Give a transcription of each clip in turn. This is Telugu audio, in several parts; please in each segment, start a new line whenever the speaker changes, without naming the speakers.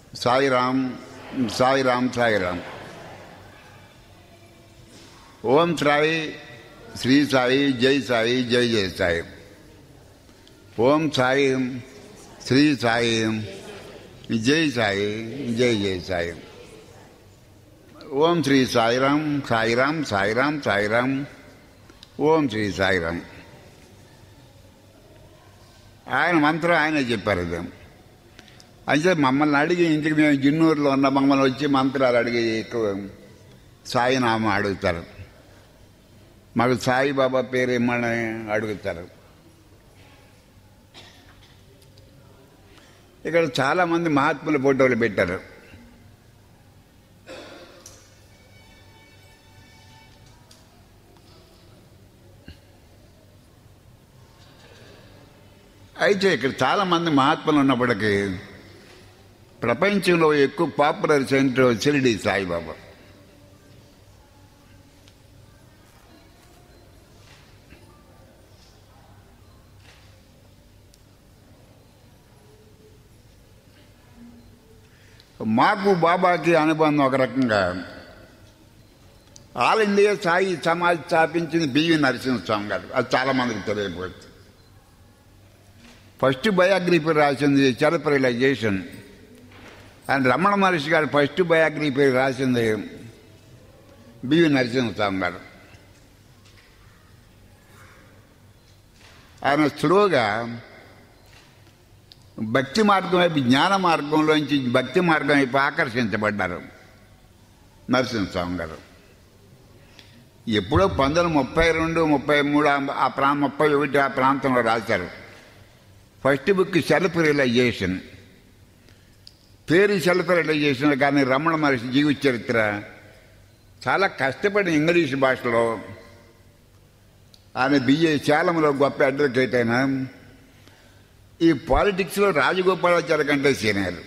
సాయిరామ్ సాయిరామ్ సాయిరామ్ ఓం సాయి శ్రీ సాయి జై సాయి జై జై సాయి ఓం సాయి శ్రీ సాయి జై సాయి జై జై సాయి ఓం శ్రీ సాయిరామ్ సాయిరామ్ సాయిరామ్ సాయిరామ్ ఓం శ్రీ సాయిరామ్ ఆయన మంత్రం ఆయనే చెప్పారు అది అయితే మమ్మల్ని అడిగి ఇంటికి మేము జిన్నూరులో ఉన్న మమ్మల్ని వచ్చి మంత్రాలు అడిగి ఎక్కువ సాయినామం అడుగుతారు మాకు సాయిబాబా పేరు ఇమ్మని అడుగుతారు ఇక్కడ చాలా మంది మహాత్ముల ఫోటోలు పెట్టారు అయితే ఇక్కడ చాలా మంది మహాత్ములు ఉన్నప్పటికీ ప్రపంచంలో ఎక్కువ పాపులర్ సెంటర్ షిరిడి సాయిబాబా మాకు బాబాకి అనుబంధం ఒక రకంగా ఆల్ ఇండియా సాయి సమాజ్ స్థాపించింది బివి నరసింహస్వామి గారు అది చాలా మందికి తెలియకపోతుంది ఫస్ట్ బయోగ్రఫీ రాసింది self realization and Ramana Maharshi గారు ఫస్ట్ బయోగ్రఫీ రాసింది బివి నరసింహస్వామి గారు ఆయన స్లోగా భక్తి మార్గం వైపు జ్ఞాన మార్గంలోంచి భక్తి మార్గం వైపు ఆకర్షించబడ్డారు నరసింహస్వామి గారు ఎప్పుడో పంతొమ్మిది ముప్పై రెండు ముప్పై మూడు ఆ ప్రా ముప్పై ఒకటి ఆ ప్రాంతంలో రాశారు ఫస్ట్ బుక్ సెల్ఫ్ రియలైజేషన్ పేరు సెల్ఫ్ రియలైజేషన్ కానీ రమణ మహర్షి జీవిత చరిత్ర చాలా కష్టపడి ఇంగ్లీష్ భాషలో ఆయన బిఏ శాలంలో గొప్ప అడ్వకేట్ అయినా ఈ పాలిటిక్స్లో రాజగోపాలాచారి కంటే సీనియర్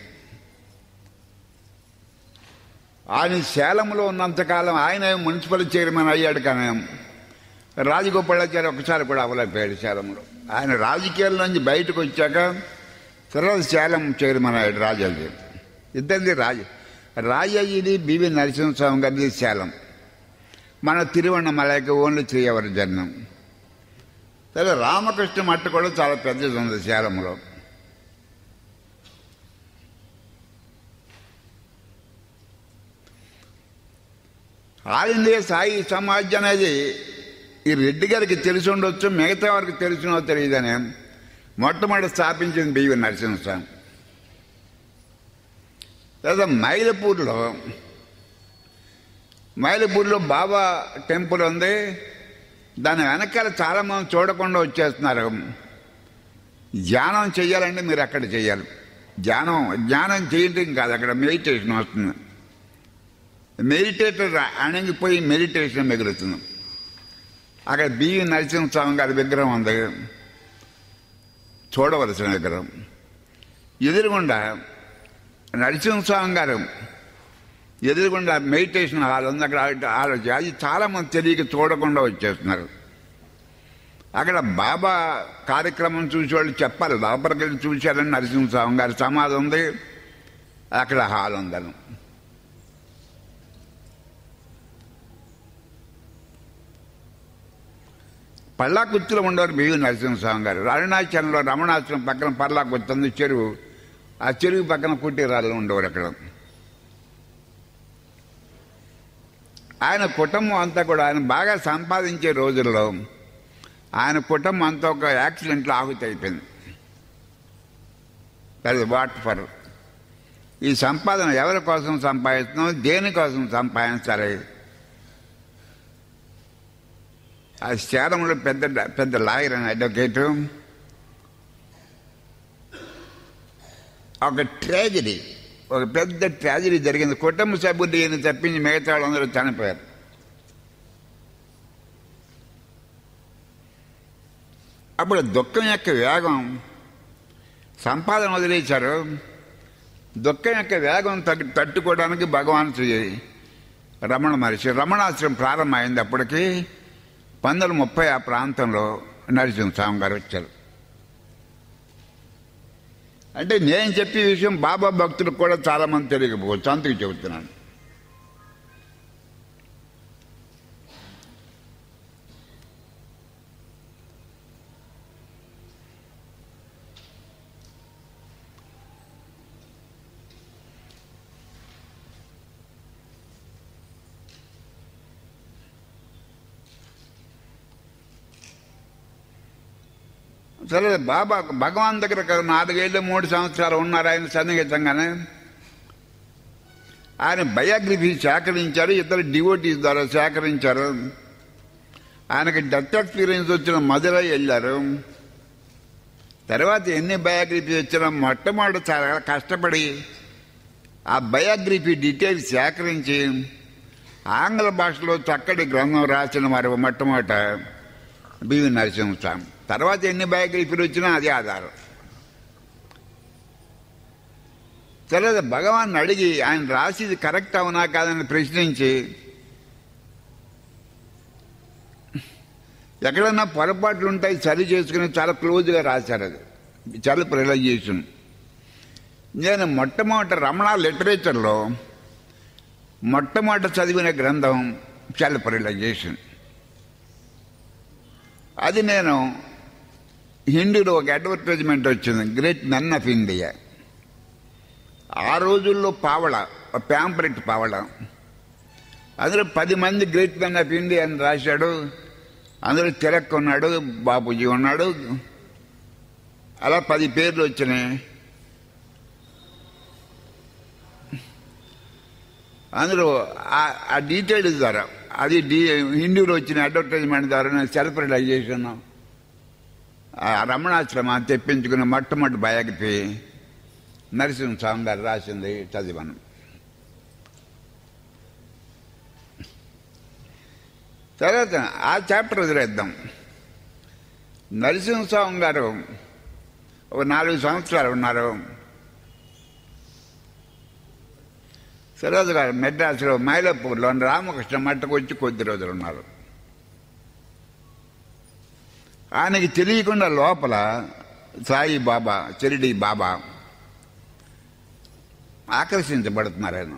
ఆయన శాలంలో ఉన్నంతకాలం ఆయన మున్సిపల్ చైర్మన్ అయ్యాడు కానీ రాజగోపాలాచారి ఒకసారి కూడా అవ్వలేకపోయాడు శాలంలో ఆయన రాజకీయాల నుంచి బయటకు వచ్చాక తర్వాత శాలం చైర్మన్ అయ్యాడు రాజాజీ ఇద్దరిది రాజ రాజాజీది బివి నరసింహస్వామి గారిది శాలం మన తిరువണ്ണమలైకి ఓన్లీ త్రీ అవర్ జన్మం సరే రామకృష్ణ మట్టు కూడా చాలా పెద్దది ఉంది శాలంలో ఆల్ ఇండియా సాయి సమాజ్ అనేది ఈ రెడ్డి గారికి తెలిసి ఉండొచ్చు మిగతా వారికి తెలిసినో తెలియదని మొట్టమొదటి స్థాపించింది బివి నరసింహస్వామి లేదా మైలపూర్లో మైలపూర్లో బాబా టెంపుల్ ఉంది దాని వెనకాల చాలా మంది చూడకుండా వచ్చేస్తున్నారు ధ్యానం చేయాలంటే మీరు అక్కడ చేయాలి ధ్యానం ధ్యానం చేయటం కాదు అక్కడ మెడిటేషన్ వస్తుంది మెడిటేటర్ అణిగిపోయి మెడిటేషన్ మిగులుతుంది అక్కడ బివి నరసింహస్వామి గారి విగ్రహం ఉంది చూడవలసిన విగ్రహం ఎదురుగుండా నరసింహస్వామి గారు ఎదురుగుండా మెడిటేషన్ హాల్ ఉంది అక్కడ ఆలోచి అది చాలా మంది తెలియక చూడకుండా వచ్చేస్తున్నారు అక్కడ బాబా కార్యక్రమం చూసి వాళ్ళు చెప్పాలి లోపలికి వెళ్ళి చూశారని నరసింహస్వామి గారి సమాధి ఉంది అక్కడ హాల్ ఉందని పల్లాకుర్తిలో ఉండేవారు బియ్యం నరసింహస్వామి గారు అరుణాచలంలో రమణాచలం పక్కన పల్లాకుర్తి ఉంది చెరువు ఆ చెరువు పక్కన కుటీరాళ్ళు ఉండేవారు అక్కడ ఆయన కుటుంబం అంతా కూడా ఆయన బాగా సంపాదించే రోజుల్లో ఆయన కుటుంబం అంతా ఒక యాక్సిడెంట్లో ఆహుతి అయిపోయింది అది వాట్ ఫర్ ఈ సంపాదన ఎవరి కోసం సంపాదిస్తున్నాం దేనికోసం సంపాదించాలి ఆ శాలంలో పెద్ద పెద్ద లాయర్ అని అడ్వకేటు ఒక ట్రాజడీ ఒక పెద్ద ట్రాజడీ జరిగింది కుటుంబ సభ్యులు ఈయన తప్పించి మిగతా వాళ్ళందరూ చనిపోయారు అప్పుడు దుఃఖం యొక్క వేగం సంపాదన వదిలేశారు దుఃఖం యొక్క వేగం తగ్గి తట్టుకోవడానికి భగవాన్ శ్రీ రమణ మహర్షి రమణాశ్రమం ప్రారంభమైంది అప్పటికి పంతొమ్మిది ముప్పై ఆ ప్రాంతంలో నరసింహస్వామి గారు వచ్చారు అంటే నేను చెప్పే విషయం బాబా భక్తులకు కూడా చాలా మంది తెలియకపోవచ్చు అందుకు చెబుతున్నాను సరే బాబా భగవాన్ దగ్గర కదా నాలుగేళ్ళు మూడు సంవత్సరాలు ఉన్నారు ఆయన సన్నిహితంగానే ఆయన బయోగ్రఫీ సేకరించారు ఇద్దరు డివోటీస్ ద్వారా సేకరించారు ఆయనకి డెత్ ఎక్స్పీరియన్స్ వచ్చిన మధురై వెళ్ళారు తర్వాత ఎన్ని బయోగ్రఫీ వచ్చినా మొట్టమొదటి చాలా కష్టపడి ఆ బయోగ్రఫీ డీటెయిల్స్ సేకరించి ఆంగ్ల భాషలో చక్కటి గ్రంథం రాసిన వారు మొట్టమొదట బివి నరసింహస్వామి తర్వాత ఎన్ని బయోగ్రఫీలు వచ్చినా అదే ఆధారం తర్వాత భగవాన్ అడిగి ఆయన రాసిది కరెక్ట్ అవునా కాదని ప్రశ్నించి ఎక్కడన్నా పొరపాట్లు ఉంటాయి సరి చేసుకుని చాలా క్లోజ్గా రాశారు అది సెల్ఫ్ రియలైజేషన్ నేను మొట్టమొదటి రమణ లిటరేచర్లో మొట్టమొదటి చదివిన గ్రంథం సెల్ఫ్ రియలైజేషన్ అది నేను హిందీలో ఒక అడ్వర్టైజ్మెంట్ వచ్చింది గ్రేట్ మెన్ ఆఫ్ ఇండియా ఆ రోజుల్లో పావళ ప్యాంపరెట్ పావళ అందులో పది మంది గ్రేట్ మెన్ ఆఫ్ ఇండియా అని రాశాడు అందులో తిలక్ ఉన్నాడు బాపూజీ ఉన్నాడు అలా పది పేర్లు వచ్చినాయి అందులో ఆ- ఆ డీటెయిల్స్ ద్వారా అది డీ హిందీలో వచ్చిన అడ్వర్టైజ్మెంట్ ద్వారా నేను సెల్ఫ్ రియలైజేషన్ ఆ రమణాశ్రమ తెప్పించుకున్న మొట్టమొదటి బయోగ్రఫీ నరసింహ స్వామి గారు రాసింది చదివాను తర్వాత ఆ చాప్టర్ వదిలేద్దాం నరసింహస్వామి గారు ఒక నాలుగు సంవత్సరాలు ఉన్నారు సరోజు గారు మెడ్రాస్లో మైలపూర్లో రామకృష్ణ మట్టకు వచ్చి కొద్ది రోజులు ఉన్నారు ఆయనకి తెలియకుండా లోపల సాయి బాబా చెరిడి బాబా ఆకర్షించబడుతున్నారు ఆయన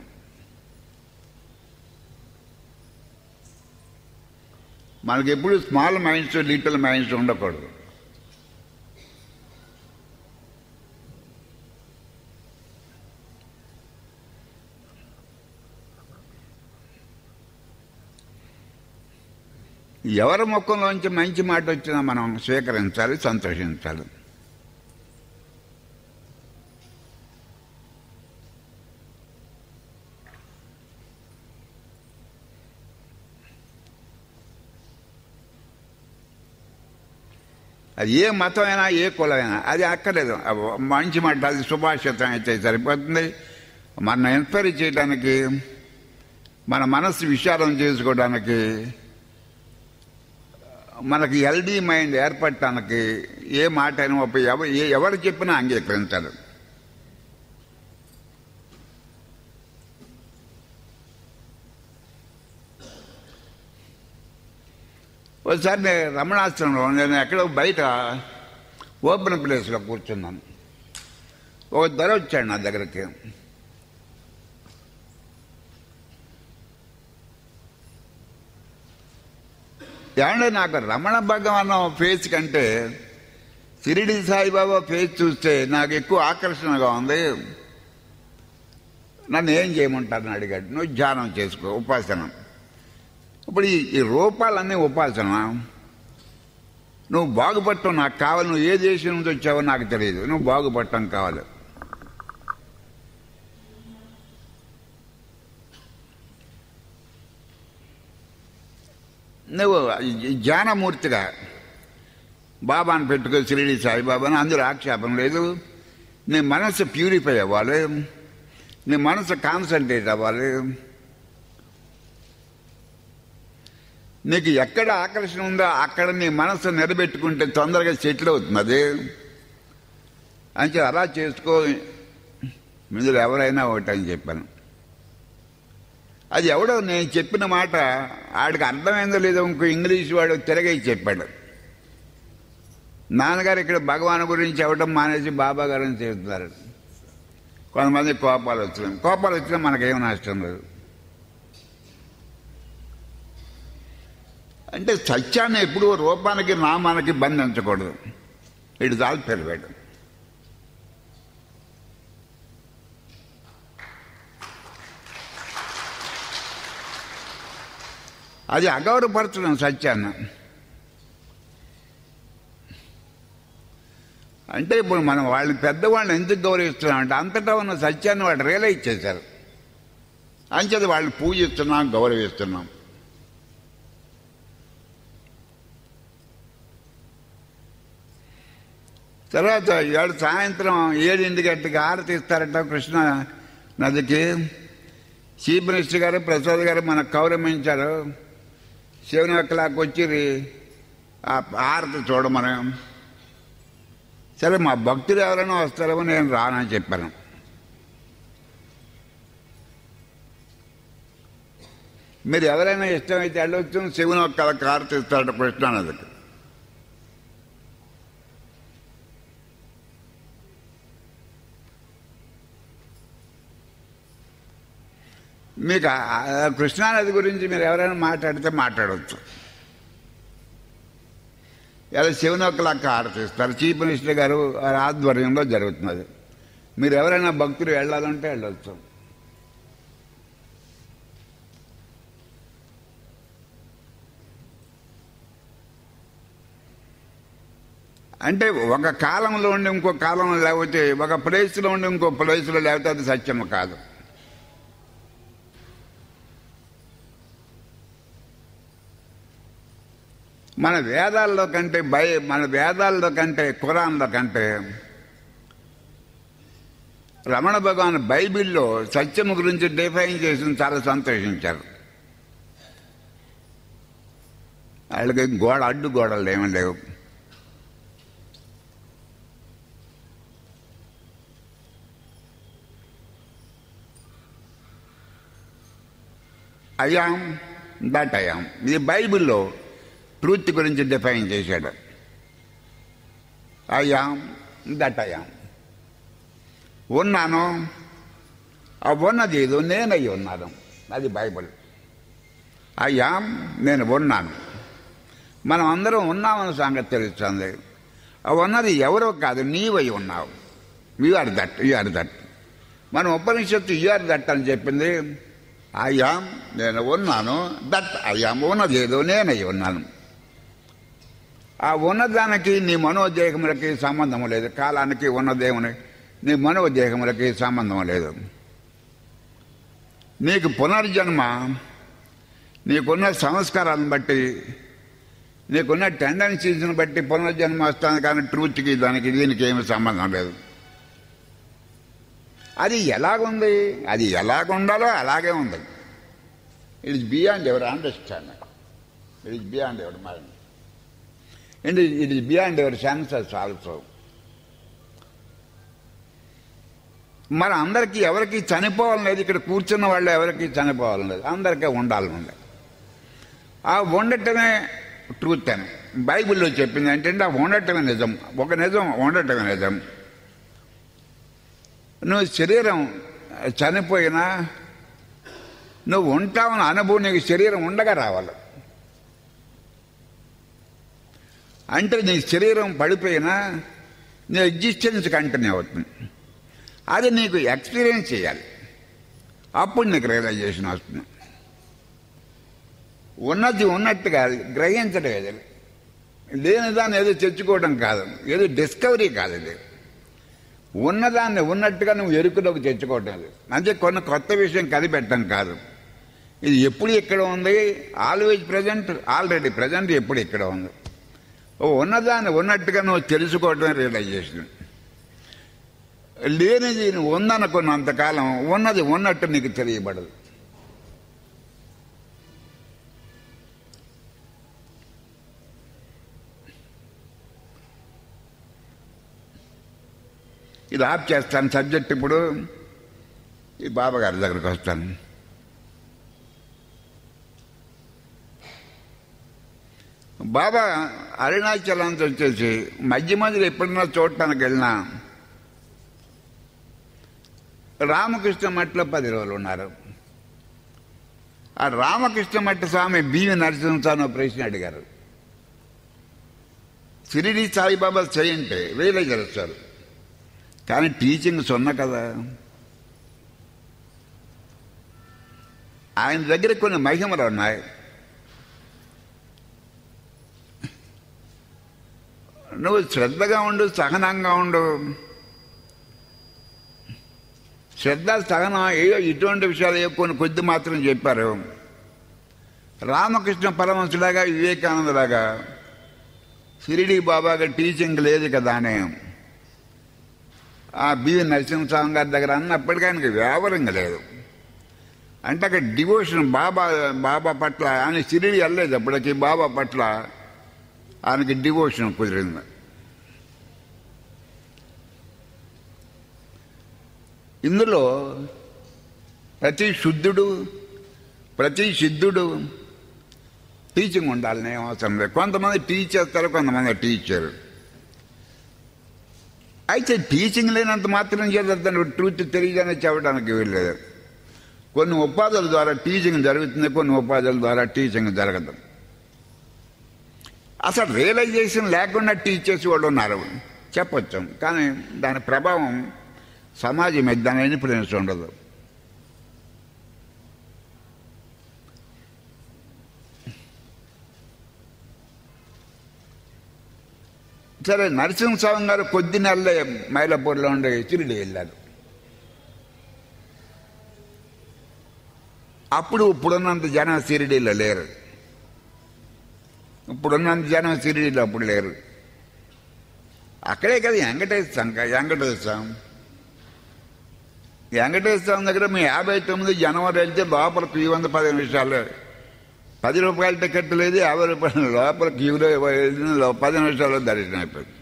మనకి ఎప్పుడు స్మాల్ మైండ్స్ లిటిల్ మైండ్స్ ఉండకూడదు ఎవరి ముఖంలోంచి మంచి మాట వచ్చినా మనం స్వీకరించాలి సంతోషించాలి అది ఏ మతమైనా ఏ కులమైనా అది అక్కర్లేదు అవ్ మంచి మాట అది సుభాషితం అయితే సరిపోతుంది మన ఎంక్వైరీ చేయడానికి మన మనస్సు విచారం చేసుకోవడానికి మనకి హెల్దీ మైండ్ ఏర్పడటానికి ఏ మాట అయినా ఉప- ఎవ- ఏ- ఎవరు చెప్పినా అంగీకరించాలి ఒకసారి నేను రమణాశ్రమంలో నేను ఎక్కడో బయట ఓపెన్ ప్లేస్లో కూర్చున్నాను ఒక ధర వచ్చాడు నా దగ్గరికి ఏమంటే నాకు రమణ భగవాన్ ఫేస్ కంటే షిరిడి సాయిబాబా ఫేస్ చూస్తే నాకు ఎక్కువ ఆకర్షణగా ఉంది నన్ను ఏం చేయమంటారని అడిగాడు నువ్వు ధ్యానం చేసుకో ఉపాసన ఇప్పుడు ఈ ఈ రూపాలన్నీ ఉపాసన నువ్వు బాగుపడటం నాకు కావాలి నువ్వు ఏ దేశం నుంచి వచ్చావో నాకు తెలియదు నువ్వు బాగుపడటం కావాలి నువ్వు ఈ జ్ఞానమూర్తిగా బాబాను పెట్టుకో షిరిడి సాయిబాబాను అందులో ఆక్షేపం లేదు నీ మనసు ప్యూరిఫై అవ్వాలి నీ మనసు కాన్సన్ట్రేట్ అవ్వాలి నీకు ఎక్కడ ఆకర్షణ ఉందో అక్కడ నీ మనసు నిలబెట్టుకుంటే తొందరగా సెటిల్ అవుతుంది అంటే అలా చేసుకో మీరు ఎవరైనా ఒకటని చెప్పాను అది ఎవడో నేను చెప్పిన మాట ఆడికి అర్థమైందో లేదో ఇంకో ఇంగ్లీష్ వాడు తిరగై చెప్పాడు నాన్నగారు ఇక్కడ భగవాన్ గురించి చెప్పడం మానేసి బాబా గారిని చేస్తున్నారు కొంతమంది కోపాలు వచ్చినాయి కోపాలు వచ్చినా మనకేం నష్టం లేదు అంటే సత్యాన్ని ఎప్పుడూ రూపానికి నామానికి బంధించకూడదు ఇటు చాలు పెరిగాడు అది అగౌరవపరచడం సత్యాన్ని అంటే ఇప్పుడు మనం వాళ్ళని పెద్దవాళ్ళని ఎందుకు గౌరవిస్తున్నాం అంటే అంతటా ఉన్న సత్యాన్ని వాళ్ళు రియలైజ్ చేశారు అంచేది వాళ్ళని పూజిస్తున్నాం గౌరవిస్తున్నాం తర్వాత ఏడు సాయంత్రం ఏడింటి గంటకి ఆరతి ఇస్తారట కృష్ణ నదికి చీఫ్ మినిస్టర్ గారు ప్రసాద్ గారు మనకు గౌరవించారు సెవెన్ ఓ క్లాక్ వచ్చి ఆ ఆరతి చూడమని సరే మా భక్తులు ఎవరైనా వస్తారేమో నేను రానని చెప్పాను మీరు ఎవరైనా ఇష్టమైతే వెళ్ళొచ్చు శివుని ఒక్క కారు తీస్తారట కృష్ణానదికి మీకు ఆ- ఆ కృష్ణానది గురించి మీరు ఎవరైనా మాట్లాడితే మాట్లాడవచ్చు ఇలా శివుని ఒక్క లెక్క ఆరతిస్తారు చీఫ్ మినిస్టర్ గారు వారి ఆధ్వర్యంలో జరుగుతున్నది మీరు ఎవరైనా భక్తులు వెళ్ళాలంటే వెళ్ళొచ్చు అంటే ఒక కాలంలో ఉండి ఇంకో కాలంలో లేకపోతే ఒక ప్లేస్లో ఉండి ఇంకో ప్లేస్లో లేకపోతే అది సత్యం కాదు మన వేదాల్లో కంటే బై మన వేదాల్లో కంటే ఖురాన్లో కంటే రమణ భగవాన్ బైబిల్లో సత్యం గురించి డిఫైన్ చేసి చాలా సంతోషించారు వాళ్ళకి గోడ అడ్డు గోడలు ఏమీ లేవు అయాం దట్ అయాం ఇది బైబిల్లో ట్రూత్ గురించి డిఫైన్ చేశాడు అయాం దట్ అయాం ఉన్నాను ఆ ఉన్నది ఏదో నేనై ఉన్నాను అది బైబిల్ అయ్యాం నేను ఉన్నాను మనం అందరం ఉన్నామన్న సంగతి తెలుస్తుంది ఆ ఉన్నది ఎవరో కాదు నీవై ఉన్నావు you are that you are that మన ఉపనిషత్తు యు ఆర్ దట్ అని చెప్పింది అయ్యాం నేను ఉన్నాను దట్ అయ్యాం ఉన్నది ఏదో నేనై ఉన్నాను ఆ ఉన్నదానికి నీ మనోదేహములకి సంబంధం లేదు కాలానికి ఉన్నదేముని నీ మనోదేహములకి సంబంధం లేదు నీకు పునర్జన్మ నీకున్న సంస్కారాలను బట్టి నీకున్న టెండెన్సీస్ని బట్టి పునర్జన్మ వస్తుంది కానీ ట్రూత్కి దానికి దీనికి ఏమి సంబంధం లేదు అది ఎలాగుంది అది ఎలాగుండాలో అలాగే ఉంది it is beyond ever understanding it is beyond ever mind and it is beyond ever senses also మన అందరికీ ఎవరికి చనిపోవాలని లేదు ఇక్కడ కూర్చున్న వాళ్ళు ఎవరికి చనిపోవాలని లేదు అందరికీ ఉండాలని ఉంది ఆ ఉండటమే ట్రూత్ అని బైబిల్లో చెప్పింది ఏంటంటే ఆ ఉండటమే నిజం ఒక నిజం ఉండటమే నిజం నువ్వు శరీరం చనిపోయినా నువ్వు ఉంటావని అనుభవం నీకు శరీరం ఉండగా రావాలి అంటే నీ శరీరం పడిపోయినా నీ ఎగ్జిస్టెన్స్ కంటిన్యూ అవుతుంది అది నీకు ఎక్స్పీరియన్స్ చేయాలి అప్పుడు నీకు రియలైజేషన్ వస్తుంది ఉన్నది ఉన్నట్టుగా గ్రహించడం ఏది లేని దాన్ని ఏదో తెచ్చుకోవడం కాదు ఏదో డిస్కవరీ కాదు ఇది ఉన్నదాన్ని ఉన్నట్టుగా నువ్వు ఎరుకులోకి తెచ్చుకోవటం అది అంటే కొన్ని కొత్త విషయం కనిపెట్టడం కాదు ఇది ఎప్పుడు ఇక్కడ ఉంది ఆల్వేజ్ ప్రజెంట్ ఆల్రెడీ ప్రజెంట్ ఎప్పుడు ఇక్కడ ఉంది ఓ ఉన్నదాన్ని ఉన్నట్టుగా నువ్వు తెలుసుకోవటమే రియలైజేషన్ లేనిది నువ్వు ఉందనుకున్నంతకాలం ఉన్నది ఉన్నట్టు నీకు తెలియబడదు ఇది ఆఫ్ చేస్తాను సబ్జెక్ట్ ఇప్పుడు ఈ బాబా గారి దగ్గరికి వస్తాను బాబా అరుణాచలానికి వచ్చేసి మధ్య మధ్యలో ఎప్పుడన్నా చూడటానికి వెళ్ళినా రామకృష్ణ మఠలో పది రోజులు ఉన్నారు ఆ రామకృష్ణ మఠ స్వామి బివి నరసింహస్వామి ప్రశ్న అడిగారు సిరిడి సాయిబాబా చేయంటే వేలే చేస్తారు కానీ టీచింగ్ సున్న కదా ఆయన దగ్గర కొన్ని మహిమలు ఉన్నాయి నువ్వు శ్రద్ధగా ఉండు సహనంగా ఉండు శ్రద్ధ సహనం ఏయో ఇటువంటి విషయాలు ఏ కొన్ని కొద్ది మాత్రం చెప్పారు రామకృష్ణ పరమశులాగా వివేకానందలాగా షిరిడి బాబాగా టీచింగ్ లేదు కదా అని ఆ బివి నరసింహస్వామి గారి దగ్గర అన్నప్పటికీ ఆయనకి వ్యాపారంగా లేదు అంటే అక్కడ డివోషన్ బాబా బాబా పట్ల ఆయన షిరిడి వెళ్ళలేదు అప్పటికి బాబా పట్ల ఆయనకి డివోషన్ కుదిరింది ఇందులో ప్రతి శుద్ధుడు ప్రతి సిద్ధుడు టీచింగ్ ఉండాలని ఏం అవసరం లేదు కొంతమంది టీచ్ చేస్తారు కొంతమంది టీచర్ అయితే టీచింగ్ లేనంత మాత్రం చేద్దాం ట్రూత్ తెలియదని చెప్పడానికి వీల్లేదు కొన్ని ఉపాధుల ద్వారా టీచింగ్ జరుగుతుంది కొన్ని ఉపాధుల ద్వారా టీచింగ్ జరగదు అసలు రియలైజేషన్ లేకుండా టీచ్ చేసి వాళ్ళు ఉన్నారు చెప్పొచ్చు కానీ దాని ప్రభావం సమాజం మీద దాని ఇన్ఫ్లుయెన్స్ ఉండదు సరే నరసింహస్వామి గారు కొద్ది నెలలే మైలపూర్లో ఉండే చిరుడి వెళ్ళారు అప్పుడు ఇప్పుడున్నంత జనం సిరిడీలో లేరు ఇప్పుడున్నంత జనం సిరిడీలో అప్పుడు లేరు అక్కడే కదా వెంకటేశ్వరం వెంకటేశ్వరం వెంకటేశ్వరం దగ్గర మీ యాభై తొమ్మిది జనవరి వెళ్తే లోపల క్యూ వంద పది నిమిషాలు పది రూపాయల టికెట్ లేదు యాభై రూపాయల లోపల క్యూలో వెళ్ళిన పది నిమిషాల్లో దర్శనం అయిపోయింది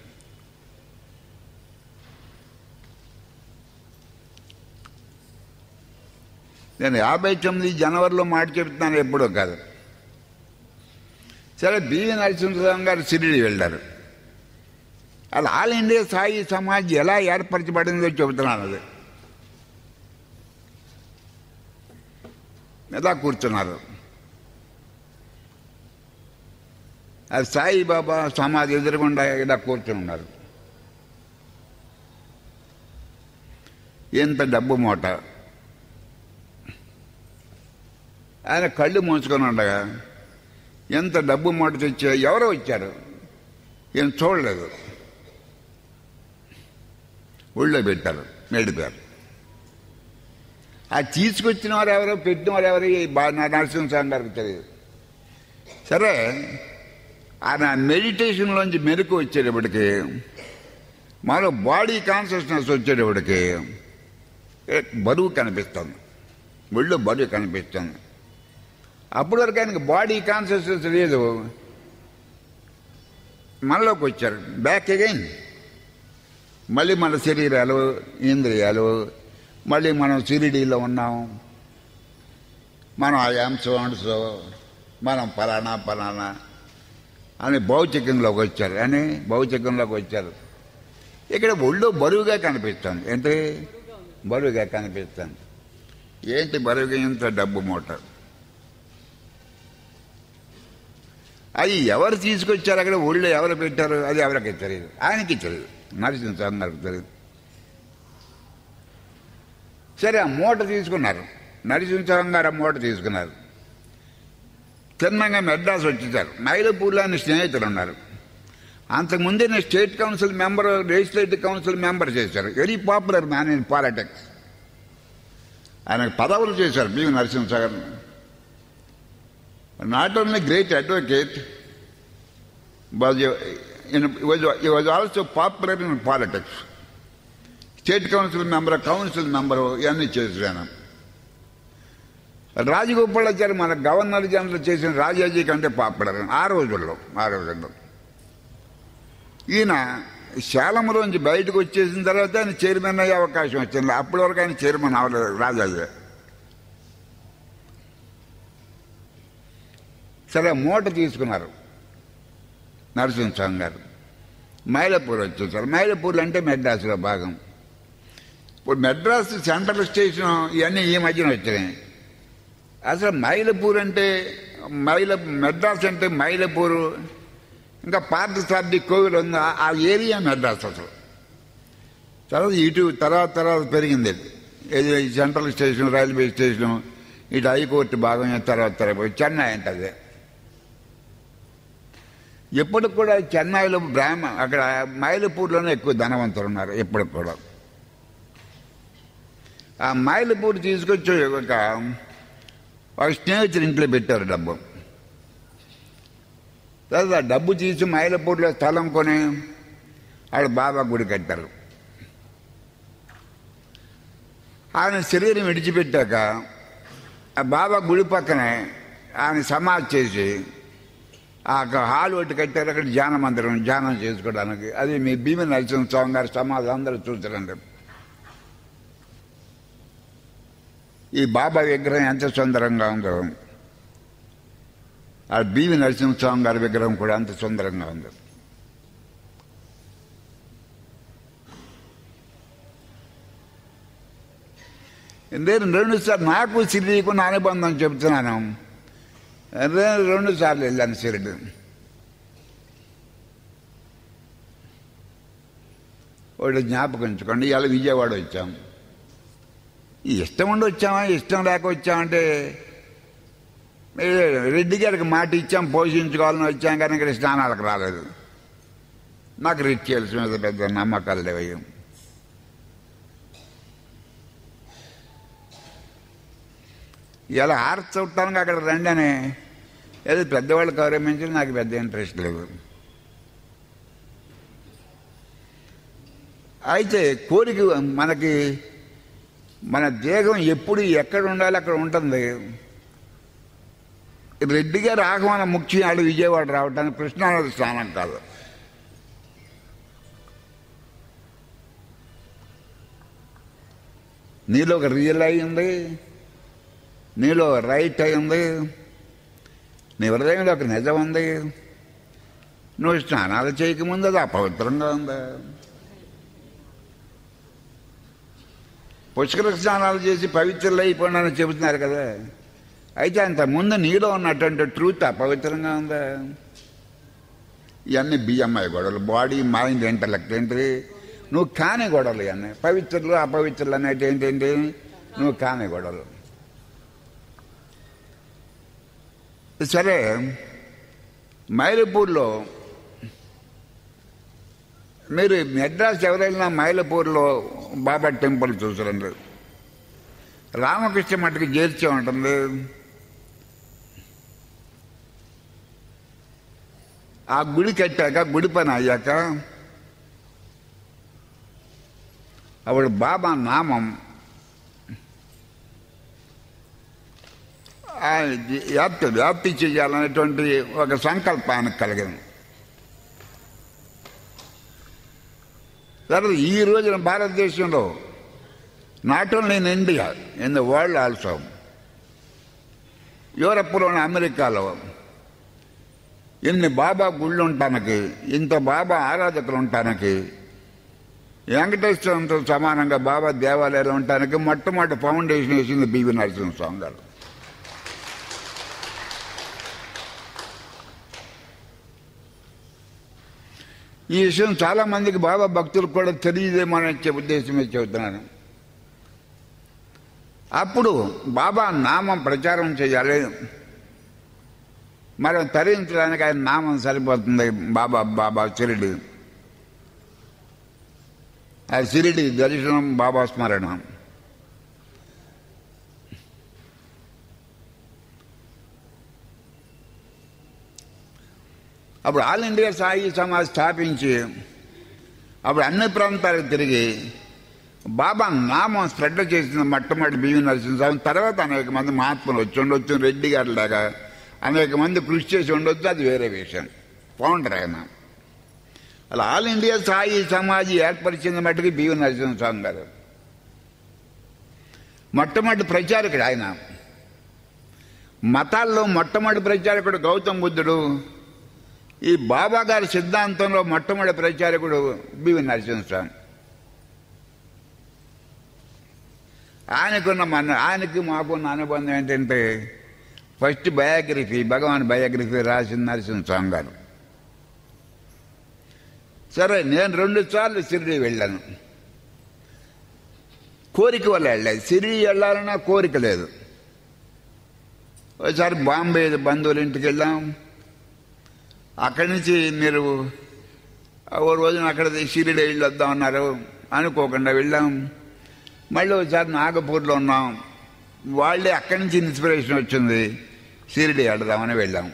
నేను యాభై తొమ్మిది జనవరిలో మాట చెప్తున్నాను ఎప్పుడో కాదు సరే బివి నరసింహస్వామి గారు సిరిడి వెళ్ళారు అది ఆల్ ఇండియా సాయి సమాజ్ ఎలా ఏర్పరచబడిందో చెబుతున్నాను అది ఎలా కూర్చున్నారు అది సాయిబాబా సమాధి ఎదురుగుండా ఇలా కూర్చుని ఉన్నారు ఎంత డబ్బు మూట ఆయన కళ్ళు మూసుకొని ఉండగా ఎంత డబ్బు మూట తెచ్చా ఎవరో వచ్చారు ఏం చూడలేదు ఊళ్ళో పెట్టారు నడిపారు ఆ తీసుకొచ్చిన వారు ఎవరో పెట్టిన వారు ఎవరు ఈ బా నరసింహస్వామి గారికి తెలియదు సరే ఆయన మెడిటేషన్లోంచి మెరుకు వచ్చేటప్పటికి మరో బాడీ కాన్షియస్నెస్ వచ్చేటప్పటికి ఏ, బరువు కనిపిస్తుంది ఒళ్ళు బరువు కనిపిస్తుంది అప్పటి వరకు ఆయనకి బాడీ కాన్షియస్నెస్ లేదు మనలోకి వచ్చారు బ్యాక్ అగైన్ మళ్ళీ మన శరీరాలు ఇంద్రియాలు మళ్ళీ మనం సిరిడీలో ఉన్నాం మనం ఐఆమ్ సో అండ్ సో మనం పలానా పలానా అని భౌతికంలోకి వచ్చారు అని భౌతికంలోకి వచ్చారు ఇక్కడ ఒళ్ళు బరువుగా కనిపిస్తుంది ఏంటి బరువుగా కనిపిస్తుంది ఏంటి బరువుగా ఇంత డబ్బు మూట అది ఎవరు తీసుకొచ్చారు అక్కడ ఒళ్ళు ఎవరు పెట్టారు అది ఎవరికి తెలియదు ఆయనకి తెలియదు నరసింహస్వామి గారికి తెలియదు సరే ఆ మూట తీసుకున్నారు నరసింహస్వామి గారు ఆ మూట తీసుకున్నారు తిన్నంగా మెడ్రాస్ వచ్చేసారు మైలపూర్లో ఆయన స్నేహితులు ఉన్నారు అంతకుముందే నేను state council member legislative council member చేశారు very popular man in politics ఆయనకు పదవులు చేశారు BV Narasimhasagar not only great advocate was also popular in politics state council member council member ఇవన్నీ చేశాను రాజగోపాలాచారి మన గవర్నర్ జనరల్ చేసిన రాజాజీ కంటే పాపులర్ ఆ రోజుల్లో ఆ రోజుల్లో ఈయన శాలంలోంచి బయటకు వచ్చేసిన తర్వాత ఆయన చైర్మన్ అయ్యే అవకాశం వచ్చింది అప్పటి వరకు ఆయన చైర్మన్ అవ్వలేదు రాజాజీ సరే మూట తీసుకున్నారు నరసింహస్వామి గారు మైలపూర్ వచ్చేసారు మైలపూర్ అంటే మెడ్రాస్లో భాగం ఇప్పుడు మెడ్రాస్ సెంట్రల్ స్టేషన్ ఇవన్నీ ఈ మధ్యన వచ్చినాయి అసలు మైలపూర్ అంటే మైల మెడ్రాస్ అంటే మైలపూరు ఇంకా పార్థసారథి కోవిల్ ఉంది ఆ- ఆ ఏరియా మెడ్రాస్ అసలు తర్వాత ఇటు తర్వాత తర్వాత పెరిగింది ఇది. ఇది ఈ సెంట్రల్ స్టేషన్ రైల్వే స్టేషన్ ఇటు హైకోర్టు భాగం తర్వాత తర్వాత చెన్నై అంటే ఎప్పటికి కూడా చెన్నైలో బ్రాహ్మ అక్కడ మైలపూర్లోనే ఎక్కువ ధనవంతులు ఉన్నారు ఎప్పటికి కూడా ఆ మైలపూర్ తీసుకొచ్చి ఒక ఒక స్నేహితులు ఇంట్లో పెట్టారు డబ్బు తర్వాత ఆ డబ్బు తీసి మైలపూర్లో స్థలం కొని ఆడ బాబా గుడి కట్టారు ఆయన శరీరం విడిచిపెట్టాక ఆ బాబా గుడి పక్కనే ఆయన సమాధి చేసి ఆ హాల్ ఒకటి కట్టారు అక్కడ ధ్యాన మందిరం ధ్యానం చేసుకోవడానికి అది మీ భీమ నరసింహ స్వామి గారి సమాధి అందరూ చూసారండి ఈ బాబా విగ్రహం ఎంత సుందరంగా ఉందో ఆ బీవి నరసింహస్వామి గారి విగ్రహం కూడా అంత సుందరంగా ఉంది నేను రెండు సార్లు నాకు సిరికు నా అనుబంధం చెబుతున్నాను నేను రెండు సార్లు వెళ్ళాను సిరిడి ఒకటి జ్ఞాపకం ఉంచుకోండి ఇవాళ విజయవాడ వచ్చాం ఈ ఇష్టం ఉండి వచ్చామా ఇష్టం లేక వచ్చామంటే ఏ, రెడ్డి గారికి మాట ఇచ్చాం పోషించుకోవాలని వచ్చాం కానీ ఇక్కడ స్నానాలకు రాలేదు నాకు రిచువల్స్ మీద పెద్ద నమ్మకాలు లేవయ్యం ఇలా హారతి చూడటానికి అక్కడ రండి అని ఏదో పెద్దవాళ్ళు గౌరవించి నాకు పెద్ద ఇంట్రెస్ట్ లేదు అయితే కోరిక మనకి మన దేహం ఎప్పుడు ఎక్కడ ఉండాలి అక్కడ ఉంటుంది రెడ్డి గారు ఆహ్వానం ముఖ్యం ఆడు విజయవాడ రావడానికి కృష్ణానది స్నానం కాదు నీలో ఒక రియల్ అయి ఉంది నీలో రైట్ అయి ఉంది నీ హృదయంలో ఒక నిజం ఉంది నువ్వు స్నానాలు చేయకముందు అది అపవిత్రంగా ఉంది పుష్కర స్నానాలు చేసి పవిత్రులు అయిపోండి అని చెబుతున్నారు కదా అయితే అంత ముందు నీలో ఉన్నటువంటి ట్రూత్ అపవిత్రంగా ఉందా ఇవన్నీ బిఎంఐ గొడవలు బాడీ మైండ్ ఇంటలెక్ట్ ఏంటి నువ్వు కాని గొడవలు ఇవన్నీ పవిత్రులు అపవిత్రులు అనేటి ఏంటంటే నువ్వు కాని గొడవలు సరే మైలపూర్లో మీరు మెడ్రాస్ ఎవరైనా మైలపూర్లో బాబా టెంపుల్ చూసారండి రామకృష్ణ మట్టుకు చేర్చే ఉంటుంది ఆ గుడి కట్టాక గుడి పని అయ్యాక అప్పుడు బాబా నామం ఆయన వ్యాప్తి వ్యాప్తి చేయాలనేటువంటి ఒక సంకల్పానికి కలిగింది తర్వాత ఈ రోజున భారతదేశంలో not only in India in the world also యూరప్లోని అమెరికాలో ఇన్ని బాబా గుళ్ళు ఉండటానికి ఇంత బాబా ఆరాధకులు ఉండటానికి వెంకటేశ్వరంతో సమానంగా బాబా దేవాలయాలు ఉండటానికి మొట్టమొదటి ఫౌండేషన్ వేసింది బివి నరసింహస్వామి గారు ఈ విషయం చాలా మందికి బాబా భక్తులకు కూడా తెలియదేమో అనే చె- ఉద్దేశమే చెబుతున్నాను అప్పుడు బాబా నామం ప్రచారం చేయాలి మనం తరించడానికి ఆయన నామం సరిపోతుంది బాబా బాబా సిరిడి ఆ సిరిడి దర్శనం బాబా స్మరణ అప్పుడు ఆల్ ఇండియా సాయి సమాజ్ స్థాపించి అప్పుడు అన్ని ప్రాంతాలకు తిరిగి బాబా నామం స్ప్రెడ్ చేసిన మొట్టమొదటి బివి నరసింహస్వామి తర్వాత అనేక మంది మహాత్ములు వచ్చి ఉండొచ్చు రెడ్డి గారి లాగా అనేక మంది కృషి చేసి ఉండొచ్చు అది వేరే విషయం ఫౌండర్ ఆయన అలా ఆల్ ఇండియా సాయి సమాజ్ ఏర్పరిచింది మట్టుకు బివి నరసింహస్వామి గారు మొట్టమొదటి ప్రచారకుడు ఆయన మతాల్లో మొట్టమొదటి ప్రచారకుడు గౌతమ్ బుద్ధుడు ఈ బాబా గారి సిద్ధాంతంలో మొట్టమొదటి ప్రచారకుడు బివి నరసింహస్వామి ఆయనకున్న మన ఆయనకి మాకున్న అనుబంధం ఏంటంటే ఫస్ట్ బయోగ్రఫీ భగవాన్ బయోగ్రఫీ రాసింది నరసింహస్వామి గారు సరే నేను రెండు సార్లు షిరిడి వెళ్ళాను కోరిక వల్ల వెళ్ళలేదు షిరిడి వెళ్ళాలన్నా కోరిక లేదు ఒకసారి బాంబే బంధువుల ఇంటికి వెళ్ళాం అక్కడి నుంచి మీరు ఓ రోజున అక్కడ షిరిడి వెళ్ళి వద్దామన్నారు అనుకోకుండా వెళ్ళాం మళ్ళీ ఒకసారి నాగపూర్లో ఉన్నాం వాళ్ళే అక్కడి నుంచి ఇన్స్పిరేషన్ వచ్చింది షిరిడి వెళదామని వెళ్ళాం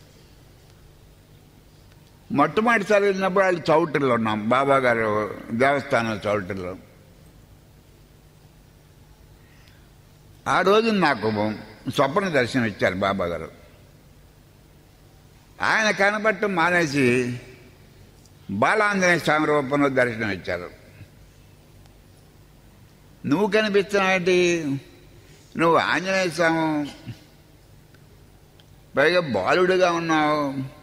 మొట్టమొదటిసారి వెళ్ళినప్పుడు వాళ్ళు చౌటరిలో ఉన్నాం బాబా గారు దేవస్థానం చౌటరిలో ఆ రోజు నాకు స్వప్న దర్శనం ఇచ్చారు బాబా గారు ఆయన కనబట్టం మానేసి బాలాంజనేయ స్వామి రూపంలో దర్శనం ఇచ్చారు నువ్వు కనిపిస్తున్నావేంటి నువ్వు ఆంజనేయ స్వామి పైగా బాలుడిగా ఉన్నావు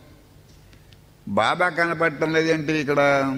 బాబా కనపడటం లేదేంటి ఇక్కడ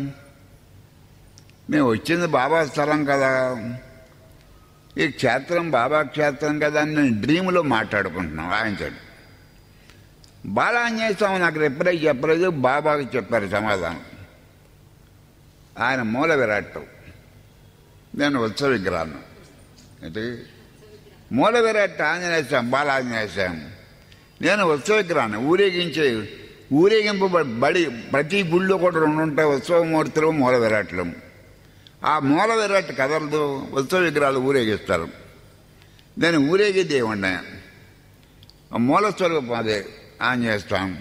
మేము వచ్చింది బాబా స్థలం కదా ఈ క్షేత్రం బాబా క్షేత్రం కదా అని నేను డ్రీమ్లో మాట్లాడుకుంటున్నాం ఆయన బాలాంజనేయ స్వామి నాకు ఎప్పుడై చెప్పలేదు బాబాకి చెప్పారు సమాధానం ఆయన మూల విరాట్ నేను ఉత్సవ విగ్రహాన్ని ఏంటి మూల విరాట్ ఆంజనేయ స్వామి బాలాంజనేయ స్వామి నేను ఉత్సవ విగ్రహాన్ని ఊరేగించే ఊరేగింపు బడి ప్రతి గుళ్ళో కూడా రెండు ఉంటాయి ఉత్సవమూర్తులు మూల విరాట్లు ఆ మూల విరాట్ కదలదు ఉత్సవ విగ్రహాలు ఊరేగిస్తారు నేను ఊరేగి దేవుణ్ణి ఆ మూల స్వరూపం అదే ఆంజనేయ స్వామి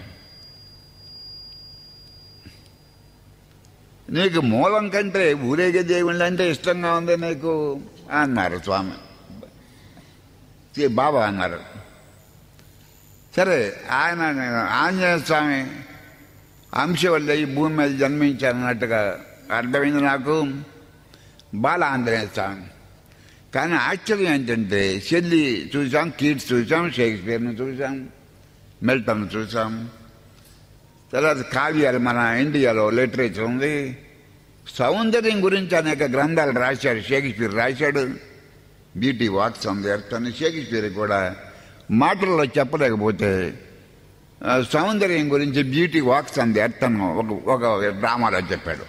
నీకు మూలం కంటే ఊరేగే దేవుళ్ళు అంటే ఇష్టంగా ఉంది నీకు అన్నారు స్వామి శ్రీ బాబా అన్నారు సరే ఆయన నేను ఆంజనేయ స్వామి అంశ వల్ల ఈ భూమి మీద జన్మించానన్నట్టుగా అర్థమైంది నాకు బాల ఆంజనేయ స్వామి కానీ ఆశ్చర్యం ఏంటంటే షెల్లి చూసాం కీట్స్ చూసాం షేక్స్పియర్ని చూసాం మిల్టన్ చూసాం తర్వాత కావ్యాలు మన ఇండియాలో లిటరేచర్ ఉంది సౌందర్యం గురించి అనేక గ్రంథాలు రాశాడు షేక్స్పియర్ రాశాడు బ్యూటీ వాక్స్ ఉంది అర్థాన్ని షేక్స్పియర్ కూడా మాటల్లో చెప్పలేకపోతే ఆ, సౌందర్యం గురించి బ్యూటీ వాక్స్ అంది అర్థం ఒక ఒక డ్రామాలో చెప్పాడు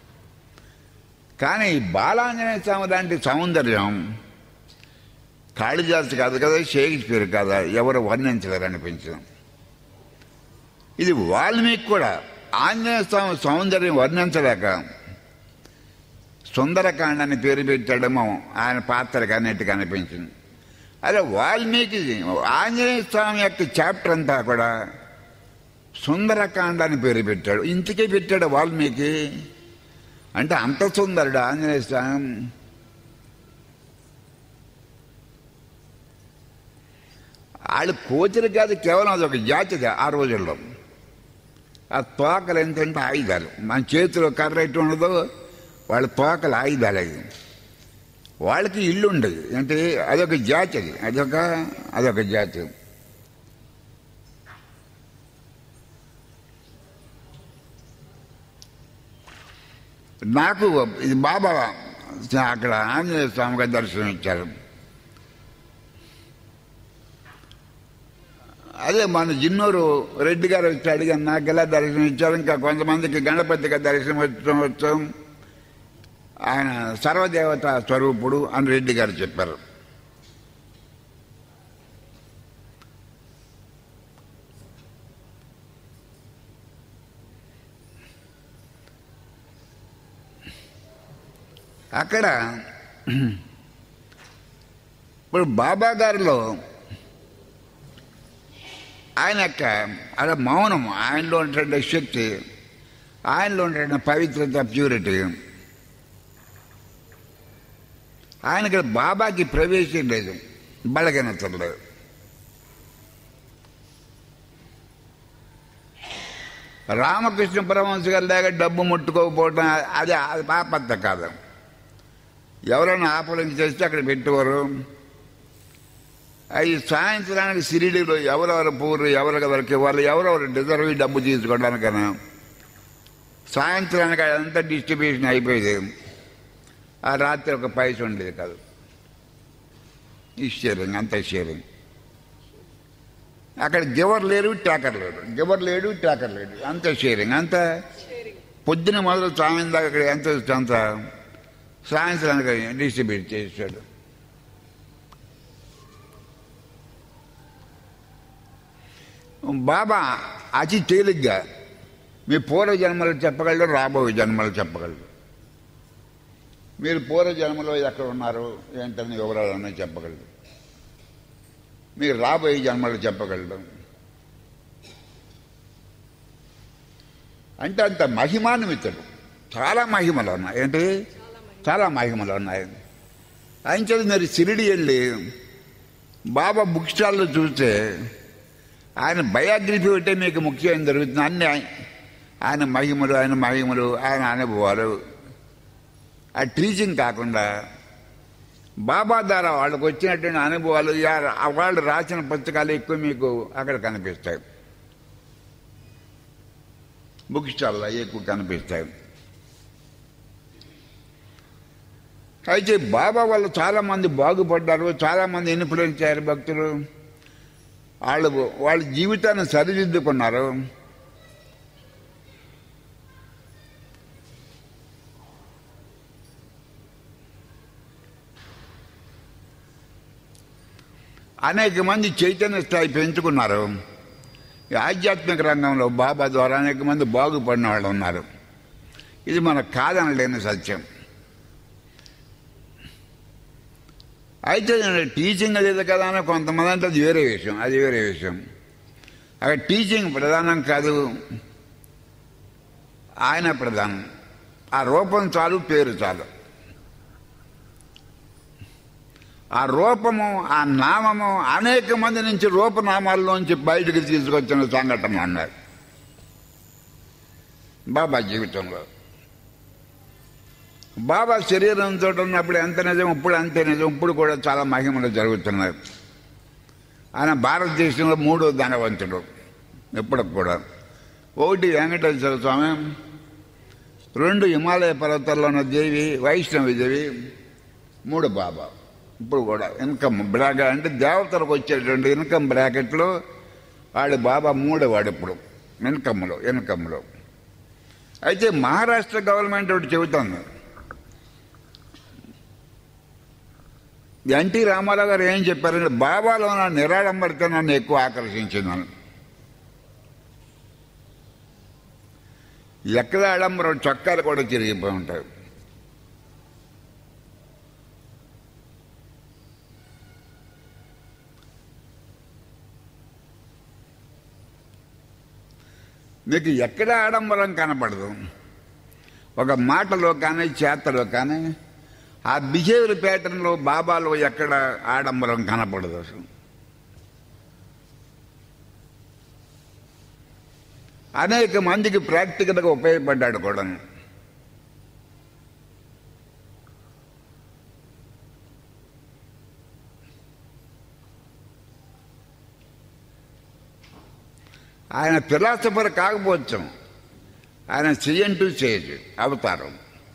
కానీ బాలాంజనేయ స్వామి లాంటి సౌందర్యం కాళిదాసు కాదు కదా షేక్స్పియర్ కాదా ఎవరు వర్ణించలేరు అనిపించింది ఇది వాల్మీకి కూడా ఆంజనేయ స్వామి సౌందర్యం వర్ణించలేక సుందరకాండ అని పేరు పెట్టాడేమో ఆయన పాత్రకి అన్నిటికీ అనిపించింది అదే వాల్మీకి ఆంజనేయ స్వామి యొక్క చాప్టర్ అంతా కూడా సుందరకాండ అని పేరు పెట్టాడు ఇంతకే పెట్టాడు వాల్మీకి అంటే అంత సుందరుడు ఆంజనేయ స్వామి వాళ్ళు కోచరు కాదు కేవలం అదొక జాతిది ఆ రోజుల్లో ఆ తోకలు ఎంతంటే ఆయుధాలు మన చేతిలో కర్ర ఎటు ఉండదో వాళ్ళ తోకలు ఆయుధాలు అవి వాళ్ళకి ఇల్లు ఉండదు అంటే అదొక జాతి అది అదొక అదొక జాతి నాకు ఇది బాబా అక్కడ ఆంజనేయ స్వామిగా దర్శనం ఇచ్చారు అదే మన జిన్నూరు రెడ్డి గారు వచ్చి అడిగాను నాకు ఎలా దర్శనం ఇచ్చారు ఇంకా కొంతమందికి గణపతిగా దర్శనం వచ్చం వచ్చాం ఆయన సర్వదేవత స్వరూపుడు అని రెడ్డి గారు చెప్పారు అక్కడ ఇప్పుడు బాబా గారిలో ఆయన యొక్క అలా మౌనం ఆయనలో ఉండే శక్తి ఆయనలో ఉండే పవిత్రత ప్యూరిటీ ఆయనకి బాబాకి ప్రవేశం లేదు బలగనతం లేదు రామకృష్ణ పరమహంస గారి దాకా డబ్బు ముట్టుకోకపోవడం అది అది పాపత్త కాదు ఎవరైనా ఆపలించి చేస్తే అక్కడ పెట్టేవారు అవి సాయంత్రానికి సిరిడిలో ఎవరెవరు పూర్రు ఎవరెవరికి వాళ్ళు ఎవరెవరు డిజర్వ్ డబ్బు తీసుకోవడానికైనా సాయంత్రానికి అదంతా డిస్ట్రిబ్యూషన్ అయిపోయేది ఆ రాత్రి ఒక పైస ఉండేది కాదు ఈ షేరింగ్ అంత షేరింగ్ అక్కడ గివర్ లేరు ట్యాకర్ లేడు గివర్ లేడు ట్యాకర్ లేడు అంత షేరింగ్ అంత పొద్దున మొదలు సాయంత్రం దాకా అక్కడ ఎంత వస్తే అంత సాయంత్రానికి డిస్ట్రిబ్యూట్ చేసాడు బాబా అతి తేలిగ్గా మీ పూర్వ జన్మలు చెప్పగలరు రాబోయే జన్మలు చెప్పగలరు మీరు పూర్వ జన్మలో ఎక్కడ ఉన్నారు ఏంటని వివరాలన్నీ చెప్పగలరు మీరు రాబోయే జన్మలు చెప్పగలరు అంటే అంత మహిమాన్వితుడు చాలా మహిమలు ఉన్నాయి ఏంటి చాలా మహిమలు ఉన్నాయి ఆయన చేత మీరు సిరిడి వెళ్ళి బాబా బుక్ స్టాల్లో చూస్తే ఆయన బయోగ్రఫీ ఒకటే మీకు ముఖ్యం జరుగుతుంది అన్ని ఆయన- ఆయన మహిమలు ఆయన మహిమలు ఆయన అనుభవాలు ఆ టీచింగ్ కాకుండా బాబా ద్వారా వాళ్ళకు వచ్చినటువంటి అనుభవాలు యా- ఆ వాళ్ళు రాసిన పుస్తకాలు ఎక్కువ మీకు అక్కడ కనిపిస్తాయి బుక్ స్టాల్లో ఎక్కువ కనిపిస్తాయి అయితే బాబా వాళ్ళు చాలా మంది బాగుపడ్డారు చాలా మంది ఇన్ఫ్లుయెన్స్ అయ్యారు భక్తులు వాళ్ళు వాళ్ళ జీవితాన్ని సరిదిద్దుకున్నారు అనేక మంది చైతన్య స్థాయి పెంచుకున్నారు ఈ ఆధ్యాత్మిక రంగంలో బాబా ద్వారా అనేక మంది బాగుపడిన వాళ్ళు ఉన్నారు ఇది మనకు కాదనలేని సత్యం అయితే నేను టీచింగ్ లేదు కదా అని కొంతమంది అంటే అది వేరే విషయం అది వేరే విషయం అక్కడ టీచింగ్ ప్రధానం కాదు ఆయన ప్రధానం ఆ రూపం చాలు పేరు చాలు ఆ రూపము ఆ నామము అనేక మంది నుంచి రూపనామాల్లోంచి బయటకు తీసుకొచ్చిన సంఘటన అన్నారు బాబా జీవితంలో బాబా శరీరంతో ఉన్నప్పుడు ఎంత నిజం ఇప్పుడు అంతే నిజం ఇప్పుడు కూడా చాలా మహిమలు జరుగుతున్నాయి ఆయన భారతదేశంలో మూడో ధనవంతుడు ఇప్పటికి కూడా ఒకటి వెంకటేశ్వర స్వామి రెండు హిమాలయ పర్వతాల్లో ఉన్న దేవి వైష్ణవి దేవి మూడు బాబా ఇప్పుడు కూడా ఇన్కమ్ బ్రాకెట్ అంటే దేవతలకు వచ్చేటువంటి ఇన్కమ్ బ్రాకెట్లో వాడి బాబా మూడవాడు ఇప్పుడు ఇన్కమ్లో ఇన్కమ్లో అయితే మహారాష్ట్ర గవర్నమెంట్ ఒకటి చెబుతుంది ఎన్టీ రామారావు గారు ఏం చెప్పారంటే బాబాలో నా నిరాడంబరిత నన్ను ఎక్కువ ఆకర్షించిందని ఎక్కడ ఆడంబరం చొక్కాలు కూడా చిరిగిపోయి ఉంటాయి మీకు ఎక్కడ ఆడంబరం కనపడదు ఒక మాటలో కానీ చేతలో కానీ ఆ బిహేవియర్ ప్యాటర్న్లో బాబాలో ఎక్కడ ఆడంబరం కనపడదు అసలు అనేక మందికి ప్రాక్టికల్గా ఉపయోగపడ్డాడు కూడా ఆయన ఫిలాసఫర్ కాకపోవచ్చు ఆయన చెయ్యం టు చేజ్ అవతారం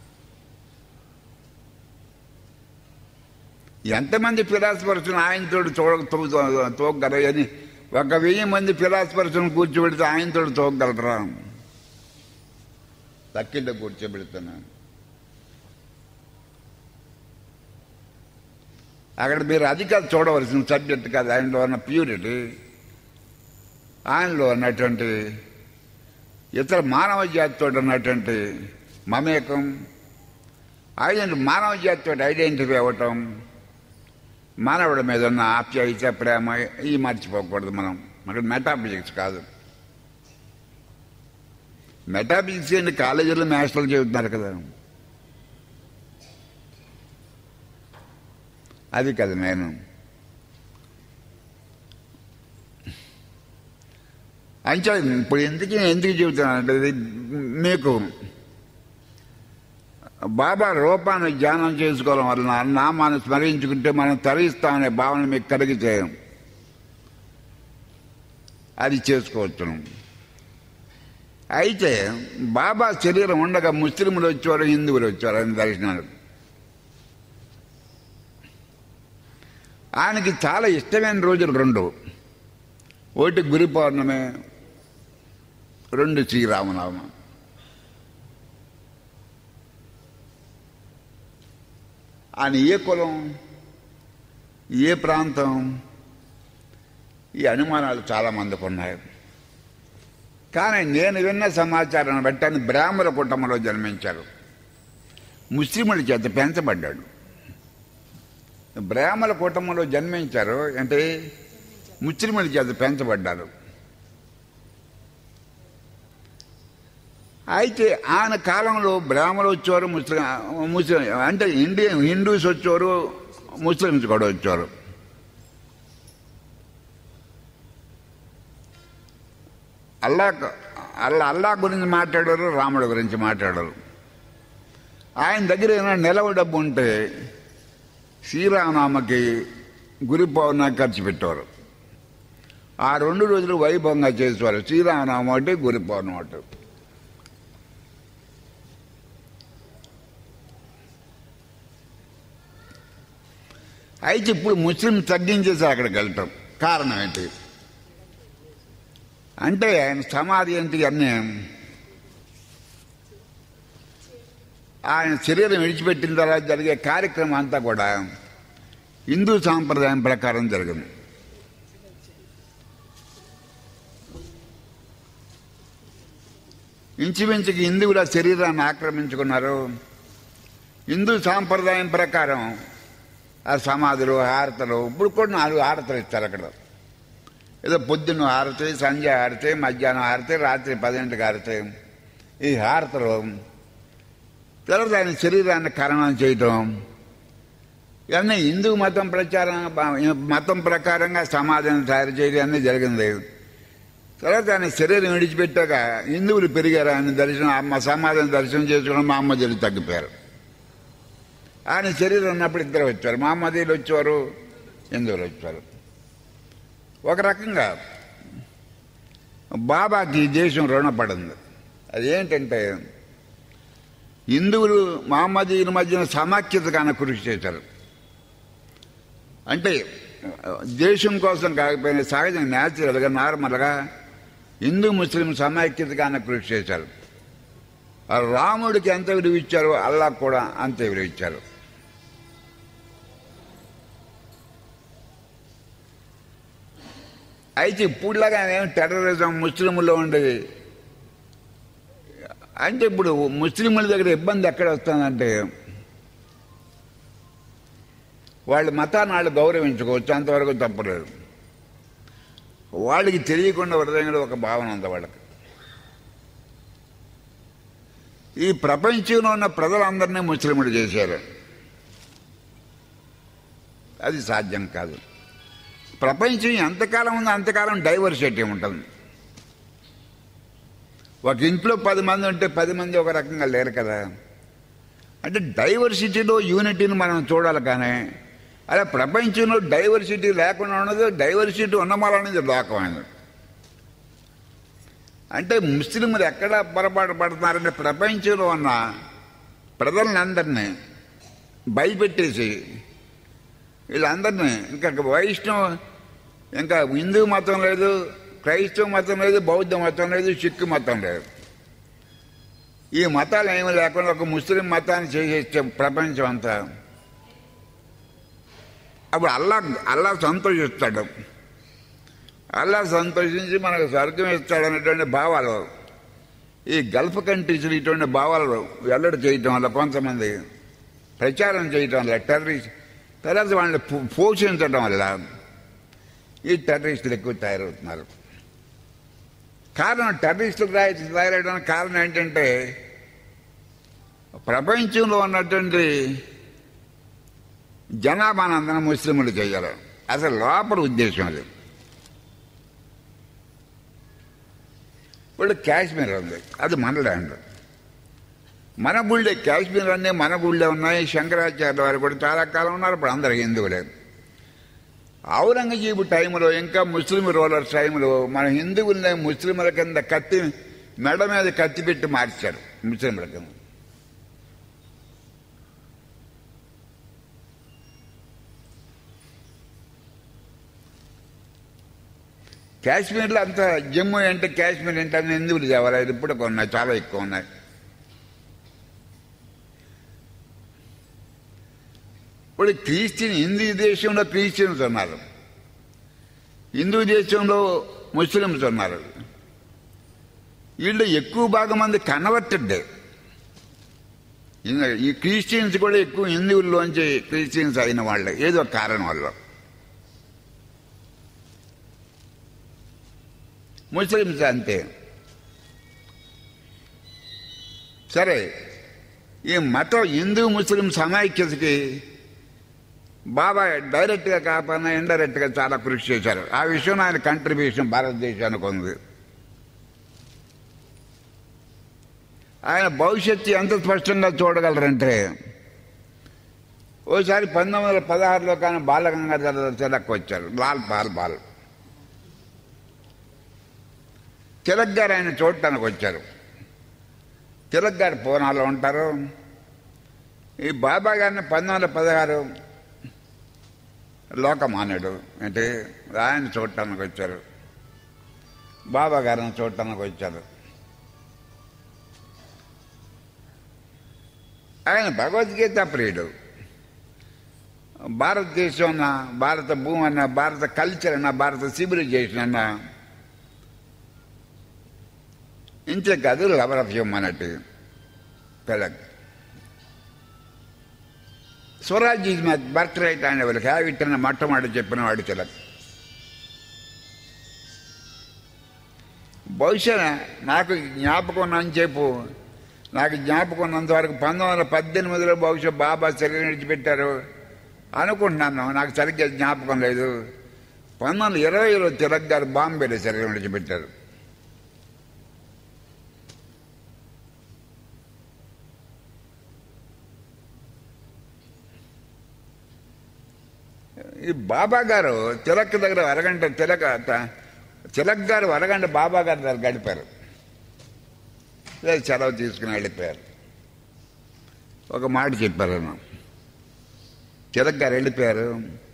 ఎంతమంది ఫిలాసఫర్స్ ఆయనతో చూడ తోగలరు అని ఒక వెయ్యి మంది ఫిలాసఫర్స్ కూర్చోబెడితే ఆయనతో తోగలరా తక్కింట కూర్చోబెడుతున్నాను అక్కడ మీరు అది కాదు చూడవలసిన సబ్జెక్ట్ కాదు ఆయనలో ఉన్న ప్యూరిటీ ఆయనలో ఉన్నటువంటి ఇతర మానవ జాతితో ఉన్నటువంటి మమేకం ఆయన మానవ జాతితో ఐడెంటిఫై అవ్వటం మానవుడి మీద ఉన్న ఆప్యాయత ప్రేమ ఇవి మర్చిపోకూడదు మనం అక్కడ మెటాఫిజిక్స్ కాదు మెటాఫిజిక్స్ ఏంటి కాలేజీలో మాస్టర్లు చెబుతున్నారు కదా అది కదా నేను అంటే ఇప్పుడు ఎందుకు ఎందుకు చెబుతానంటే ఇది మీకు బాబా రూపాన్ని ధ్యానం చేసుకోవడం వలన నామాన్ని స్మరించుకుంటే మనం తరిస్తామనే భావన మీకు కలిగితే అది చేసుకోవచ్చును అయితే బాబా శరీరం ఉండగా ముస్లింలు వచ్చేవారు హిందువులు వచ్చేవారు ఆయన దర్శనాలకు ఆయనకి చాలా ఇష్టమైన రోజులు రెండు ఒకటి గురు పౌర్ణమి రెండు శ్రీరామనామం ఆయన ఏ కులం ఏ ప్రాంతం ఈ అనుమానాలు చాలామందికి ఉన్నాయి కానీ నేను విన్న సమాచారాన్ని బట్టి ఆయన బ్రాహ్మణ కుటుంబంలో జన్మించారు ముస్లింల చేత పెంచబడ్డాడు బ్రాహ్మణ కుటుంబంలో జన్మించారు అంటే ముస్లింల చేత పెంచబడ్డారు అయితే ఆయన కాలంలో బ్రాహ్మణులు వచ్చేవారు ముస్లిం ముస్లిం అంటే ఇండియా హిందూస్ వచ్చేవారు ముస్లిమ్స్ కూడా వచ్చేవారు అల్లా అల్లా అల్లా గురించి మాట్లాడారు రాముడి గురించి మాట్లాడారు ఆయన దగ్గర ఏమైనా నిలవ డబ్బు ఉంటే శ్రీరామనామకి గురి పౌర్ణమి ఖర్చు పెట్టేవారు ఆ రెండు రోజులు వైభవంగా చేసేవారు శ్రీరామనామం ఒకటి గురి పౌర్ణమి ఒకటి అయితే ఇప్పుడు ముస్లిం తగ్గించేసి అక్కడికి వెళ్ళటం కారణం ఏంటి అంటే ఆయన సమాధి ఏంటి అన్నీ ఆయన శరీరం విడిచిపెట్టిన తర్వాత జరిగే కార్యక్రమం అంతా కూడా హిందూ సాంప్రదాయం ప్రకారం జరిగింది ఇంచుమించుకి హిందువుల శరీరాన్ని ఆక్రమించుకున్నారు హిందూ సాంప్రదాయం ప్రకారం ఆ సమాధులు హారతలు ఇప్పుడు కూడా నాలుగు హారతలు ఇస్తారు అక్కడ ఏదో పొద్దున్న హారతి సంధ్య హారతి మధ్యాహ్నం హారతి రాత్రి పదింటికి హారతి ఈ హారతలు తర్వాత ఆయన శరీరాన్ని ఖననం చేయటం ఇవన్నీ హిందూ మతం ప్రచారం మతం ప్రకారంగా సమాజం తయారు చేయడం అన్నీ జరిగింది తర్వాత ఆయన శరీరం విడిచిపెట్టాక హిందువులు పెరిగారు ఆయన దర్శనం అమ్మ సమాజం దర్శనం చేసుకోవడం మా అమ్మజీలు తగ్గిపోయారు ఆయన శరీరం ఉన్నప్పుడు ఇద్దరు వచ్చారు మహమ్మదీలు వచ్చేవారు హిందువులు వచ్చారు ఒక రకంగా బాబాకి ఈ దేశం రుణపడింది అదేంటంటే హిందువులు మహమ్మదీయుల మధ్యన సమాఖ్యత కాన కృషి చేశారు అంటే దేశం కోసం కాకపోయినా సహజంగా న్యాచురల్గా నార్మల్గా హిందూ ముస్లిం సమైక్యత కాన కృషి చేశారు ఆ రాముడికి ఎంత విలువ ఇచ్చారో అల్లా కూడా అంతే విలువ ఇచ్చారు అయితే ఇప్పుడులాగా ఏం టెర్రరిజం ముస్లింలో ఉండేది అంటే ఇప్పుడు ముస్లింల దగ్గర ఇబ్బంది ఎక్కడ వస్తుందంటే వాళ్ళ మతాన్ని వాళ్ళు గౌరవించుకోవచ్చు అంతవరకు తప్పలేదు వాళ్ళకి తెలియకుండా హృదయంలో ఒక భావన ఉంది వాళ్ళకి ఈ ప్రపంచంలో ఉన్న ప్రజలందరినీ ముస్లింలు చేశారు అది సాధ్యం కాదు ప్రపంచం ఎంతకాలం ఉందో అంతకాలం డైవర్సిటీ ఉంటుంది ఒక ఇంట్లో పది మంది ఉంటే పది మంది ఒక రకంగా లేరు కదా అంటే డైవర్సిటీలో యూనిటీని మనం చూడాలి కానీ అలా ప్రపంచంలో డైవర్సిటీ లేకుండా ఉన్నది డైవర్సిటీ ఉన్నమాలనేది లోకమైనది అంటే ముస్లింలు ఎక్కడ పొరపాటు పడుతున్నారంటే ప్రపంచంలో ఉన్న ప్రజలందరినీ భయపెట్టేసి వీళ్ళందరినీ ఇంకా వైష్ణవ ఇంకా హిందూ మతం లేదు క్రైస్తవ మతం లేదు బౌద్ధ మతం లేదు సిక్కు మతం లేదు ఈ మతాలు ఏమి లేకుండా ఒక ముస్లిం మతాన్ని చేసేస్తే ప్రపంచం అంతా అప్పుడు అల్లా అల్లా సంతోషిస్తాడు అల్లా సంతోషించి మనకు స్వర్గం ఇస్తాడు అనేటువంటి భావాలు ఈ గల్ఫ్ కంట్రీస్లో ఇటువంటి భావాలు వెల్లడి చేయటం వల్ల కొంతమంది ప్రచారం చేయటం వల్ల టెర్రరిస్ట్ తర్వాత వాళ్ళని పో- పోషించడం వల్ల ఈ టెర్రరిస్టులు ఎక్కువ తయారవుతున్నారు కారణం టెర్రరిస్టులు తయారు తయారవడానికి కారణం ఏంటంటే ప్రపంచంలో ఉన్నటువంటి జనాభానందరం ముస్లింలు చేయాలి అసలు లోపల ఉద్దేశం అది ఇప్పుడు కాశ్మీర్ ఉంది అది మన ల్యాండ్ మన గుళ్ళే కాశ్మీర్ అన్నీ మన గుళ్ళే ఉన్నాయి శంకరాచార్య వారు కూడా చాలా కాలం ఉన్నారు ఇప్పుడు అందరు హిందువులే ఔరంగజీబు టైంలో ఇంకా ముస్లిం రూలర్స్ టైంలో మన హిందువుల్ని ముస్లింల కింద కత్తి మెడ మీద కత్తి పెట్టి మార్చారు ముస్లింల కింద కాశ్మీర్లో అంత జమ్మూ అంటే కాశ్మీర్ అంటే అన్ని హిందువులు దేవాలయాలు ఇప్పుడు ఉన్నాయి చాలా ఎక్కువ ఉన్నాయి ఇప్పుడు క్రిస్టియన్ హిందూ దేశంలో క్రిస్టియన్స్ ఉన్నారు హిందూ దేశంలో ముస్లిమ్స్ ఉన్నారు వీళ్ళు ఎక్కువ భాగం మంది కన్వర్టెడ్ ఈ క్రిస్టియన్స్ కూడా ఎక్కువ హిందువుల్లోంచి క్రిస్టియన్స్ అయిన వాళ్ళే ఏదో కారణం వల్ల ముస్లిమ్స్ అంతే సరే ఈ మతం హిందూ ముస్లిం సమైక్యతకి బాబా డైరెక్ట్గా కాకపోయినా ఇండైరెక్ట్గా చాలా కృషి చేశారు ఆ విషయం ఆయన కంట్రిబ్యూషన్ భారతదేశానికి ఉంది ఆయన భవిష్యత్తు ఎంత స్పష్టంగా చూడగలరంటే ఓసారి పంతొమ్మిది వందల పదహారులో కానీ బాలగంగాధర తిలక్ వచ్చారు లాల్ పాల్ బాల్ తిలక్ గారు ఆయన చూడటానికి వచ్చారు తిలక్ గారు పూనాలో ఉంటారు ఈ బాబా గారిని పంతొమ్మిది వందల పదహారు లోకమాన్యుడు అంటే ఆయన చూడటానికి వచ్చారు బాబా గారిని చూడటానికి వచ్చారు ఆయన భగవద్గీత ప్రియుడు భారతదేశం అన్న భారత భూమి అన్న భారత కల్చర్ అన్న భారత సివిలైజేషన్ అన్న ఇంతే కాదు లవర్ ఆఫ్ హ్యూమ్ అన్నట్టు Tilak swaraj is my birth right ఆయన వాళ్ళకి హ్యావ్ ఇట్ అన్న మొట్టమొదటి చెప్పిన వాడు తిలక్ బహుశా నాకు జ్ఞాపకం ఉన్నని చెప్పు నాకు జ్ఞాపకం ఉన్నంత వరకు పంతొమ్మిది వందల పద్దెనిమిదిలో బహుశా బాబా శరీరం విడిచిపెట్టారు అనుకుంటున్నాను నాకు సరిగ్గా జ్ఞాపకం లేదు పంతొమ్మిది వందల ఇరవైలో తిలక్ గారు బాంబేలో శరీరం విడిచిపెట్టారు ఈ బాబా గారు తిలక్ దగ్గర అరగంట తిలక తిలక్ గారు అరగంట బాబా గారి దగ్గర గడిపారు లేదు సెలవు తీసుకుని వెళ్ళిపోయారు ఒక మాట చెప్పారు ఆయన. తిలక్ గారు వెళ్ళిపోయారు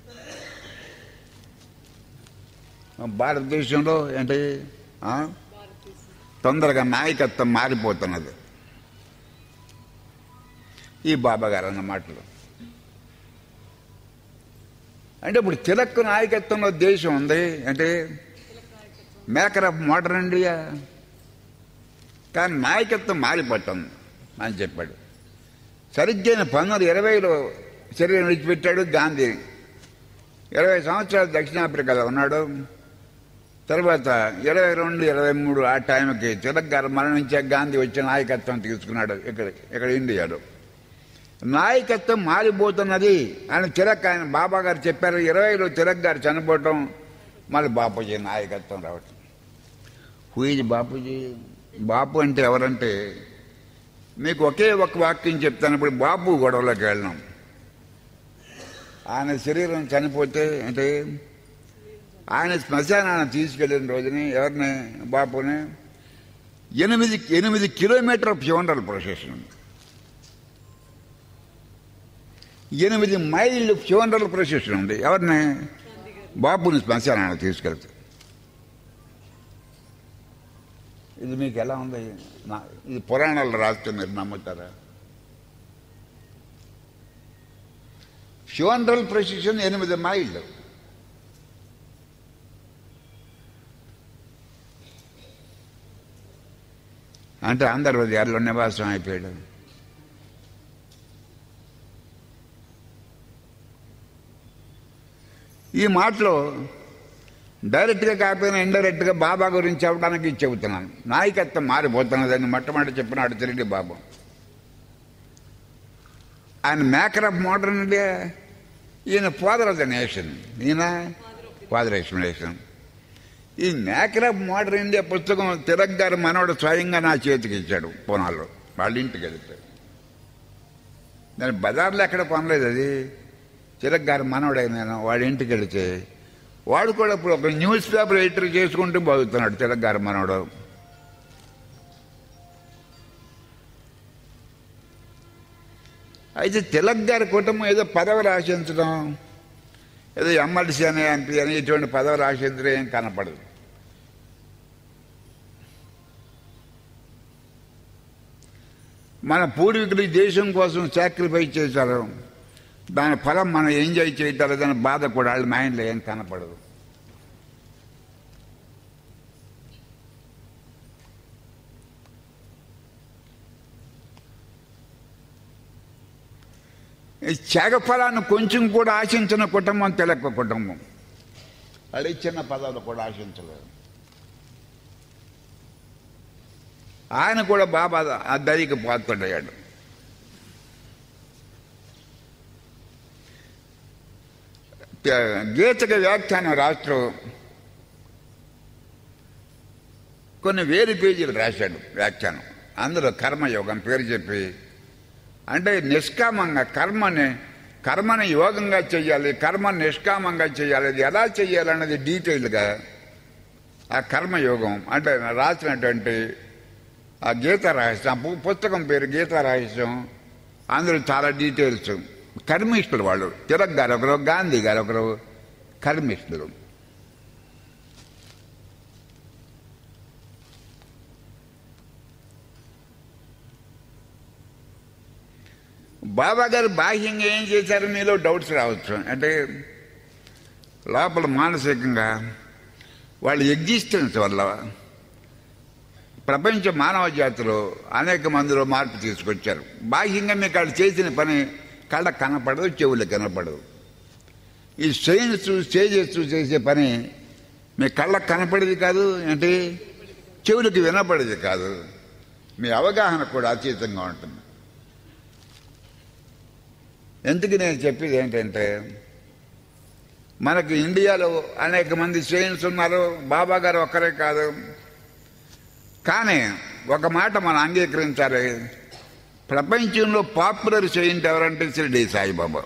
భారతదేశంలో ఏంటి ఆ? తొందరగా నాయకత్వం మారిపోతున్నది ఈ బాబా గారు అన్న మాటలు అంటే ఇప్పుడు తిలక్ నాయకత్వంలో దేశం ఉంది అంటే మేకర్ ఆఫ్ మోడర్న్ ఇండియా కానీ నాయకత్వం మారిపోతుంది అని చెప్పాడు సరిగ్గా పంతొమ్మిది వందల ఇరవైలో శరీరం విడిచిపెట్టాడు గాంధీ ఇరవై సంవత్సరాలు దక్షిణాఫ్రికాలో ఉన్నాడు తర్వాత ఇరవై రెండు ఇరవై మూడు ఆ టైంకి తిలక్ గారు మరణించే గాంధీ వచ్చి నాయకత్వం తీసుకున్నాడు ఇక్కడ ఇక్కడ ఇండియాలో నాయకత్వం మారిపోతున్నది అని తిలక్ ఆయన బాబా గారు చెప్పారు ఇరవైలో తిలక్ గారు చనిపోవటం మళ్ళీ బాపూజీ నాయకత్వం రావటం హూయిజ్ బాపూజీ బాపు అంటే ఎవరంటే మీకు ఒకే ఒక వాక్యం చెప్తాను ఇప్పుడు బాపు గొడవలోకి వెళ్ళినాం ఆయన శరీరం చనిపోతే అంటే ఆయన శ్మశానాన్ని తీసుకెళ్ళిన రోజుని ఎవరిని బాపుని ఎనిమిది ఎనిమిది కిలోమీటర్ ఫ్యూనరల్ ప్రొసెషన్ ఉంది ఎనిమిది మైళ్ళు ఫ్యూనరల్ ప్రొసెషన్ ఉంది ఎవరిని బాపుని శ్మశానాన్ని తీసుకెళ్తే ఇది మీకు ఎలా ఉంది నా- ఇది పురాణాలు రాస్తే మీరు నమ్ముతారా ఫ్యూనరల్ ప్రొసెషన్ ఎనిమిది మైళ్ళు అంటే అందరు హృదయాల్లో నివాసం అయిపోయాడు ఈ మాటలో డైరెక్ట్గా కాకపోయినా ఇండైరెక్ట్గా బాబా గురించి చెప్పడానికి చెబుతున్నాను నాయకత్వం మారిపోతున్నదని మొట్టమొదటి చెప్పినాడు తిరిగి బాబు ఆయన మేకర్ ఆఫ్ మోడర్న్ ఇండియా ఈయన ఫాదర్ ఆఫ్ ద నేషన్ ఈయన ఫాదర్ ఆఫ్ నేషన్ ఈ మేకర్ ఆఫ్ మోడర్న్ ఇండియా పుస్తకం తిలక్ గారు మనవడు స్వయంగా నా చేతికి ఇచ్చాడు పూనాలో వాళ్ళ ఇంటికి వెళ్తే నేను బజార్లో ఎక్కడ కొనలేదు అది తిలక్ గారు మనవడే నేను వాళ్ళ ఇంటికి వెళితే వాడు కూడా ఇప్పుడు ఒక న్యూస్ పేపర్ ఎడిటర్ చేసుకుంటూ బాగుతున్నాడు తెలంగాణ మనవడు అయితే తిలక్ గారి కుటుంబం ఏదో పదవి ఆశించడం ఏదో ఎమ్మెల్సీ అని ఎంపీ అని ఇటువంటి పదవి ఆశించడం ఏం కనపడదు మన పూర్వీకులు ఈ దేశం కోసం సాక్రిఫైస్ చేశారు దాని ఫలం మనం ఎంజాయ్ చేయటం దాని బాధ కూడా వాళ్ళ మైండ్లో ఏం కనపడదు ఈ త్యాగ ఫలాన్ని కొంచెం కూడా ఆశించిన కుటుంబం తెలక కుటుంబం వాళ్ళు ఇచ్చిన పదవులు కూడా ఆశించలేదు ఆయన కూడా బాబా ఆ దరికి పాత్రయ్యాడు గీతక వ్యాఖ్యానం రాష్ట్రం కొన్ని వేలు పేజీలు రాశాడు వ్యాఖ్యానం అందులో కర్మయోగం పేరు చెప్పి అంటే నిష్కామంగా కర్మని కర్మని యోగంగా చేయాలి కర్మ నిష్కామంగా చేయాలి అది ఎలా చేయాలన్నది డీటెయిల్గా ఆ కర్మయోగం అంటే రాసినటువంటి ఆ గీత రహస్యం పు- పుస్తకం పేరు గీత రహస్యం అందులో చాలా డీటెయిల్స్ కర్మిష్ఠులు వాళ్ళు తిలక్ గారు ఒకరు గాంధీ గారు ఒకరు కర్మిష్ఠులు బాబా గారు బాహ్యంగా ఏం చేశారు మీలో డౌట్స్ రావచ్చు అంటే లోపల మానసికంగా వాళ్ళ ఎగ్జిస్టెన్స్ వల్ల ప్రపంచ మానవ జాతిలో అనేక మందిలో మార్పు తీసుకొచ్చారు బాహ్యంగా మీకు వాళ్ళు చేసిన పని కళ్ళ కనపడదు చెవులు కనపడదు ఈ సైన్స్ స్టేజెస్ చేసే పని మీ కళ్ళకు కనపడేది కాదు అంటే చెవులకు వినపడేది కాదు మీ అవగాహన కూడా అతీతంగా ఉంటుంది ఎందుకు నేను చెప్పేది ఏంటంటే మనకి ఇండియాలో అనేక మంది సైన్స్ ఉన్నారు బాబా గారు ఒక్కరే కాదు కానీ ఒక మాట మనం అంగీకరించాలి ప్రపంచంలో పాపులర్ సెయింట్ ఎవరంటే షిరిడి సాయిబాబా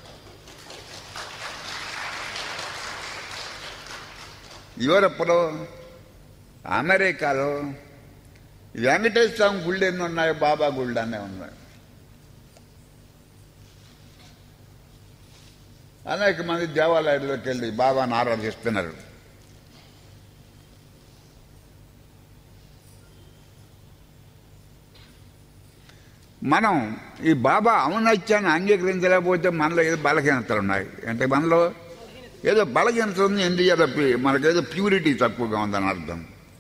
యూరప్లో అమెరికాలో వెంకటేశ్వర స్వామి గుళ్ళు ఎన్ని ఉన్నాయో బాబా గుళ్ళు అనే ఉన్నాయి అనేక మంది దేవాలయాల్లోకి వెళ్ళి బాబాను ఆరాధిస్తున్నారు మనం ఈ బాబా ఔన్నత్యాన్ని అంగీకరించలేకపోతే మనలో ఏదో బలహీనతలు ఉన్నాయి అంటే మనలో ఏదో బలహీనత ఉంది ఇండియాలో పి- మనకేదో ప్యూరిటీ తక్కువగా ఉందని అర్థం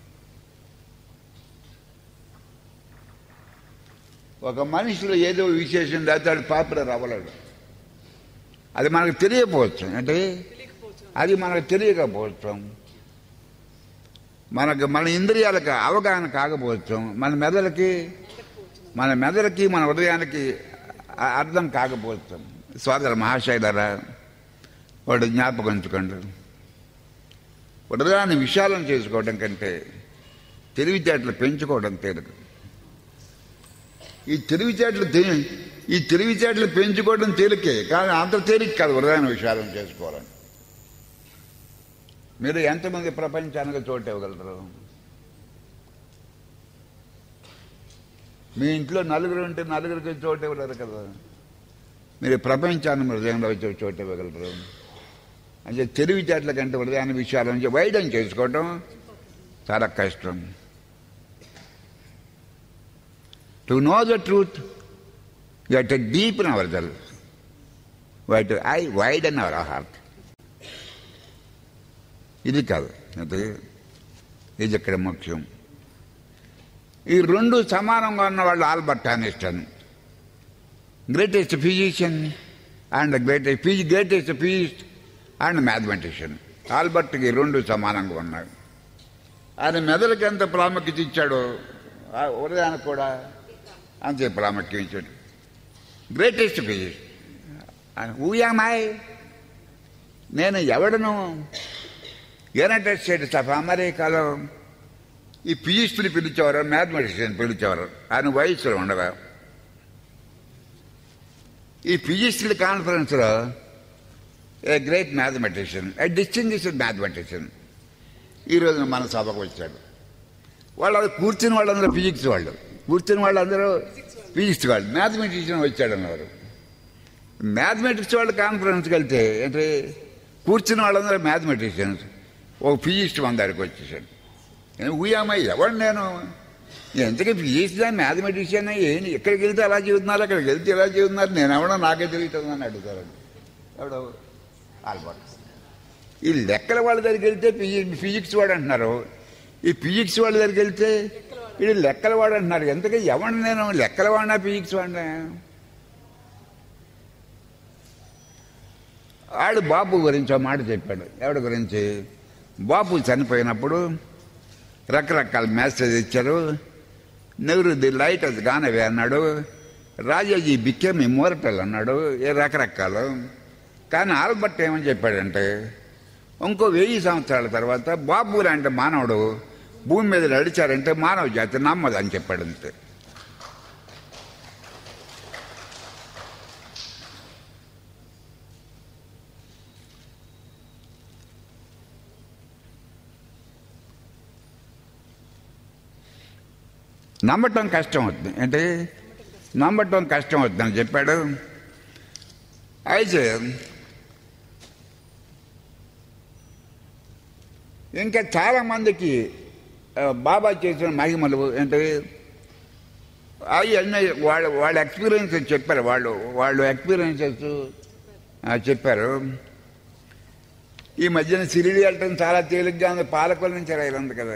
ఒక మనిషిలో ఏదో విశేషం లేకపోతే వాడు పాపులర్ అవ్వలేడు అది మనకు తెలియకపోవచ్చు అంటే అది మనకు తెలియకపోవచ్చు మనకు మన ఇంద్రియాలకు అవగాహన కాకపోవచ్చు మన మెదడుకి మన మెదడుకి మన హృదయానికి అ- అర్థం కాకపోవచ్చు సోదర మహాశైలరా వాడు జ్ఞాపకం ఉంచుకోండి హృదయాన్ని విశాలం చేసుకోవడం కంటే తెలివితేటలు పెంచుకోవడం తేలిక ఈ తెలివితేటలు తె- ఈ తెలివితేటలు పెంచుకోవడం తేలికే కానీ అంత తేలిక కాదు హృదయాన్ని విశాలం చేసుకోవాలని మీరు ఎంతమంది ప్రపంచానికి చోటు ఇవ్వగలరు మీ ఇంట్లో నలుగురు ఉంటే నలుగురికి చోటు ఇవ్వలేరు కదా మీరు ప్రపంచాన్ని హృదయంలో వచ్చే చోటు ఇవ్వగలరు అంటే తెలివితేటల కంటే హృదయాన్ని విషయాల నుంచి వైడం చేసుకోవటం చాలా కష్టం to know the truth you to deep in our self why to I wide in our heart ఇది కాదు అది ఇది ఇక్కడ ముఖ్యం ఈ రెండు సమానంగా ఉన్న వాళ్ళు Albert Einstein greatest physician and greatest physi greatest physicist and mathematician ఆల్బర్ట్కి రెండు సమానంగా ఉన్నాయి ఆయన మెదడుకి ఎంత ప్రాముఖ్యత ఇచ్చాడో ఆ హృదయానికి కూడా అంతే ప్రాముఖ్యం ఇచ్చాడు గ్రేటెస్ట్ ఫిజిస్ట్ ఊయామాయ్ నేను ఎవడను యునైటెడ్ స్టేట్స్ ఆఫ్ అమెరికాలో ఈ ఫిజిస్ట్ని పిలిచేవారు మ్యాథమెటిషియన్ పిలిచేవారు ఆయన వయసులో ఉండగా ఈ ఫిజిస్టుల కాన్ఫరెన్స్లో a great mathematician a distinguished mathematician ఈ రోజున మన సభకు వచ్చాడు వాళ్ళు అది కూర్చుని వాళ్ళందరూ ఫిజిక్స్ వాళ్ళు కూర్చుని వాళ్ళందరూ ఫిజిక్స్ వాళ్ళు మ్యాథమెటిషియన్ వచ్చాడు అన్నారు మ్యాథమెటిక్స్ వాళ్ళు కాన్ఫరెన్స్కి వెళ్తే అంటే కూర్చుని వాళ్ళందరూ మ్యాథమెటిషియన్స్ ఒక ఫిజిక్స్ట్ మన దగ్గరికి వచ్చేసాడు ఊయామై ఎవడు నేను ఎంతకీ ఫిజిక్స్ మ్యాథమెటిషియన్ ఏంటి ఎక్కడికి వెళ్తే అలా చెబుతున్నారు అక్కడికి వెళ్తే ఎలా చెబుతున్నారు నేను ఎవడో నాకే తెలియటుందని అడుగుతారండి ఎవడో ఆల్బర్ట్ ఈ లెక్కల వాళ్ళ దగ్గరికి వెళ్తే ఫిజి- ఫిజిక్స్ వాడు అంటున్నారు ఈ ఫిజిక్స్ వాళ్ళ దగ్గరికి వెళ్తే ఇది లెక్కల వాడు అంటున్నారు ఎంతకీ ఎవరిని నేను లెక్కల వాడినా ఫిజిక్స్ వాడినా ఆడు బాపు గురించి ఒక మాట చెప్పాడు ఎవడి గురించి బాపు చనిపోయినప్పుడు రకరకాల మెసేజ్ ఇచ్చారు నెహ్రూ ది లైట్ అది గానవే అన్నాడు రాజాజీ బిక్కేమ్ ఇమ్మోరటల్ అన్నాడు ఏ రకరకాలు కానీ ఆల్బర్ట్ ఏమని చెప్పాడంటే ఇంకో వెయ్యి సంవత్సరాల తర్వాత బాబు లాంటి మానవుడు భూమి మీద నడిచారంటే మానవ జాతి నమ్మదు అని చెప్పాడు అంతే నమ్మటం కష్టం అవుతుంది అంటే నమ్మటం కష్టం అవుతుంది అని చెప్పాడు అయితే ఇంకా చాలా మందికి ఆ, బాబా చేసిన మహిమలు అంటే అవన్నీ వాళ్ళ వాళ్ళ ఎక్స్పీరియన్సెస్ చెప్పారు వాళ్ళు వాళ్ళు ఎక్స్పీరియన్సెస్ చెప్పారు ఈ మధ్యన సిరిడి వెళ్ళటం చాలా తేలిగ్గా ఉంది పాలకొల నుంచి రైలు కదా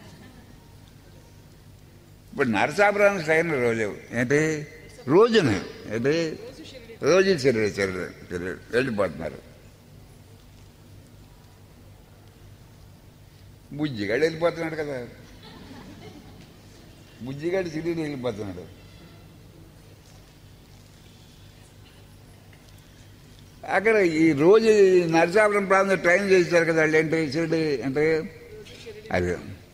ఇప్పుడు నరసాపురం ట్రైన్ రోజు ఏంటి రోజున ఏంటి రోజు సిరిడి సిరిడి సిరిడి వెళ్ళిపోతున్నారు బుజ్జిగాడు వెళ్ళిపోతున్నాడు కదా బుజ్జిగాడు సిరిడి వెళ్ళిపోతున్నాడు అక్కడ ఈ రోజు ఈ నరసాపురం ప్రాంతం ట్రైన్ చేశారు కదా వాళ్ళు ఏంటి షిరిడి అంటే అది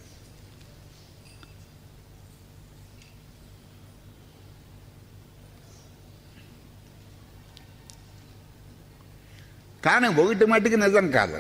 కానీ ఒకటి మట్టికి నిజం కాదు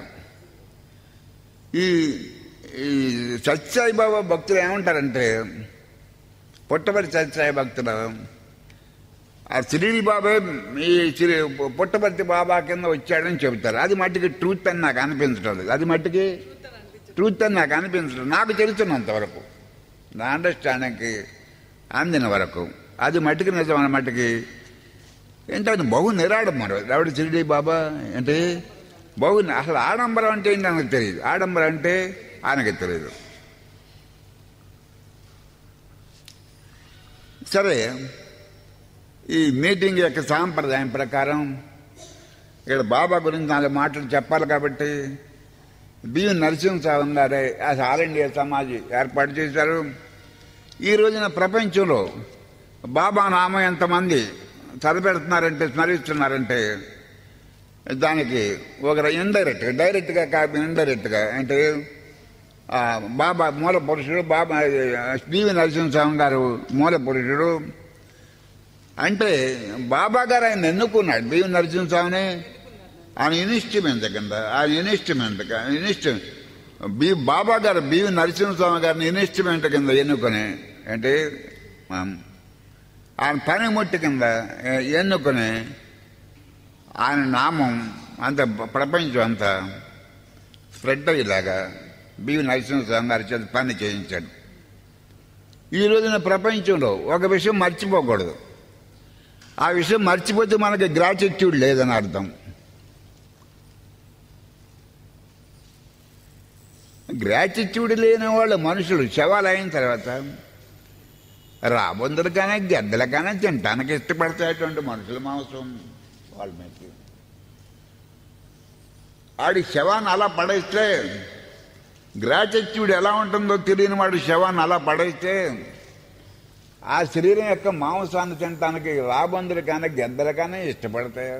ఈ ఈ సత్యాయి బాబా భక్తులు ఏమంటారంటే పుట్టపర్తి సత్యాయి భక్తులు ఆ సిరిడి బాబే ఈ సిరి పుట్టపర్తి బాబా కింద వచ్చాడని చెబుతారు అది మట్టికి ట్రూత్ అని నాకు అనిపించడం లేదు అది మట్టికి ట్రూత్ అని నాకు అనిపించడం నాకు తెలుసున్నంత వరకు నా అండర్స్టాండింగ్కి అందిన వరకు అది మట్టికి నిజం అన్న మట్టికి ఏంటంటే అది బహు నిరాడంబరం ఎవడు షిరిడి బాబా అంటే బహు అసలు ఆడంబరం అంటే ఏంటి నాకు తెలియదు ఆడంబరం అంటే ఆయనకి తెలియదు సరే ఈ మీటింగ్ యొక్క సాంప్రదాయం ప్రకారం ఇక్కడ బాబా గురించి నాలుగు మాటలు చెప్పాలి కాబట్టి బియ్య నరసింహస్వామి గారే అసలు ఆల్ ఇండియా సమాజ్ ఏర్పాటు చేశారు ఈ రోజున ప్రపంచంలో బాబా నామం ఎంతమంది చదివెడుతున్నారంటే స్మరిస్తున్నారంటే దానికి ఒక ఇండైరెక్ట్ డైరెక్ట్గా కాదు ఇండైరెక్ట్గా అంటే ఆ, బాబా మూల పురుషుడు బాబా స్టీవి నరసింహస్వామి గారు మూల పురుషుడు అంటే బాబా గారు ఆయన ఎన్నుకున్నాడు బివి నరసింహస్వామిని ఆయన ఇన్స్ట్రుమెంట్ కింద ఆయన ఇన్స్ట్రుమెంట్ ఇన్స్ట్రుమెంట్ బి బాబా గారు బివి నరసింహస్వామి గారిని ఇన్స్ట్రుమెంట్ కింద ఎన్నుకొని అంటే ఆ, ఆయన పనిముట్టి కింద ఏ, ఎన్నుకొని ఆయన నామం అంత ప్రపంచం అంతా స్ప్రెడ్ అయ్యేలాగా బివి నరసింహస్వామి గారి చేత పని చేయించాడు ఈ రోజున ప్రపంచంలో ఒక విషయం మర్చిపోకూడదు ఆ విషయం మర్చిపోతే మనకి గ్రాటిట్యూడ్ లేదని అర్థం గ్రాటిట్యూడ్ లేని వాళ్ళు మనుషులు శవాలు అయిన తర్వాత రాబందులకైనా గద్దలకైనా తినటానికి ఇష్టపడతాయటువంటి మనుషుల మాంసం వాళ్ళ మీద ఆడి శవాన్ని అలా పడేస్తే గ్రాటిట్యూడ్ ఎలా ఉంటుందో తెలియని వాడు శవాన్ని అలా పడేస్తే ఆ శరీరం యొక్క మాంసాన్ని తినటానికి రాబందులకైనా గద్దలకైనా ఇష్టపడతాయి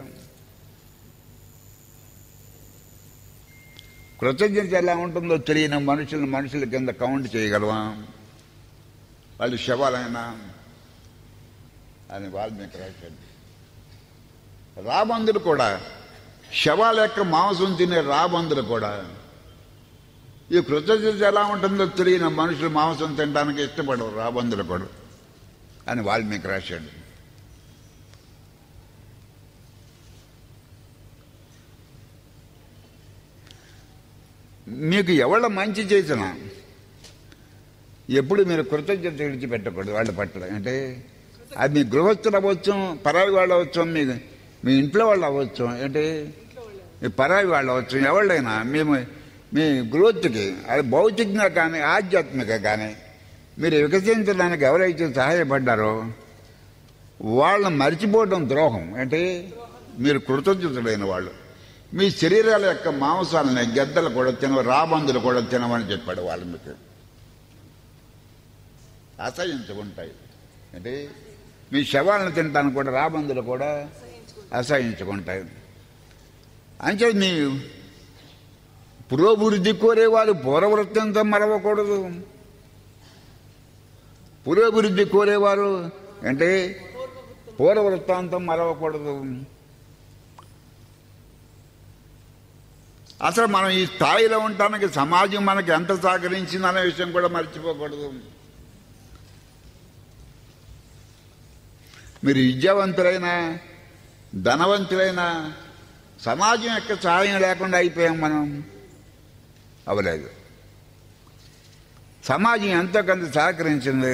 కృతజ్ఞత ఎలా ఉంటుందో తెలియని మనుషులు మనుషుల కింద కౌంట్ చేయగలవా వాళ్ళు శవాలైనా అని వాల్మీకి రాశాడు రాబందులు కూడా శవాల యొక్క మాంసం తినే రాబందులు కూడా ఈ కృతజ్ఞత ఎలా ఉంటుందో తెలియని మనుషులు మాంసం తినడానికి ఇష్టపడరు రాబందులు కూడా అని వాల్మీకి రాశాడు మీకు ఎవళ్ళ మంచి చేసినా ఎప్పుడు మీరు కృతజ్ఞత విడిచిపెట్టకూడదు వాళ్ళ పట్ల అంటే అది మీ గృహస్థులు అవ్వచ్చు పరాయి వాళ్ళు అవ్వచ్చు మీ మీ ఇంట్లో వాళ్ళు అవ్వచ్చు అంటే మీ పరాయి వాళ్ళు అవ్వచ్చు ఎవళ్ళైనా మేము మీ గ్రోత్కి అది భౌతికంగా కానీ ఆధ్యాత్మిక కానీ మీరు వికసించడానికి ఎవరైతే సహాయపడ్డారో వాళ్ళని మర్చిపోవడం ద్రోహం అంటే మీరు కృతజ్ఞతులైన వాళ్ళు మీ శరీరాల యొక్క మాంసాలని గెద్దలు కూడా తినవ రాబందులు కూడా తినమని చెప్పాడు వాళ్ళు మీకు అసహించుకుంటాయి అంటే మీ శవాలను తినడానికి కూడా రాబందులు కూడా అసహించుకుంటాయి అంటే మీ పురోభివృద్ధి కోరేవారు పూర్వవృత్తంతో మరవకూడదు పురోభివృద్ధి కోరేవారు అంటే పూర్వవృత్తాంతం మరవకూడదు అసలు మనం ఈ స్థాయిలో ఉండటానికి సమాజం మనకి ఎంత సహకరించిందనే విషయం కూడా మర్చిపోకూడదు మీరు విద్యావంతులైనా ధనవంతులైనా సమాజం యొక్క సహాయం లేకుండా అయిపోయాం మనం అవలేదు సమాజం ఎంతో కొంత సహకరించింది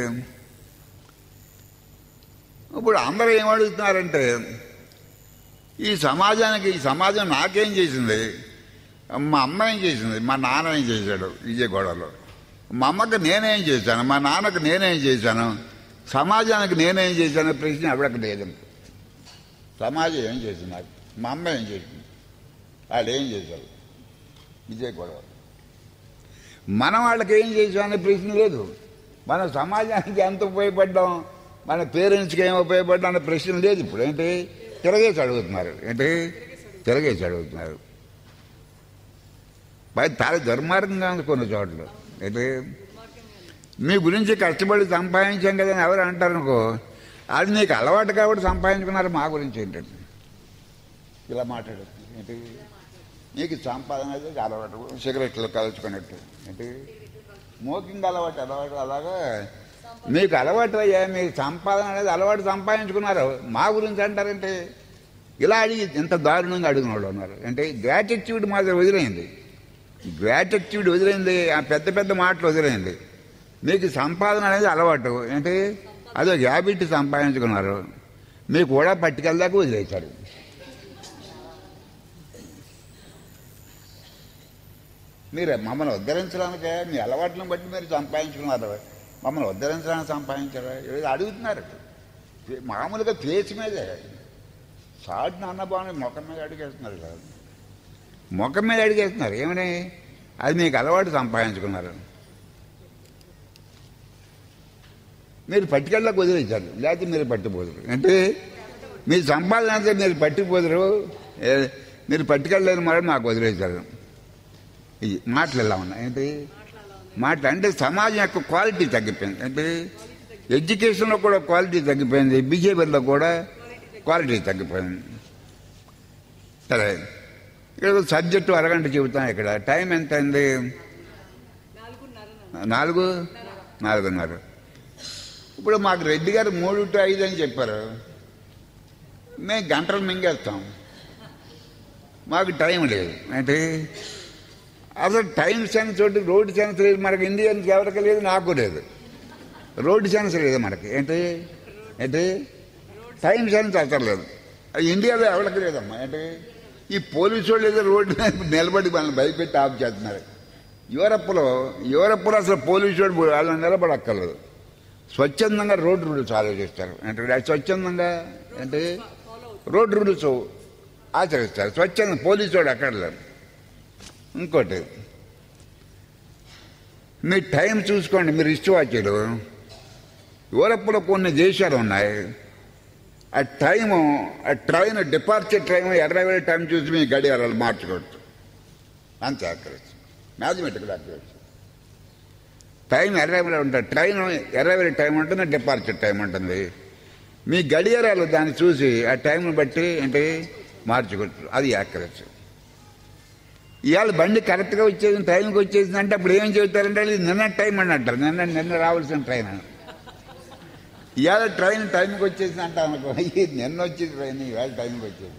ఇప్పుడు అందరూ ఏమడుగుతున్నారంటే ఈ సమాజానికి ఈ సమాజం నాకేం చేసింది మా అమ్మ ఏం చేసింది మా నాన్న ఏం చేశాడు ఇదే గొడవలో మా అమ్మకి నేనేం చేశాను మా నాన్నకు నేనేం చేశాను సమాజానికి నేనేం చేశాను ప్రశ్న ఎవరికి లేదు సమాజం ఏం చేసింది నాకు మా అమ్మ ఏం చేసింది వాళ్ళు ఏం చేశారు ఇదే గొడవ మన వాళ్ళకి ఏం చేసామనే ప్రశ్న లేదు మన సమాజానికి ఎంత ఉపయోగపడ్డాం మన పేరెంట్స్కి ఏం ఉపయోగపడ్డా అనే ప్రశ్న లేదు ఇప్పుడు ఏంటి తిరగేసి అడుగుతున్నారు ఏంటి తిరగేసి అడుగుతున్నారు బయట చాలా దుర్మార్గంగా ఉంది కొన్ని చోట్ల ఏంటి మీ గురించి కష్టపడి సంపాదించాం కదా అని ఎవరు అంటారు అనుకో అది నీకు అలవాటు కాబట్టి సంపాదించుకున్నారు మా గురించి ఏంటంటే ఇలా మాట్లాడుతుంది ఏంటి నీకు సంపాదన అయితే అలవాటు సిగరెట్లు కలుచుకున్నట్టు ఏంటి స్మోకింగ్ అలవాటు అలవాటు అలాగా మీకు అలవాటు అయ్యా మీకు సంపాదన అనేది అలవాటు సంపాదించుకున్నారు మా గురించి అంటారంటే ఇలా అడిగి ఎంత దారుణంగా అడిగిన వాళ్ళు ఉన్నారు అంటే గ్రాటిట్యూడ్ మాత్రం వదిలేయింది గ్రాటిట్యూడ్ వదిలేంది ఆ పెద్ద పెద్ద మాటలు వదిలేంది మీకు సంపాదన అనేది అలవాటు ఏంటి అదో హ్యాబిట్ సంపాదించుకున్నారు మీకు కూడా పట్టుకెళ్ళదాకా వదిలేశారు మీరు మమ్మల్ని ఉద్ధరించడానికే మీ అలవాట్లను బట్టి మీరు సంపాదించుకున్నారు మమ్మల్ని ఉద్ధరించడానికి సంపాదించారు ఏదో అడుగుతున్నారు మామూలుగా ఫేస్ మీదే సాటిన అన్నబాను ముఖం మీద అడిగేస్తున్నారు కదా ముఖం మీద అడిగేస్తున్నారు ఏమని అది మీకు అలవాటు సంపాదించుకున్నారు మీరు పట్టుకెళ్ళకు వదిలేశారు లేకపోతే మీరు పట్టుపోదురు అంటే మీ సంపాదన అంతా మీరు పట్టుకుపోదురు ఏ- మీరు పట్టుకెళ్ళలేని మరి నాకు వదిలేశారు ఇది మాటలు ఎలా ఉన్నాయి ఏంటి మాటలు అంటే సమాజం యొక్క క్వాలిటీ తగ్గిపోయింది అంటే ఎడ్యుకేషన్లో కూడా క్వాలిటీ తగ్గిపోయింది బిహేవియర్లో కూడా క్వాలిటీ తగ్గిపోయింది సరే ఇక్కడ సబ్జెక్టు అరగంట చెబుతాం ఇక్కడ టైం ఎంత అయింది నాలుగు నాలుగున్నర ఇప్పుడు మాకు రెడ్డి గారు మూడు టు ఐదు అని చెప్పారు మేము గంటలు మింగేస్తాం మాకు టైం లేదు అంటే అసలు టైం సెన్స్ ఒకటి రోడ్డు సెన్స్ లేదు మనకి ఇండియన్స్ ఎవరికి లేదు నాకు లేదు రోడ్డు సెన్స్ లేదు మనకి ఏంటి ఏంటి టైం సెన్స్ అసలు లేదు అది ఇండియాలో ఎవరికి లేదమ్మా ఏంటి ఈ పోలీసు వాళ్ళు ఏదో రోడ్డు మీద నిలబడి వాళ్ళని భయపెట్టి ఆఫ్ చేస్తున్నారు యూరప్లో యూరప్లో అసలు పోలీసు వాడు వాళ్ళని నిలబడక్కర్లేదు స్వచ్ఛందంగా రోడ్డు రూల్స్ ఆలోచిస్తారు అంటే స్వచ్ఛందంగా అంటే రోడ్డు రూల్స్ ఆచరిస్తారు స్వచ్ఛంద పోలీసు వాడు అక్కడ లేరు ఇంకోటి మీ టైం చూసుకోండి మీరు ఇష్టవాచ్యులు యూరప్లో కొన్ని దేశాలు ఉన్నాయి ఆ టైము ఆ train departure time arrival time చూసి మీ గడియారాలు మార్చుకోవచ్చు అంతే అక్కడచ్చు మ్యాథమెటికల్ అక్కడచ్చు టైం ఎర్రవేళ ఉంటుంది ట్రైన్ ఎర్రవేళ టైం ఉంటుంది డిపార్చర్ టైం ఉంటుంది మీ గడియారాలు దాన్ని చూసి ఆ టైంని బట్టి అంటే మార్చుకోవచ్చు అది యాక్యురేట్స్ ఇవాళ బండి కరెక్ట్గా వచ్చేది టైంకి వచ్చేసింది అంటే అప్పుడు ఏం చెబుతారంటే ఇది నిన్న టైం అని అంటారు నిన్న నిన్న రావాల్సిన ట్రైన్ అని ఇవాళ ట్రైన్ టైంకి వచ్చేసింది అంటాం అనుకో ఇది నిన్న వచ్చేది ట్రైన్ ఇవాళ టైంకి వచ్చేది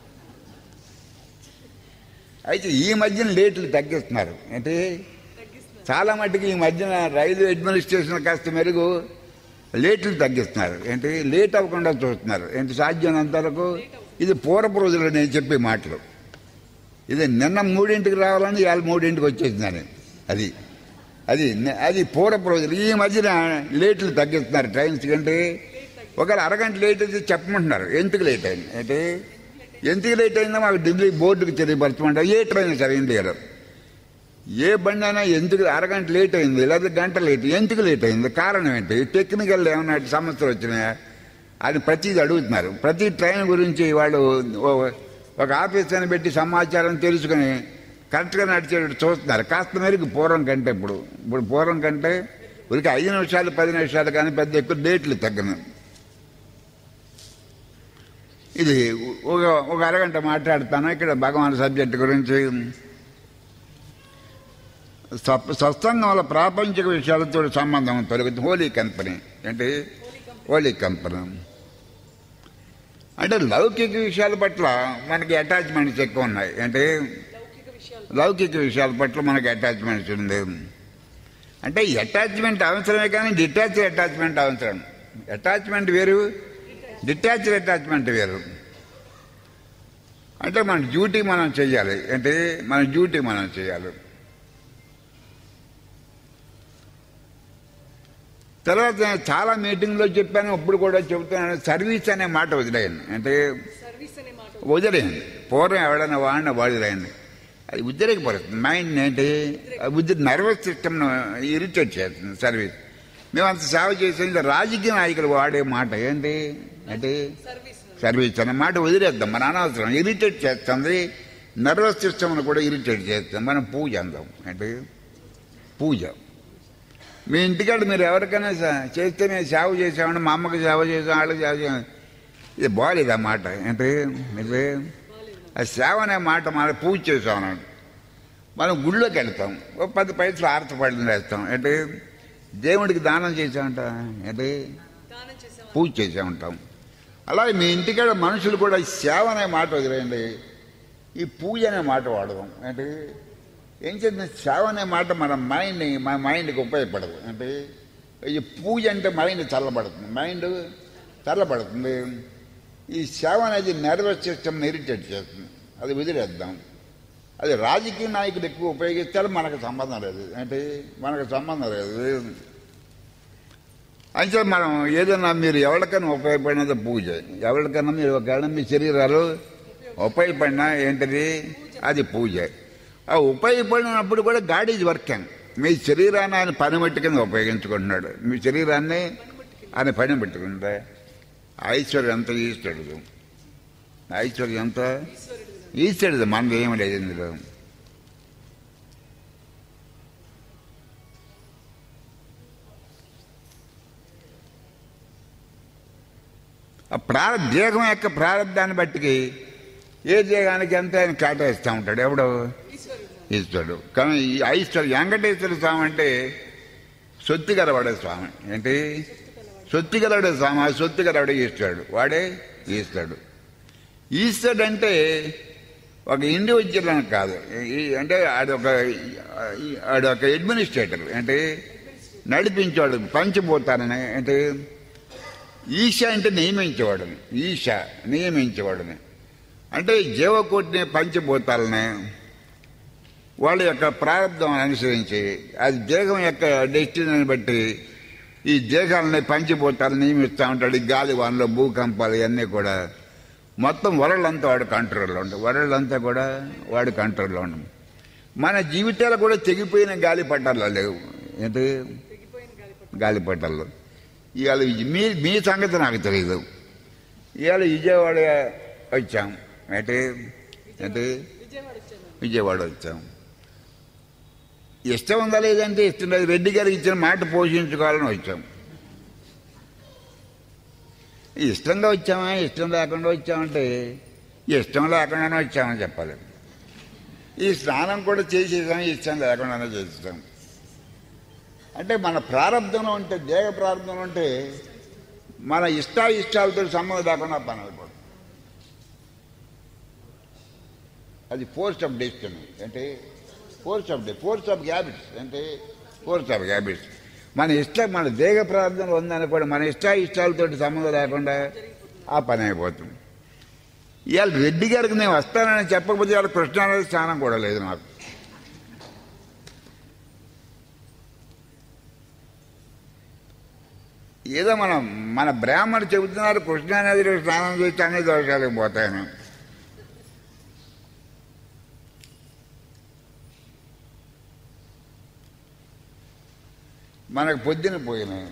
అయితే ఈ మధ్యన లేట్లు తగ్గిస్తున్నారు అంటే చాలా మట్టుకు ఈ మధ్యన రైల్వే అడ్మినిస్ట్రేషన్ కాస్త మెరుగు లేట్లు తగ్గిస్తున్నారు ఏంటి లేట్ అవ్వకుండా చూస్తున్నారు ఏంటి సాధ్యమైనంత వరకు ఇది పూర్వపు రోజుల్లో నేను చెప్పే మాటలు ఇది నిన్న మూడింటికి రావాలని ఇవాళ మూడింటికి వచ్చేసిందని అది అది ని- అది పూర్వపు రోజులు ఈ మధ్యన లేట్లు తగ్గిస్తున్నారు ట్రైన్స్ కంటే ఒకవేళ అరగంట లేట్ అయితే చెప్పమంటున్నారు ఎందుకు లేట్ అయింది అంటే ఎందుకు లేట్ అయిందో మాకు ఢిల్లీ బోర్డుకి తెలియపరచమంటారు ఏ ట్రైన్ సరే ఇండియాలో ఏ బండి అయినా ఎందుకు అరగంట లేట్ అయింది లేదా గంట లేట్ ఎందుకు లేట్ అయింది కారణం ఏంటి టెక్నికల్ ఏమైనా సమస్యలు వచ్చినాయా అని ప్రతిది అడుగుతున్నారు ప్రతి ట్రైన్ గురించి వాళ్ళు ఓ- ఒక ఆఫీసర్ని పెట్టి సమాచారం తెలుసుకుని కరెక్ట్గా నడిచేటట్టు చూస్తున్నారు కాస్త మేరకు పూర్వం కంటే ఇప్పుడు ఇప్పుడు పూర్వం కంటే ఉరికి ఐదు నిమిషాలు పది నిమిషాలు కానీ పెద్ద ఎక్కువ డేట్లు తగ్గను ఇది ఒక ఒక అరగంట మాట్లాడతాను ఇక్కడ భగవాన్ సబ్జెక్ట్ గురించి సత్- సత్సంగంలో ప్రాపంచిక విషయాలతో సంబంధం తొలగుతుంది హోలీ కంపెనీ ఏంటి హోలీ కంపెనీ అంటే లౌకిక విషయాల పట్ల మనకి అటాచ్మెంట్స్ ఎక్కువ ఉన్నాయి అంటే లౌకిక విషయాల పట్ల మనకి అటాచ్మెంట్స్ ఉంది అంటే అటాచ్మెంట్ అవసరమే కానీ డిటాచ్డ్ అటాచ్మెంట్ అవసరం అటాచ్మెంట్ వేరు డిటాచ్డ్ అటాచ్మెంట్ వేరు అంటే మన డ్యూటీ మనం చేయాలి అంటే మన డ్యూటీ మనం చేయాలి తర్వాత నేను చాలా మీటింగ్లో చెప్పాను ఇప్పుడు కూడా చెబుతున్నాను సర్వీస్ అనే మాట వదిలేయండి అంటే
సర్వీస్ అనే మాట
వదిలేయండి పూర్వం ఎవడైనా వాడిన వదిలేయండి అది ఉద్రేకపడుతుంది మైండ్ ఏంటి ఉద్ర నర్వస్ సిస్టమ్ను ఇరిటేట్ చేస్తుంది సర్వీస్ మేము అంత సేవ చేసేది రాజకీయ నాయకులు వాడే మాట ఏంటి అంటే
సర్వీస్
సర్వీస్ అనే మాట వదిలేద్దాం మన అనవసరం ఇరిటేట్ చేస్తుంది నర్వస్ సిస్టమ్ను కూడా ఇరిటేట్ చేస్తాం మనం పూజ అందాం అంటే పూజ మీ ఇంటికాడ మీరు ఎవరికైనా స- చేస్తే మేము సేవ చేసామంటే మా అమ్మకి సేవ చేసాం వాళ్ళకి సేవ చేసాం ఇది బాగాలేదు ఆ మాట అంటే అంటే ఆ సేవ అనే మాట మన పూజ చేసాం అన్నాడు మనం గుళ్ళోకి వెళ్తాం ఓ పది పైసలు ఆర్తపడిన వేస్తాం అంటే దేవుడికి దానం చేసామంట అంటే
దానం చేసాం
పూజ చేసే ఉంటాం అలాగే మీ ఇంటికాడ మనుషులు కూడా ఈ సేవ అనే మాట వదిలేయండి ఈ పూజ అనే మాట వాడదాం అంటే ఏం చేసిన సేవ అనే మాట మన మైండ్ని మన మైండ్కి ఉపయోగపడదు అంటే ఈ పూజ అంటే మైండ్ చల్లబడుతుంది మైండ్ చల్లబడుతుంది ఈ సేవ అనేది నర్వస్ సిస్టమ్ ఇరిటేట్ చేస్తుంది అది వదిలేద్దాం అది రాజకీయ నాయకులు ఎక్కువ ఉపయోగిస్తారు మనకు సంబంధం లేదు అంటే మనకు సంబంధం లేదు అయితే మనం ఏదైనా మీరు ఎవరికైనా ఉపయోగపడినది పూజ ఎవరికైనా మీరు ఒకవేళ మీ శరీరాలు ఉపయోగపడినా ఏంటిది అది పూజ ఆ ఉపయోగపడినప్పుడు కూడా గాడ్ ఈజ్ వర్కింగ్ మీ శరీరాన్ని ఆయన పనిమట్టి కింద ఉపయోగించుకుంటున్నాడు మీ శరీరాన్ని ఆయన పని పెట్టుకుంటే ఐశ్వర్యం ఎంత ఈశ్వరుడు ఐశ్వర్యం ఎంత ఈశ్వరుడు మనది ఏమి లేదు ఇందులో ఆ ప్రార దేహం యొక్క ప్రారంధాన్ని బట్టి ఏ దేహానికి ఎంత ఆయన కేటాయిస్తూ ఉంటాడు ఎవడు
ఈశ్వరుడు
ఈశ్వరుడు కానీ ఈ ఐశ్వర్య వెంకటేశ్వర స్వామి అంటే సొత్తి గలవాడే స్వామి ఏంటి సొత్తి గలవాడే స్వామి ఆ సొత్తి గలవాడే ఈశ్వరుడు వాడే ఈశ్వరుడు ఈశ్వరుడు అంటే ఒక ఇండివిజువల్ అని కాదు ఈ- అంటే ఆడొక ఆడొక అడ్మినిస్ట్రేటర్ అంటే నడిపించేవాడు పంచిపోతానని అంటే ఈశ అంటే నియమించేవాడని ఈశ నియమించేవాడని అంటే జీవకోటిని పంచభూతాలని వాళ్ళ యొక్క ప్రారంభం అనుసరించి అది దేహం యొక్క డెస్టినీని బట్టి ఈ దేహాలని పంచిపోతాలు నియమిస్తూ ఉంటాడు ఈ గాలి వానలో భూకంపాలు ఇవన్నీ కూడా మొత్తం వరల్డ్ వాడు కంట్రోల్లో ఉంటుంది వరల్డ్ అంతా కూడా వాడి కంట్రోల్లో ఉంటుంది మన జీవితాలు కూడా తెగిపోయిన గాలి పట్టాలు లేవు ఏంటి
తెగిపోయిన గాలిపటం
గాలిపటాల్లో ఇవాళ మీ మీ సంగతి నాకు తెలియదు ఇవాళ విజయవాడ వచ్చాం అంటే అంటే
విజయవాడ వచ్చాను
విజయవాడ వచ్చాం ఇష్టం ఉందా లేదంటే ఇష్టం లేదు రెడ్డి గారికి ఇచ్చిన మాట పోషించుకోవాలని వచ్చాం ఇష్టంగా వచ్చామా ఇష్టం లేకుండా వచ్చామంటే ఇష్టం లేకుండానే వచ్చామని చెప్పాలి ఈ స్నానం కూడా చేసేసాం ఇష్టం లేకుండానే చేస్తాం అంటే మన ప్రారంభంలో ఉంటే దేహ ప్రారంభంలో ఉంటే మన ఇష్టాయిష్టాలతో సంబంధం లేకుండా పని అయిపోతుంది అది ఫోర్స్ ఆఫ్ డెస్టినీ అంటే force of day force of habits అంటే ఫోర్స్ ఆఫ్ హ్యాబిట్స్ మన ఇష్టం మన దేహ ప్రార్థన ఉందనుకోండి మన ఇష్ట ఇష్టాలతో సంబంధం లేకుండా ఆ పని అయిపోతుంది ఇవాళ రెడ్డి గారికి నేను వస్తానని చెప్పకపోతే ఇవాళ కృష్ణానది స్నానం కూడా లేదు నాకు ఏదో మనం మన బ్రాహ్మణుడు చెబుతున్నారు కృష్ణానదిలో స్నానం చేస్తే అన్ని దోషాలకు పోతాయని మనకు పొద్దున పోయినాయి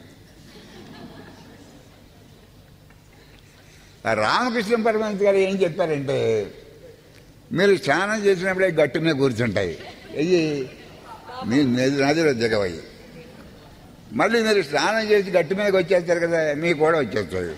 ఆ రామకృష్ణ పరమంత గారు ఏం చెప్పారంటే మీరు స్నానం చేసినప్పుడే గట్టు మీద కూర్చుంటాయి అయ్యి మీ నది- నదిలో దిగవయ్యి మళ్ళీ మీరు స్నానం చేసి గట్టు మీదకి వచ్చేస్తారు కదా మీకు కూడా వచ్చేస్తాయి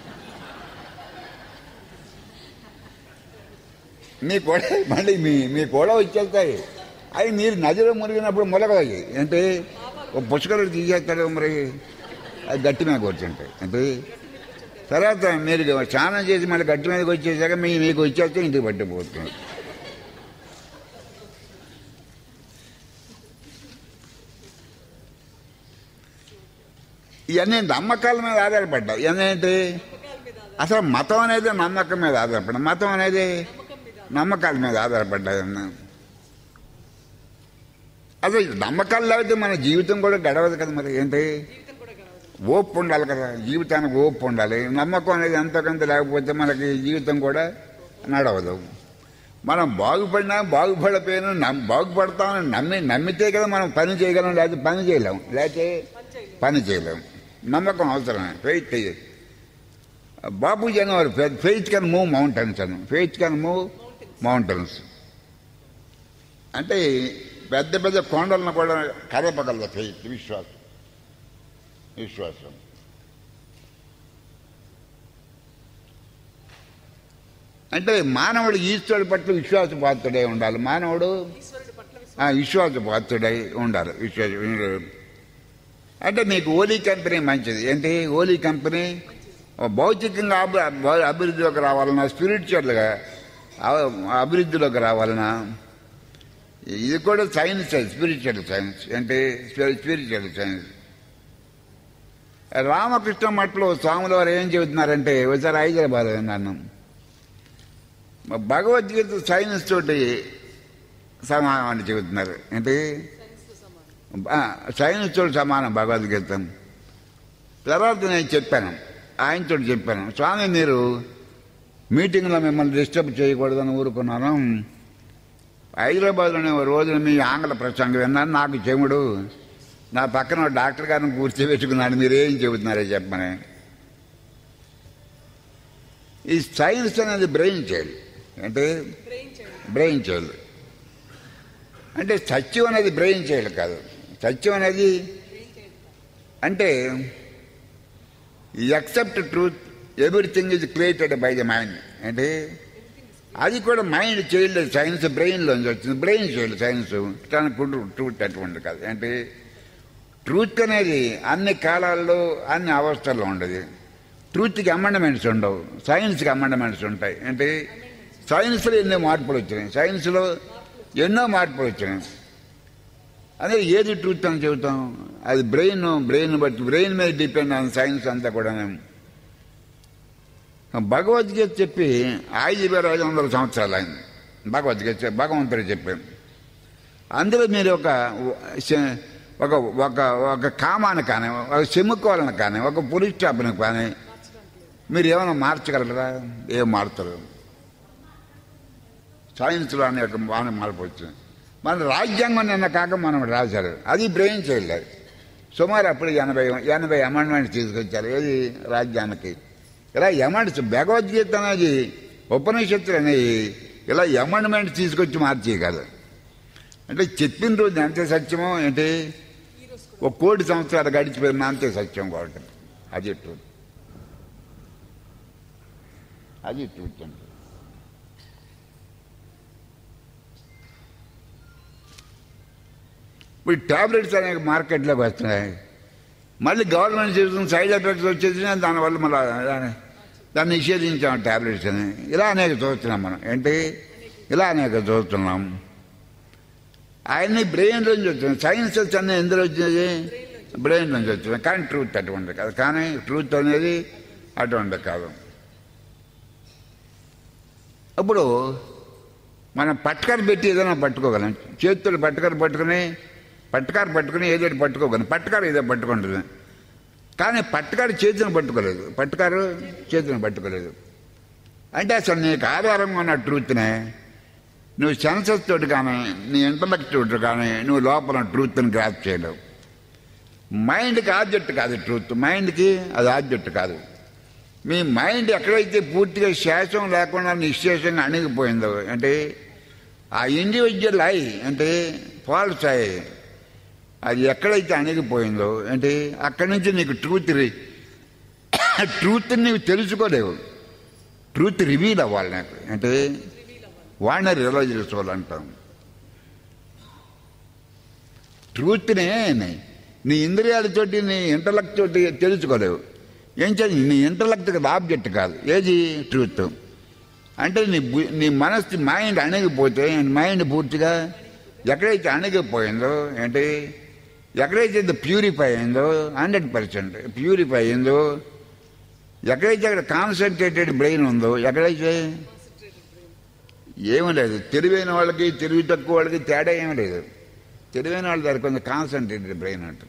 మీ కూడా మళ్ళీ మీ మీ కూడా వచ్చేస్తాయి అవి మీరు నదిలో మునిగినప్పుడు మొలగవయ్యి అంటే ఒక పుష్కరుడు తీసేస్తాడు మరి అది గట్టి మీద కూర్చుంటాయి అంటే తర్వాత మీరు స్నానం చేసి మళ్ళీ గట్టి మీదకి వచ్చేసాక మీ మీకు వచ్చేస్తే ఇంటికి పట్టిపోతుంది ఇవన్నీ నమ్మకాల మీద ఆధారపడ్డాయి ఇవన్నీ ఏంటి
నమ్మకాల మీద ఆధారం
అసలు మతం అనేది నమ్మకం మీద ఆధారపడ్డ మతం అనేది
నమ్మకం మీద
నమ్మకాల మీద ఆధారపడ్డాయి అన్న అసలు ఈ నమ్మకాలు లేకపోతే మన జీవితం కూడా గడవదు కదా మరి ఏంటి
జీవితం కూడా గడవదు
ఓపు ఉండాలి కదా జీవితానికి ఓపు ఉండాలి నమ్మకం అనేది ఎంతకంత లేకపోతే మనకి జీవితం కూడా నడవదు మనం బాగుపడినా బాగుపడపోయినా నమ్ బాగుపడతామని నమ్మి నమ్మితే కదా మనం పని చేయగలం లేకపోతే పని చేయలేం లేకపోతే
పని చేయలేదు
పని చేయలేం నమ్మకం అవసరమే ఫెయిత్ బాబూజీ అనేవారు ఫెయిత్ కెన్ మూవ్ మౌంటైన్స్ అని ఫెయిత్ కెన్ మూవ్ మౌంటైన్స్ అంటే పెద్ద పెద్ద కొండలను కూడా కదపగలదు ఫెయిత్ విశ్వాసం విశ్వాసం అంటే మానవుడు ఈశ్వరుడి పట్ల విశ్వాసపాత్రుడై ఉండాలి మానవుడు
ఈశ్వరుడి పట్ల విశ్వాసం
ఆ విశ్వాసపాత్రుడై ఉండాలి విశ్వాస అంటే మీకు ఓలీ కంపెనీ మంచిది ఏంటి ఓలీ కంపెనీ భౌతికంగా అభి- అభి- అభివృద్ధిలోకి రావాలన్నా స్పిరిచువల్గా అ- అభివృద్ధిలోకి రావాలన్నా ఇది కూడా సైన్స్ స్పిరిచువల్ సైన్స్ అంటే స్పిరిచువల్ సైన్స్ రామకృష్ణ మఠలో స్వాముల వారు ఏం చెబుతున్నారంటే ఒకసారి హైదరాబాద్ విన్నాను భగవద్గీత సైన్స్ తోటి సమానం అని చెబుతున్నారు ఏంటి
సైన్స్తో సమానం
ఆ, సైన్స్ తోటి సమానం భగవద్గీత తర్వాత నేను చెప్పాను ఆయనతో చెప్పాను స్వామి మీరు మీటింగ్లో మిమ్మల్ని డిస్టర్బ్ చేయకూడదని ఊరుకున్నాను హైదరాబాద్లోనే ఓ రోజు మీ ఆంగ్ల ప్రసంగం విన్నాను నాకు చెముడు నా పక్కన ఓ డాక్టర్ గారిని కూర్చోబెట్టుకున్నాను మీరేం చెబుతున్నారో చెప్పమని ఈ సైన్స్ అనేది బ్రెయిన్ చేయాలి అంటే
బ్రెయిన్ చేయండి
బ్రెయిన్ చేయాలి అంటే సత్యం అనేది బ్రెయిన్ చేయాలి కాదు సత్యం అనేది
బ్రెయిన్ చేయండి
అంటే except truth everything is created by the mind అంటే అది కూడా మైండ్ చేయలేదు సైన్స్ బ్రెయిన్లోంచి వచ్చింది బ్రెయిన్ చేయలేదు సైన్స్ కానీ ట్రూత్ అటువంటి కాదు అంటే ట్రూత్ అనేది అన్ని కాలాల్లో అన్ని అవస్థల్లో ఉండదు ట్రూత్కి అమెండమెంట్స్ ఉండవు సైన్స్కి అమెండమెంట్స్ ఉంటాయి అంటే సైన్స్లో ఎన్నో మార్పులు వచ్చినాయి సైన్స్లో ఎన్నో మార్పులు వచ్చినాయి అదే ఏది ట్రూత్ అని చెబుతాం అది బ్రెయిన్ బ్రెయిన్ బట్టి బ్రెయిన్ మీద డిపెండ్ ఆన్ సైన్స్ అంతా కూడా భగవద్గీత చెప్పి ఐదు వేల ఐదు వందల సంవత్సరాలు అయింది భగవద్గీత చెప్పి- భగవంతుడు చెప్పాను అందులో మీరు ఒక శ- ఒక ఒక ఒక కామాన్ని కానీ ఒక చెముకోవాలని కానీ ఒక పులిస్ స్టాప్ని కానీ మీరు ఏమైనా మార్చగలరా ఏం మారుతారు సైన్స్లో అనే ఒక బాగా మార్పు వచ్చింది మన రాజ్యాంగం నిన్న కాక మనం రాశారు అది బ్రెయిన్ చేయలేదు సుమారు అప్పుడు ఎనభై ఎనభై అమెండ్మెంట్స్ తీసుకొచ్చారు ఏది రాజ్యానికి ఇలా అమెండ్స్ భగవద్గీత అనేది ఉపనిషత్తులు అనేవి ఇలా అమెండ్మెంట్స్ తీసుకొచ్చి మార్చే కాదు అంటే చెప్పిన రోజు ఎంత సత్యమో ఏంటి
ఈ రోజు కూడా
ఒక కోటి సంవత్సరాలు గడిచిపోయిన అంతే సత్యం కాబట్టి అది ట్రూత్ అది ట్రూత్ అంటే ఇప్పుడు ట్యాబ్లెట్స్ అనేక మార్కెట్లోకి వస్తున్నాయి మళ్ళీ గవర్నమెంట్ చేస్తున్న సైడ్ ఎఫెక్ట్స్ వచ్చేసి దానివల్ల మళ్ళీ దాన్ని- దాన్ని నిషేధించాం ట్యాబ్లెట్స్ అని ఇలా అనేక చూస్తున్నాం మనం ఏంటి ఇలా అనేక చూస్తున్నాం ఆయన్ని బ్రెయిన్ నుంచి వచ్చింది సైన్స్ అన్నీ ఎందులో వచ్చింది బ్రెయిన్ నుంచి వచ్చింది కానీ ట్రూత్ అటువంటి కాదు కానీ ట్రూత్ అనేది అటువంటి కాదు అప్పుడు మనం పట్టుకర పెట్టి ఏదైనా పట్టుకోగలం చేతులు పట్టుకర పట్టుకుని పట్టుకారు పట్టుకుని ఏదో ఒకటి పట్టుకోగలం పట్టుకారు ఏదో పట్టుకుంటుంది కానీ పట్టుకారు చేతిని పట్టుకోలేదు పట్టుకారు చేతిని పట్టుకోలేదు అంటే అసలు నీకు ఆధారంగా ఉన్న ట్రూత్నే నువ్వు సెన్సస్ తోటి కానీ నీ ఇంటలెక్ట్ తోటి కానీ నువ్వు లోపల ట్రూత్ని గ్రాప్ చేయలేవు మైండ్కి ఆబ్జెక్ట్ కాదు ట్రూత్ మైండ్కి అది ఆబ్జెక్ట్ కాదు మీ మైండ్ ఎక్కడైతే పూర్తిగా శాసం లేకుండా నిశ్శేషంగా అణిగిపోయిందో అంటే ఆ ఇండివిజువల్ ఐ అంటే ఫాల్స్ ఐ అది ఎక్కడైతే అణిగిపోయిందో అంటే అక్కడి నుంచి నీకు ట్రూత్ ట్రూత్ నీవు తెలుసుకోలేవు ట్రూత్ రివీల్ అవ్వాలి నాకు అంటే వాడిని రియలైజ్ చేసుకోవాలంటాం ట్రూత్నే నీ ఇంద్రియాలతోటి నీ ఇంటలెక్ట్ తోటి తెలుసుకోలేవు ఏం చేయాలి నీ ఇంటలెక్ట్ ఆబ్జెక్ట్ కాదు ఏది ట్రూత్ అంటే నీ బు- నీ మనసు మైండ్ అణిగిపోతే మైండ్ పూర్తిగా ఎక్కడైతే అణిగిపోయిందో ఏంటి ఎక్కడైతే ఇది ప్యూరిఫై అయిందో హండ్రెడ్ పర్సెంట్ ప్యూరిఫై అయిందో ఎక్కడైతే అక్కడ కాన్సన్ట్రేటెడ్ బ్రెయిన్ ఉందో ఎక్కడైతే ఏమీ లేదు తెలివైన వాళ్ళకి తెలివి తక్కువ వాళ్ళకి తేడా ఏమీ లేదు తెలివైన వాళ్ళ దగ్గర కొంచెం కాన్సన్ట్రేటెడ్ బ్రెయిన్ అంట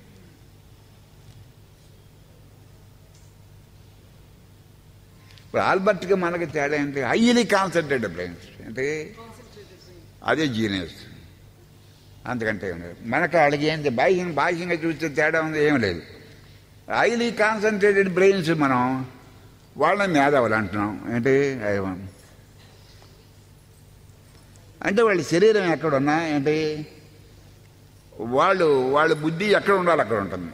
ఇప్పుడు ఆల్బర్ట్కి మనకి తేడా ఏంటి హైలీ కాన్సన్ట్రేటెడ్ బ్రెయిన్స్ అంటే అదే జీనియస్ అంతకంటే ఏం లేదు మనకు అడిగి ఏంటి బాహ్యం బాహ్యంగా చూస్తే తేడా ఉంది ఏం లేదు హైలీ కాన్సన్ట్రేటెడ్ బ్రెయిన్స్ మనం వాళ్ళని మేధావులు అంటున్నాం ఏంటి అయ్యో. అంటే వాళ్ళ శరీరం ఎక్కడ ఉన్నా ఏంటి వాళ్ళు వాళ్ళ బుద్ధి ఎక్కడ ఉండాలి అక్కడ ఉంటుంది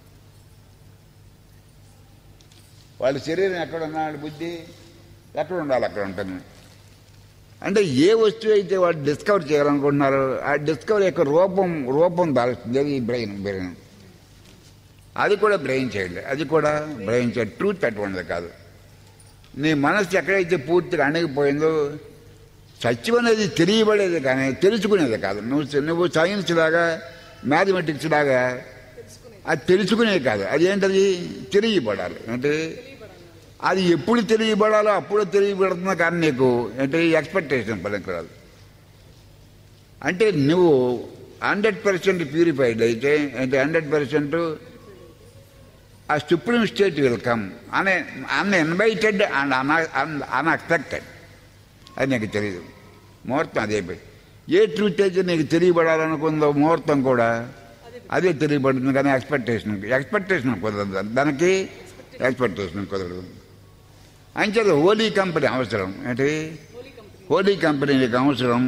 వాళ్ళ శరీరం ఎక్కడ ఉన్నా వాళ్ళ బుద్ధి ఎక్కడ ఉండాలి అక్కడ ఉంటుంది అంటే ఏ వస్తువు అయితే వాళ్ళు డిస్కవర్ చేయాలనుకుంటున్నారో ఆ డిస్కవర్ యొక్క రూపం రూపం దాల్స్తుంది అది బ్రెయిన్ బ్రెయిన్ అది కూడా బ్రెయిన్ చేయండి అది కూడా బ్రెయిన్ చేయండి ట్రూత్ అటువంటిది కాదు నీ మనసు ఎక్కడైతే పూర్తిగా అణిగిపోయిందో సత్యం అనేది తెలియబడేది కానీ తెలుసుకునేది కాదు నువ్వు నువ్వు సైన్స్ లాగా మ్యాథమెటిక్స్ లాగా అది తెలుసుకునేది కాదు అది ఏంటది తెలియబడాలి అంటే అది ఎప్పుడు తెలియబడాలో అప్పుడు తెలియబడుతుంది కానీ నీకు అంటే ఎక్స్పెక్టేషన్ పనికిరాదు అంటే నువ్వు హండ్రెడ్ పర్సెంట్ ప్యూరిఫైడ్ అయితే అంటే హండ్రెడ్ పర్సెంట్ ఆ సుప్రీం స్టేట్ విల్ కమ్ అనే అన్ ఇన్వైటెడ్ అండ్ అన్ఎక్స్పెక్టెడ్ అది నీకు తెలియదు ముహూర్తం అదే పె- ఏ ట్రూత్ అయితే నీకు తెలియబడాలనుకుందో ముహూర్తం కూడా అదే తెలియబడుతుంది కానీ ఎక్స్పెక్టేషన్ ఎక్స్పెక్టేషన్ కుదరదు దానికి ఎక్స్పెక్టేషన్ కుదరదు అంచేది హోలీ కంపెనీ అవసరం ఏంటి హోలీ కంపెనీ నీకు అవసరం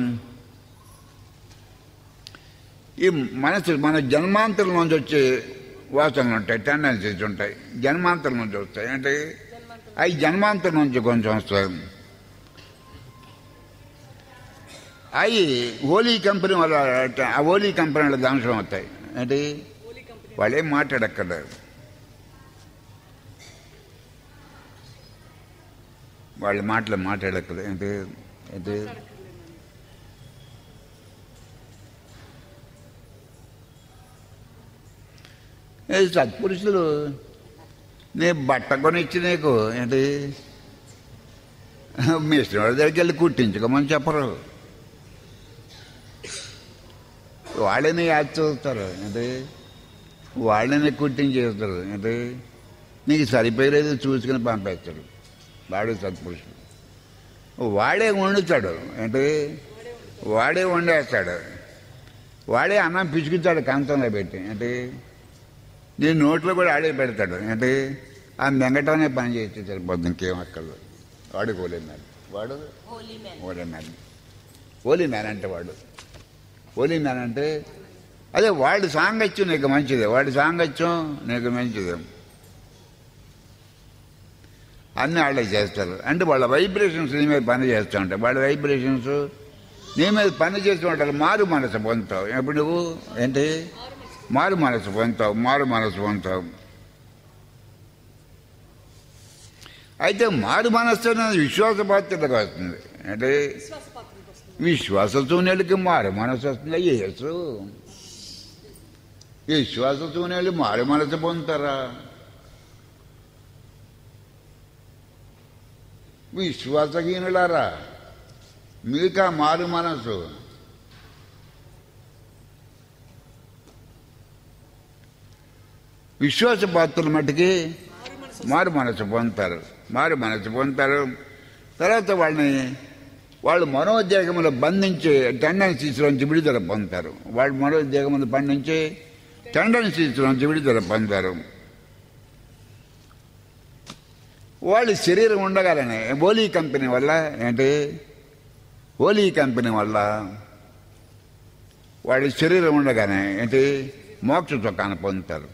ఈ మనసు మన జన్మాంతరం నుంచి వచ్చే వాసనలు ఉంటాయి టెండెన్సీస్ ఉంటాయి జన్మాంతరం నుంచి వస్తాయి అంటే అవి జన్మాంతరం నుంచి కొంచెం వస్తాయి అవి హోలీ కంపెనీ వల్ల ఆ హోలీ కంపెనీల ధ్వంసం అవుతాయి అంటే వాళ్ళు ఏం మాట్లాడక్కర్లేదు వాళ్ళ మాటలు మాట్లాడక్కర్లేదు ఏంటి ఏంటి ఏ సత్పురుషులు నీ బట్ట కొనిచ్చి నీకు ఏంటి మీ ఇష్టం వాళ్ళ దగ్గరికి వెళ్ళి కుట్టించుకోమని చెప్పరు వాళ్ళని యాద్ చూస్తారు ఏంటి వాళ్ళని కుట్టించేస్తారు ఏంటి నీకు సరిపోయలేదు చూసుకుని పంపేస్తాడు వాడు సత్పురుషుడు వాడే వండుతాడు ఏంటి వాడే వండేస్తాడు వాడే అన్నం పిసుకుతాడు కంచంలో పెట్టి ఏంటి నీ నోట్లో కూడా ఆడే పెడతాడు ఏంటి ఆ మెంగటనే పని చేస్తే సరిపోద్ది ఇంకేం అక్కర్లేదు వాడు హోలీ మ్యాన్ వాడు
holy man
holy man holy man అంటే వాడు హోలీ మ్యాన్ అంటే అదే వాడి సాంగత్యం నీకు మంచిదే వాడి సాంగత్యం నీకు మంచిదే అన్నీ వాళ్ళే చేస్తారు అంటే వాళ్ళ వైబ్రేషన్స్ నీ మీద పని చేస్తూ ఉంటాయి వాళ్ళ వైబ్రేషన్స్ నీ మీద పని చేస్తూ ఉంటారు మారు మనసు పొందుతావు ఇప్పుడు నువ్వు ఏంటి
ఆరు
మారు మనసు పొందుతావు మారు మనసు పొందుతావు అయితే మారు మనస్సు అనేది విశ్వాసపాత్రతగా వస్తుంది అంటే
విశ్వాస పాత్రకి వస్తుంది
విశ్వాసతూనెలకి మారు మనసు వస్తుంది యేసు విశ్వాసతూనెలు మారు మనసు పొందుతారా విశ్వాసహీనులారా మీకా మారు మనసు విశ్వాసపాత్రుల మట్టుకి
మారు మనసు
మారు మనసు పొందుతారు మారు మనసు పొందుతారు తర్వాత వాళ్ళని వాళ్ళు మనోద్వేగములు బంధించి టెండెన్సీస్లోంచి విడుదల పొందుతారు వాళ్ళు మనోద్వేగములు బంధించి టెండెన్సీస్లోంచి విడుదల పొందుతారు వాళ్ళు శరీరం ఉండగానే ఓలీ కంపెనీ వల్ల ఏంటి ఓలీ కంపెనీ వల్ల వాళ్ళ శరీరం ఉండగానే ఏంటి మోక్ష సుఖాన్ని పొందుతారు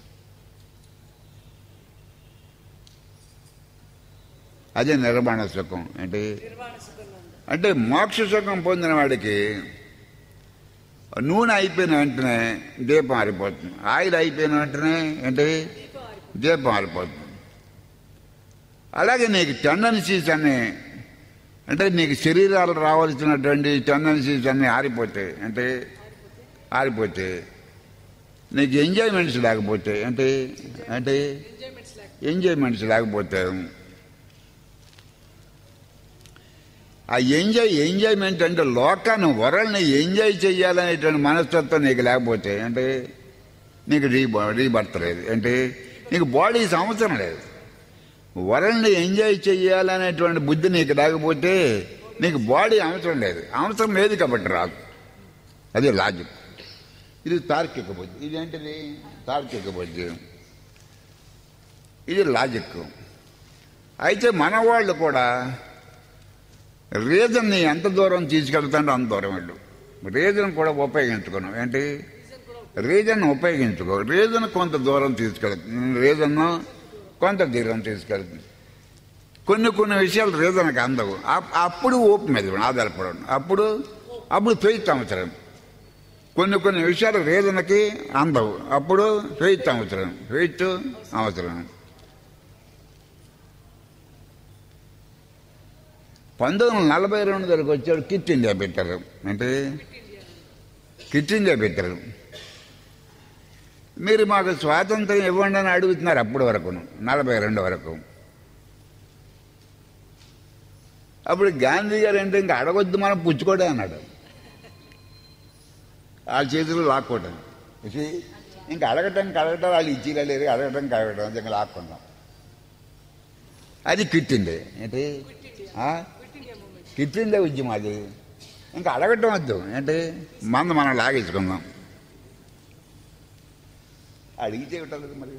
అదే నిర్మాణ సుఖం ఏంటి
నిర్వాణ సుఖంలో ఉంది
అంటే మోక్ష సుఖం పొందిన వాడికి నూనె అయిపోయిన వెంటనే దీపం ఆరిపోతుంది ఆయిల్ అయిపోయిన వెంటనే ఏంటి
దీపం ఆరిపోతుంది
దీపం ఆరిపోతుంది అలాగే నీకు టెండెన్సీస్ అన్ని అంటే నీకు శరీరాలు రావాల్సినటువంటి టెండెన్సీస్ అన్ని ఆరిపోతాయి అంటే ఆరిపోతే నీకు ఎంజాయ్మెంట్స్ లేకపోతే అంటే అంటే
ఎంజాయ్మెంట్స్ లేక
ఎంజాయ్మెంట్స్ లేకపోతే ఆ ఎంజాయ్ ఎంజాయ్మెంట్ అంటే లోకాన్ని వరల్ని ఎంజాయ్ చేయాలనేటువంటి మనస్తత్వం నీకు లేకపోతే అంటే నీకు రీ రీబర్త్ లేదు అంటే నీకు బాడీ అవసరం లేదు వరల్ని ఎంజాయ్ చేయాలనేటువంటి బుద్ధి నీకు లేకపోతే నీకు బాడీ అవసరం లేదు అవసరం లేదు కాబట్టి రాదు అది లాజిక్ ఇది తార్కిక బుద్ధి ఇదేంటిది తార్కిక బుద్ధి ఇది లాజిక్ అయితే మన వాళ్ళు కూడా రీజన్ని ఎంత దూరం తీసుకెళ్తాడో అంత దూరం వెళ్ళు రీజన్ కూడా ఉపయోగించుకున్నాం ఏంటి రీజన్ ఉపయోగించుకో రీజన్ కొంత దూరం తీసుకెళ్తుంది రీజన్ కొంత దూరం తీసుకెళ్తుంది కొన్ని కొన్ని విషయాలు రీజన్కి అందవు అప్- అప్పుడు ఓపు మీద ఆధారపడడం అప్పుడు అప్పుడు ఫెయిత్ అవసరం కొన్ని కొన్ని విషయాలు రీజన్కి అందవు అప్పుడు ఫెయిత్ అవసరం ఫెయిత్ అవసరం పంతొమ్మిది వందల నలభై రెండు వరకు వచ్చాడు కిట్ ఇండియా పెట్టారు అంటే కిట్ ఇండియా పెట్టారు మీరు మాకు స్వాతంత్రం ఇవ్వండి అని అడుగుతున్నారు అప్పటి వరకు నలభై రెండు వరకు అప్పుడు గాంధీ గారు అంటే ఇంకా అడగొద్దు మనం పుచ్చుకోడే అన్నాడు వాళ్ళ చేతులు లాక్కోవటం ఇది ఇంకా అడగటానికి అడగటం వాళ్ళు ఇచ్చిరా లేరు అడగటానికి అడగటం ఇంకా లాక్కుంటాం అది కిట్టింది ఏంటి ఆ?
క్విట్ ఇండియా మూమెంట్
కిట్టిందే ఉద్యమం అది ఇంకా అడగటం వద్దు ఏంటి మంద మనం లాగేసుకుందాం అడిగితే ఉంటుంది మరి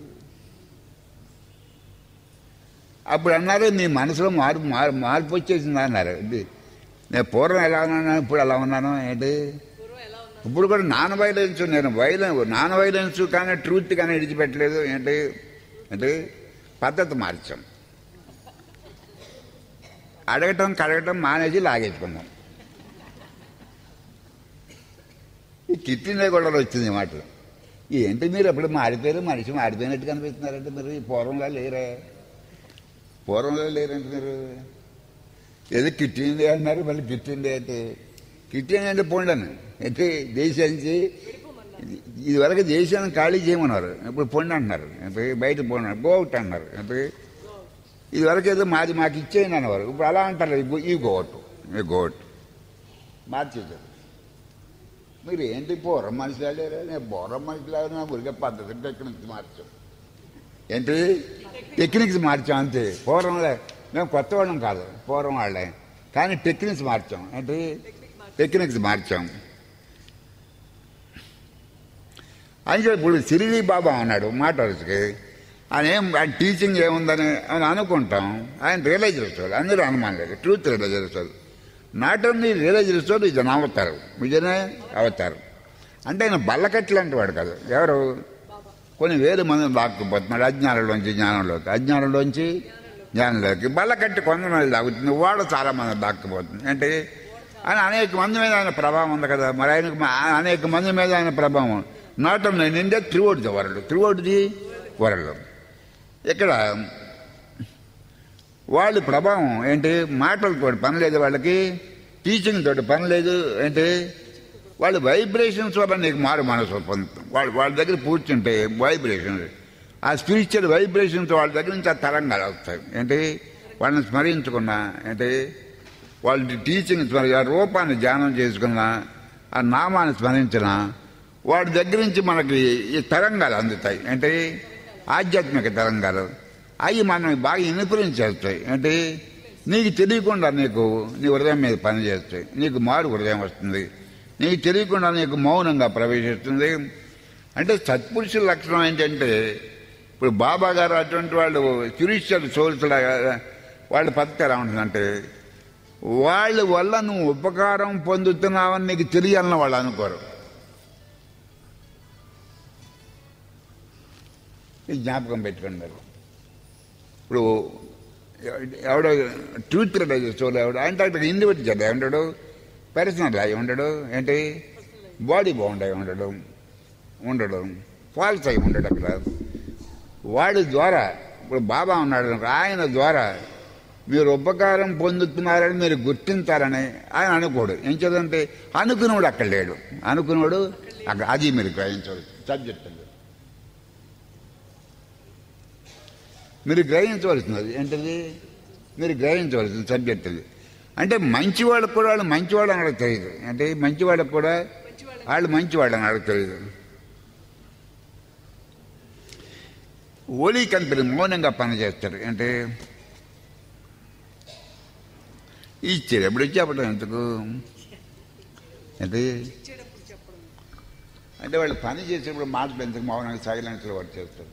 అప్పుడు అన్నారు నీ మనసులో మార్పు మార్ మార్పు వచ్చేసింది అన్నారు ఇది నేను పూర్వం ఎలా ఉన్నాను ఇప్పుడు ఎలా ఉన్నాను ఏంటి
పూర్వం ఎలా ఉన్నారు
ఇప్పుడు కూడా నాన్ వైలెన్స్ నేను వైలెన్స్ నాన్ వైలెన్స్ కానీ ట్రూత్ కానీ విడిచిపెట్టలేదు ఏంటి అంటే పద్ధతి మార్చాం అడగటం కడగటం మానేసి లాగేసుకున్నాం ఈ కిట్టిన గొడవలు వచ్చింది ఈ మాటలు ఏంటి మీరు అప్పుడు మారిపోయారు మనిషి మారిపోయినట్టు కనిపిస్తున్నారంటే మీరు పూర్వంలో లేరే పూర్వంలో లేరంటే మీరు ఏదో కిట్టింది అన్నారు మళ్ళీ కిట్టింది అంటే కిట్టింది అంటే పోండను అయితే దేశానికి ఇది వరకు దేశాన్ని ఖాళీ చేయమన్నారు ఇప్పుడు పొండి అంటున్నారు ఇప్పుడు బయట పోండి గోవుట్ అన్నారు ఇప్పుడు ఇది వరకు ఏదో మాది మాకు ఇచ్చేయండి అనేవారు ఇప్పుడు అలా అంటారు ఈ- ఈ గోటు ఈ గోట్ మార్చేశారు మీరు ఏంటి పూర్వం మనుషులు లేరా నేను పూర్వం మనుషులు నా ఊరికే పద్ధతి టెక్నిక్స్ మార్చాం ఏంటి టెక్నిక్స్ మార్చాం అంతే పూర్వం లే- మేము కొత్త వాళ్ళం కాదు పూర్వం వాళ్ళే కానీ టెక్నిక్స్ మార్చాం ఏంటి టెక్నిక్స్ మార్చాం అయితే ఇప్పుడు సిరిడి బాబా అన్నాడు మాట వరుసకి ఆయన ఏం ఆయన టీచింగ్ ఏముందని అని అనుకుంటాం ఆయన రియలైజ్ చేస్తాడు అందరూ అనుమానం లేదు ట్రూత్ రియలైజ్ చేస్తాడు నాట్ ఓన్లీ రియలైజ్ చేస్తాడు ఇది అవతారు ఇదనే అవతారు అంటే ఆయన బల్లకట్లు అంటే వాడు కాదు ఎవరు కొన్ని వేలు మంది లాక్కుపోతున్నాడు అజ్ఞానంలోంచి జ్ఞానంలోకి అజ్ఞానంలోంచి జ్ఞానంలోకి బల్లకట్టి కొంతమంది లాగుతుంది వాడు చాలా మంది లాక్కుపోతుంది అంటే ఆయన అనేక మంది మీద ఆయన ప్రభావం ఉంది కదా మరి ఆయనకు మా- అనేక మంది మీద ఆయన ప్రభావం not only in India throughout the world throughout the world ఇక్కడ వాళ్ళ ప్రభావం ఏంటి మాటలతో పని లేదు వాళ్ళకి టీచింగ్ తోటి పని లేదు ఏంటి వాళ్ళ వైబ్రేషన్స్ వల్ల నీకు మారు మనసు పొందుతాం వాళ్ళు వాళ్ళ దగ్గర కూర్చుంటే వైబ్రేషన్స్ ఆ స్పిరిచువల్ వైబ్రేషన్స్ వాళ్ళ దగ్గర నుంచి ఆ తరంగాలు వస్తాయి ఏంటి వాళ్ళని స్మరించుకున్నా ఏంటి వాళ్ళ టీచింగ్ స్మరి ఆ రూపాన్ని ధ్యానం చేసుకున్నా ఆ నామాన్ని స్మరించిన వాడి దగ్గర నుంచి మనకి ఈ తరంగాలు అందుతాయి ఏంటి ఆధ్యాత్మిక తరంగాలు అవి మనం బాగా ఇన్ఫ్లుయెన్స్ చేస్తాయి ఏంటి నీకు తెలియకుండా నీకు నీ హృదయం మీద పని చేస్తాయి నీకు మారు హృదయం వస్తుంది నీకు తెలియకుండా నీకు మౌనంగా ప్రవేశిస్తుంది అంటే సత్పురుషుల లక్షణం ఏంటంటే ఇప్పుడు బాబా గారు అటువంటి వాళ్ళు స్పిరిచువల్ సోల్స్ వాళ్ళ పద్ధతి ఎలా ఉంటుందంటే వాళ్ళ వల్ల నువ్వు ఉపకారం పొందుతున్నావని నీకు తెలియాలని వాళ్ళు అనుకోరు ఇది జ్ఞాపకం పెట్టుకోండి మీరు. ఇప్పుడు ఎవడో ట్రూత్ రిలైజెస్ వాళ్ళు ఎవడు అంటే అక్కడ ఇండివిజువల్ అయి ఉండడు పర్సనల్ అయి ఉండడు ఏంటి బాడీ బాగుండ్ అయి ఉండడు ఉండడు ఫాల్స్ అయి ఉండడు అక్కడ వాడి ద్వారా ఇప్పుడు బాబా ఉన్నాడు అనుకో, ఆయన ద్వారా మీరు ఉపకారం పొందుతున్నారని మీరు గుర్తించాలని ఆయన అనుకోడు ఏం చదంటే అనుకునేవాడు అక్కడ లేడు అనుకునేవాడు అక్కడ అది మీరు గ్రహించవచ్చు సబ్జెక్ట్ అండి మీరు గ్రహించవలసినది ఏంటది మీరు గ్రహించవలసిన సబ్జెక్ట్ అది అంటే మంచి వాళ్ళకు కూడా వాళ్ళు మంచివాళ్ళు అని వాళ్ళకి తెలియదు అంటే మంచి వాళ్ళకు కూడా వాళ్ళు మంచివాళ్ళు అని వాళ్ళకి తెలియదు ఓలీ కంపెనీ మౌనంగా పనిచేస్తారు అంటే ఇచ్చారు ఎప్పుడు చెప్పడం ఎందుకు అంటే
ఇచ్చేటప్పుడు చెప్పడం
అంటే వాళ్ళు పని చేసేప్పుడు మాటలు ఎందుకు మౌనంగా సైలెన్స్లో వర్క్ చేస్తారు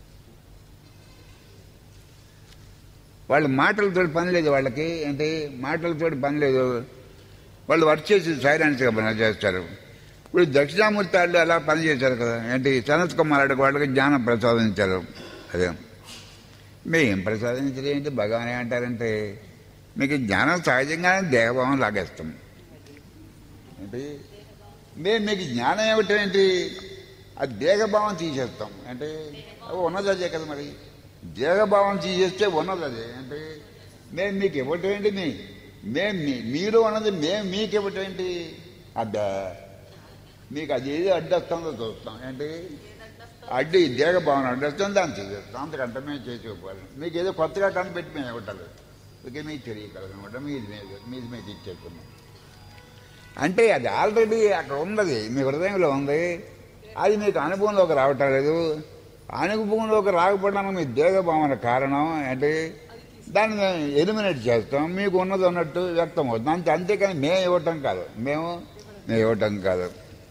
వాళ్ళ మాటలతో పని లేదు వాళ్ళకి అంటే మాటలతో పని లేదు వాళ్ళు వర్క్ చేసి సైలెన్స్గా పని చేస్తారు ఇప్పుడు దక్షిణామూర్తి వాళ్ళు అలా పని చేశారు కదా ఏంటి సనత్ కుమార్ అడిగి వాళ్ళకి జ్ఞానం ప్రసాదించారు అదే మేం ప్రసాదించడం ఏంటి భగవాన్ ఏమంటారంటే మీకు జ్ఞానం సహజంగానే దేహభావం లాగేస్తాం ఏంటి మేము మీకు జ్ఞానం ఏమిటంటే ఆ దేహభావం తీసేస్తాం అంటే అవి ఉన్నది అదే కదా మరి దేహభావం తీసేస్తే ఉన్నది అదే అంటే మేము మీకు ఇవ్వటేంటి మీ మేము మీ- మీరు ఉన్నది మేము మీకు ఇవ్వటేంటి అబ్బా మీకు అది ఏది అడ్డొస్తుందో చూస్తాం ఏంటి అడ్డు ఈ దేహభావన అడ్డొస్తుంది దాన్ని తీసేస్తాం అంతకంటే మేము చేసి ఇవ్వాలి మీకు ఏదో కొత్తగా కనిపెట్టి మేము ఇవ్వటాలి ఓకే మీకు తెలియగలనమాట మీది మీద మీది మీకు ఇచ్చేస్తున్నాం అంటే అది ఆల్రెడీ అక్కడ ఉన్నది మీ హృదయంలో ఉంది అది మీకు అనుభవంలోకి రావటం లేదు అనుభవంలోకి రాకపోవడానికి మీ దేహభావన కారణం అంటే దాన్ని మేము ఎలిమినేట్ చేస్తాం మీకు ఉన్నది ఉన్నట్టు వ్యక్తం అవుతుంది అంతే అంతేకాని మేము ఇవ్వటం కాదు మేము మేము ఇవ్వటం కాదు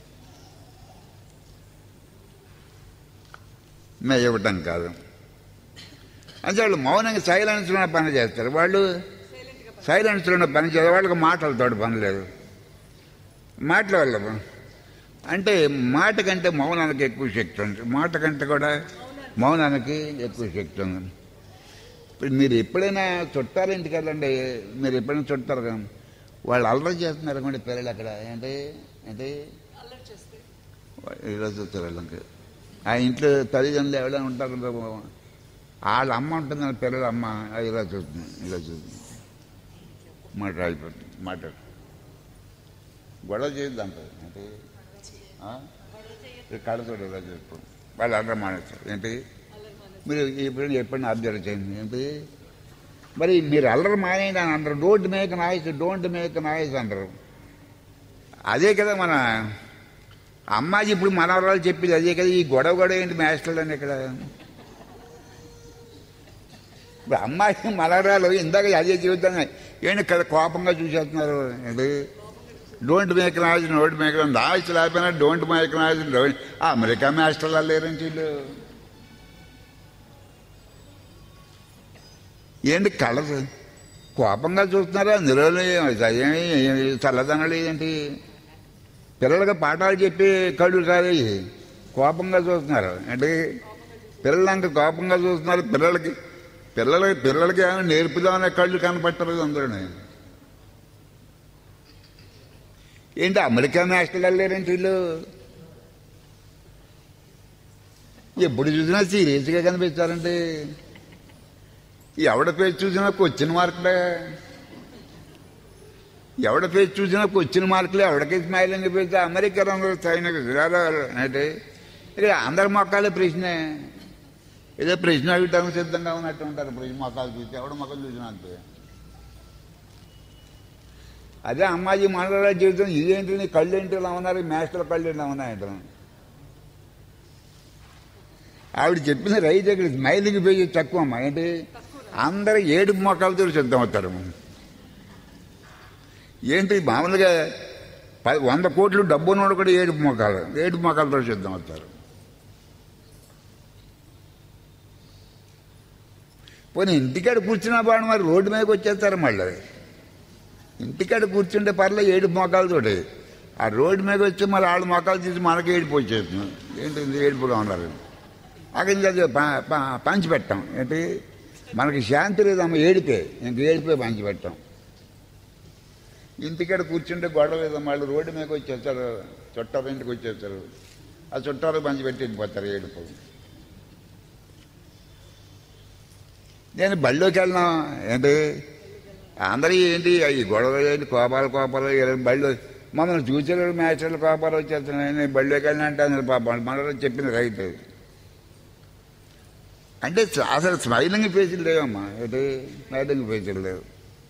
మేము ఇవ్వటం కాదు అంటే వాళ్ళు మౌనంగా సైలెన్స్లోనే పని చేస్తారు వాళ్ళు సైలెన్స్లోనే పని చేస్తారు వాళ్ళకి మాటలతో పని లేదు మాటల వల్ల అంటే మాట కంటే మౌనానికి ఎక్కువ శక్తి ఉంది మాట కంటే కూడా మౌనానికి ఎక్కువ శక్తి ఉంది ఇప్పుడు మీరు ఎప్పుడైనా చుట్టారు ఇంటికి వెళ్ళండి మీరు ఎప్పుడైనా చుట్టారు కదా వాళ్ళు అల్లరి చేస్తున్నారు అనుకోండి పిల్లలు అక్కడ ఏంటి ఏంటి
అల్లరి చేస్తే
ఇలా చూస్తారు వాళ్ళకి ఆ ఇంట్లో తల్లిదండ్రులు ఎవరైనా ఉంటారు కదా, వాళ్ళ అమ్మ ఉంటుంది వాళ్ళ పిల్లల అమ్మ అది ఇలా చూస్తుంది ఇలా చూస్తుంది మాట్లాడిపోతుంది మాట్లాడు గొడవ చేయొద్దు అంటారు అంటే కడతోడు ఇలా చెప్పు వాళ్ళు అర్థం మానేస్తారు ఏంటి మీరు ఇప్పుడు ఎప్పుడైనా అబ్జర్వ్ చేయండి ఏంటి మరి మీరు అల్లరి మానేయండి అని అంటారు don't make noise don't make noise అంటారు అదే కదా మన అమ్మాయి ఇప్పుడు మనవరాలు చెప్పింది అదే కదా ఈ గొడవ గొడవ ఏంటి మాస్టర్లని ఇక్కడ ఇప్పుడు అమ్మాయి మనవరాలు ఇందాక అదే చెబుతాను ఏంటి కదా కోపంగా చూసేస్తున్నారు ఏంటి don't make noise don't make noise లేకపోయినా don't make noise don't America మాస్టర్లు లేరంటే వీళ్ళు ఏంటి కళ్ళ కోపంగా చూస్తున్నారా అందులో ఏమి చల్లదనాలు ఏంటి పిల్లలకి పాఠాలు చెప్పి కళ్ళు కాదు ఇవి. కోపంగా చూస్తున్నారు అంటే పిల్లలంక కోపంగా చూస్తున్నారు పిల్లలకి పిల్లలకి పిల్లలకి ఏమైనా నేర్పుదామనే కళ్ళు కనపట్టలేదు అందరూ ఏంటి అమెరికా మాస్టర్లు వెళ్ళారంటే వీళ్ళు ఎప్పుడు చూసినా సీరియస్గా కనిపించారండి ఎవడ పేరు చూసినా క్వశ్చన్ మార్కులే ఎవడ పేరు చూసినా క్వశ్చన్ మార్కులే ఎవడికి స్మైలింగ్ పెడితే అమెరికాలో అందరూ సైనిక అంటే ఇక్కడ అందరి మొక్కలే ప్రశ్నే ఏదో ప్రశ్న అడగడానికి సిద్ధంగా ఉన్నట్టు ఉంటారు ప్రశ్న మొక్కలు చూసి ఎవడ మొక్కలు చూసినా అంతే అదే అమ్మాయి మనల జీవితం ఇదేంటి నీ కళ్ళు ఏంటి ఇలా ఉన్నారు మేస్టర్ కళ్ళు ఇలా ఉన్నాయంట ఆవిడ చెప్పిన రైతు ఇక్కడ స్మైలింగ్ పేజీ తక్కువ అమ్మా ఏంటి అందరూ ఏడు మొక్కలతో సిద్ధం అవుతారు ఏంటి మామూలుగా పది వంద కోట్లు డబ్బు ఉన్నోడు కూడా ఏడు మొక్కలు ఏడు మొక్కలతో సిద్ధం అవుతారు పోనీ ఇంటికాడ కూర్చున్నా బాడు మరి రోడ్డు మీదకి వచ్చేస్తారు మళ్ళీ ఇంటికాడ కూర్చుంటే పర్లే ఏడు మోకాలతోటి ఆ రోడ్డు మీద వచ్చి మరి వాళ్ళ మొక్కలు తీసి మనకి ఏడుపు వచ్చేస్తుంది ఏంటి ఇంత ఏడుపుగా ఉన్నారు అక్కడ ఇంకా అది ప- ప- పంచిపెట్టాం ఏంటి మనకి శాంతి లేదమ్మ ఏడిపే ఇంక ఏడిపే పంచిపెట్టాం ఇంటికాడ కూర్చుంటే గొడవ లేదమ్మా వాళ్ళు రోడ్డు మీదకి వచ్చేస్తారు చుట్టాల ఇంటికి వచ్చేస్తారు ఆ చుట్టాలు పంచిపెట్టి వెళ్ళిపోతారు ఏడుపు నేను బళ్ళోకి వెళ్ళినా ఏంటి అందరూ ఏంటి ఈ గొడవ ఏంటి కోపాలు కోపాలు ఇలా బళ్ళు మమ్మల్ని చూసారు మ్యాచర్లు కోపాలు వచ్చేస్తున్నాయి నేను బళ్ళోకి వెళ్ళినా అంటే అందరు పాపం మనలో చెప్పింది రైతు అంటే అసలు స్మైలింగ్ ఫేసులు లేవమ్మా ఏంటి స్మైలింగ్ ఫేసులు లేవు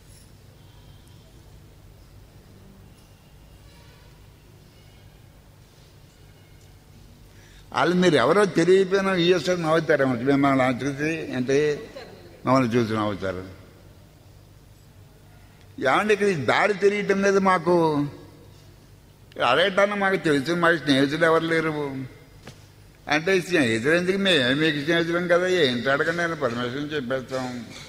వాళ్ళు మీరు ఎవరో తెలియపోయినా ఈఎస్ఐ నవ్వుతారేమో మిమ్మల్ని అలా చూసి అంటే మమ్మల్ని చూసి నవ్వుతారు ఏమంటే ఇక్కడ ఈ దారి తెలియటం లేదు మాకు అడగటాన్ని మాకు తెలుసు మా స్నేహితులు ఎవరు లేరు అంటే స్నేహితులు ఎందుకు మేము మీకు స్నేహితులం కదా ఏంటి అడగండి నేను పర్మిషన్ చెప్పేస్తాం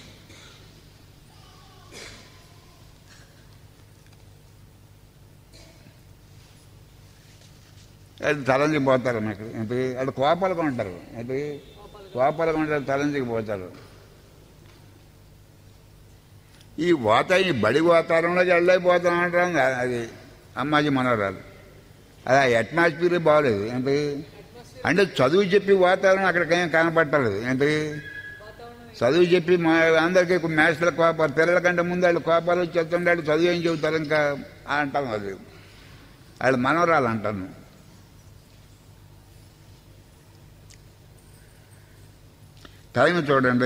అది తలంచికి పోతారు నాకు ఏంటి వాళ్ళు కోపాలుగా ఉంటారు ఏంటి కోపాలుగా ఉంటారు తలంచికి పోతారు ఈ వాత ఈ బడి వాతావరణంలోకి వెళ్ళలేకపోతాం అంటారు అది అమ్మాజీ మనవరాలు అది ఆ అట్మాస్ఫియర్ బాగలేదు ఏంటి అంటే చదువు చెప్పి వాతావరణం అక్కడికేం కనపట్టలేదు ఏంటి చదువు చెప్పి మా అందరికీ మ్యాథ్స్ల కోపాలు పిల్లల కంటే ముందు వాళ్ళు కోపాలు వచ్చేస్తుంటే వాళ్ళు చదువు ఏం చెబుతారు ఇంకా అంటాం అది వాళ్ళు మనవరాలు అంటాను టైం చూడండి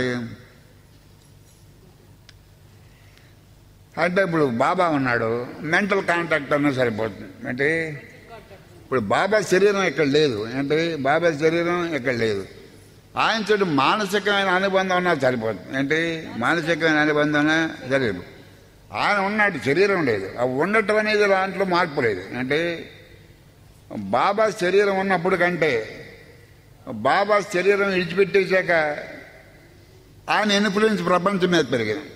అంటే ఇప్పుడు బాబా ఉన్నాడు మెంటల్ కాంటాక్ట్ అన్నా సరిపోతుంది అంటే ఇప్పుడు బాబా శరీరం ఇక్కడ లేదు అంటే బాబా శరీరం ఇక్కడ లేదు ఆయనతో మానసికమైన అనుబంధం ఉన్నా సరిపోతుంది ఏంటి మానసికమైన అనుబంధం ఉన్నా సరిపోదు ఆయన ఉన్నాడు శరీరం లేదు ఆ ఉండటం అనేది దాంట్లో మార్పు లేదు అంటే బాబా శరీరం ఉన్నప్పుడు కంటే బాబా శరీరం విడిచిపెట్టేశాక ఆయన ఇన్ఫ్లుయెన్స్ ప్రపంచం మీద పెరిగింది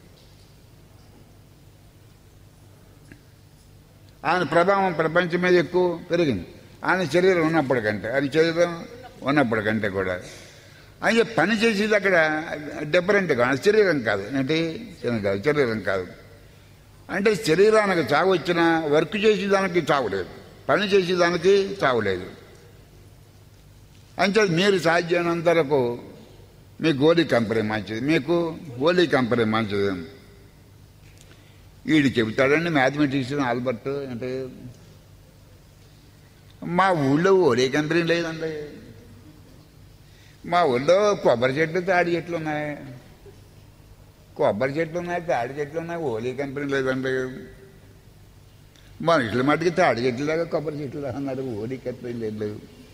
ఆయన ప్రభావం ప్రపంచం మీద ఎక్కువ పెరిగింది ఆయన శరీరం ఉన్నప్పటికంటే ఆయన శరీరం ఉన్నప్పటికంటే కూడా ఆయన పని చేసేది అక్కడ డిఫరెంట్ కాదు శరీరం కాదు ఏంటి శరీరం కాదు శరీరం కాదు అంటే శరీరానికి చావు వచ్చినా వర్క్ చేసేదానికి చావు లేదు పని చేసేదానికి చావు లేదు అంటే మీరు సాధ్యమైనంత వరకు మీ గోలీ కంపెనీ మంచిది మీకు గోలీ కంపెనీ మంచిది వీడు చెబుతాడండి మ్యాథమెటిక్స్ ఆల్బర్ట్ అంటే మా ఊళ్ళో ఓలే కంపెనీ లేదండి మా ఊళ్ళో కొబ్బరి చెట్లు తాడి చెట్లు ఉన్నాయి కొబ్బరి చెట్లు ఉన్నాయి తాడి చెట్లు ఉన్నాయి ఓలీ కంపెనీ లేదండి మనుషుల మటుకి తాడి చెట్లు లాగా కొబ్బరి చెట్లు లాగా అన్నాడు ఓలీ కంపెనీ లేదు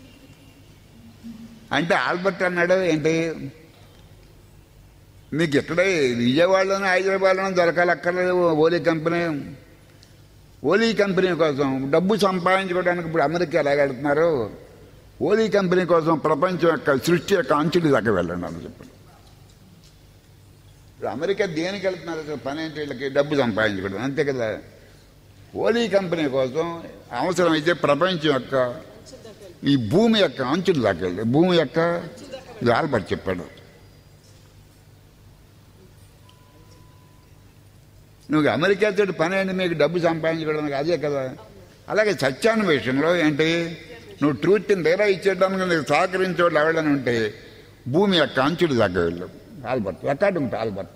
అంటే ఆల్బర్ట్ అన్నాడు ఏంటి మీకు ఎక్కడ విజయవాడలోనే హైదరాబాద్లోనే దొరకాలక్కర్లేదు ఓలీ కంపెనీ ఓలీ కంపెనీ కోసం డబ్బు సంపాదించుకోవడానికి ఇప్పుడు అమెరికా ఎలాగెడుతున్నారు ఓలీ కంపెనీ కోసం ప్రపంచం యొక్క సృష్టి యొక్క అంచులు దాకా వెళ్ళండి అని చెప్పాడు ఇప్పుడు అమెరికా దేనికి వెళ్తున్నారు అసలు పని ఏంటి వీళ్ళకి డబ్బు సంపాదించుకోవడం అంతే కదా ఓలీ కంపెనీ కోసం అవసరమైతే ప్రపంచం యొక్క ఈ భూమి యొక్క అంచులు దాకా వెళ్ళి భూమి యొక్క ఇది ఆల్బర్ట్ చెప్పాడు నువ్వు అమెరికా తోటి పని ఏంటి మీకు డబ్బు సంపాదించుకోవడానికి అదే కదా అలాగే సత్యాన్వేషణలో ఏంటి నువ్వు ట్రూత్ని రియలైజ్ చేయడానికి నీకు సహకరించే వాళ్ళు ఎవరైనా ఉంటే భూమి యొక్క అంచుడు దగ్గర వెళ్ళు ఆల్బర్ట్ ఎక్కడ ఉంటా ఆల్బర్ట్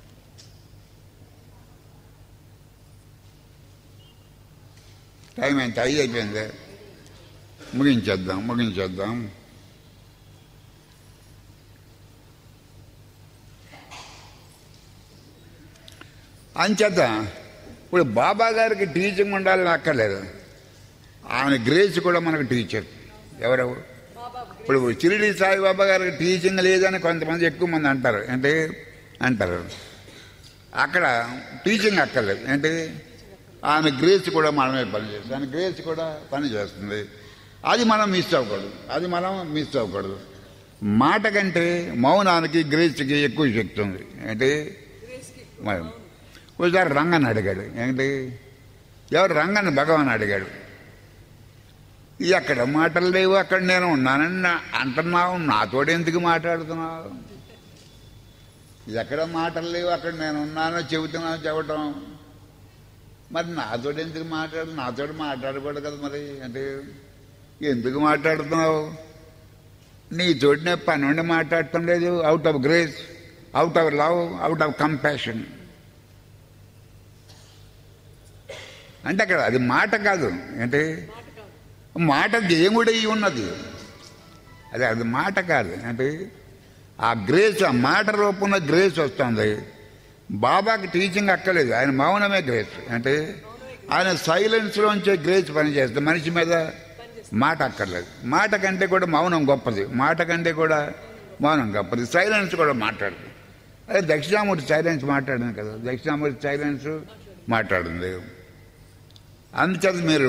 టైం ఎంత ఐదు అయిపోయింది ముగించేద్దాం ముగించేద్దాం అంచేత ఇప్పుడు బాబా గారికి టీచింగ్ ఉండాలని అక్కర్లేదు ఆయన గ్రేస్ కూడా మనకు టీచర్ ఎవరెవరు
బాబా
ఇప్పుడు షిరిడి సాయిబాబా గారికి టీచింగ్ లేదని కొంతమంది ఎక్కువ మంది అంటారు ఏంటి అంటారు అక్కడ టీచింగ్ అక్కర్లేదు ఏంటి ఆమె గ్రేస్ కూడా మనమే పనిచేస్తుంది ఆమె గ్రేస్ కూడా పని చేస్తుంది అది మనం మిస్ అవ్వకూడదు అది మనం మిస్ అవ్వకూడదు మాట కంటే మౌనానికి గ్రేస్కి ఎక్కువ శక్తి ఉంది ఏంటి
గ్రేస్కి
మరి ఒకసారి రంగని అడిగాడు ఏంటి ఎవరు రంగని భగవాన్ అడిగాడు ఎక్కడ మాటలు లేవు అక్కడ నేను ఉన్నానని నా- అంటున్నావు నాతోడు ఎందుకు మాట్లాడుతున్నావు ఎక్కడ మాటలు లేవు అక్కడ నేను ఉన్నానో చెబుతున్నావు చెప్పటం మరి నాతోడు ఎందుకు మాట్లాడు నాతోడు మాట్లాడకూడదు కదా మరి అంటే ఎందుకు మాట్లాడుతున్నావు నీతోటి నేను పని ఉండి మాట్లాడటం లేదు out of grace out of love out of compassion అంటే అక్కడ అది మాట కాదు ఏంటి
మాట కాదు
మాట దేవుడై ఉన్నది అది అది మాట కాదు అంటే ఆ గ్రేస్ ఆ మాట రూపంలో గ్రేస్ వస్తుంది బాబాకి టీచింగ్ అక్కలేదు ఆయన మౌనమే గ్రేస్ అంటే ఆయన సైలెన్స్లోంచే గ్రేస్ పనిచేస్తుంది మనిషి మీద మాట అక్కర్లేదు మాట కంటే కూడా మౌనం గొప్పది మాట కంటే కూడా మౌనం గొప్పది సైలెన్స్ కూడా మాట్లాడుతుంది అదే దక్షిణామూర్తి సైలెన్స్ మాట్లాడింది కదా దక్షిణామూర్తి సైలెన్స్ మాట్లాడింది అందుచేత మీరు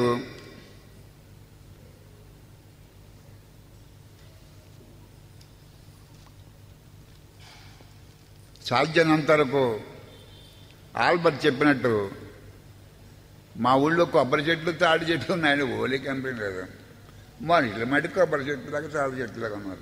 సాధ్యనంత వరకు ఆల్బర్ట్ చెప్పినట్టు మా ఊళ్ళో కొబ్బరి చెట్లు తాడి చెట్లు ఉన్నాయని ఓలీ కంపెనీ లేదు మనుషుల మటుకు కొబ్బరి చెట్లు దాకా తాడి చెట్లు దాకా ఉన్నారు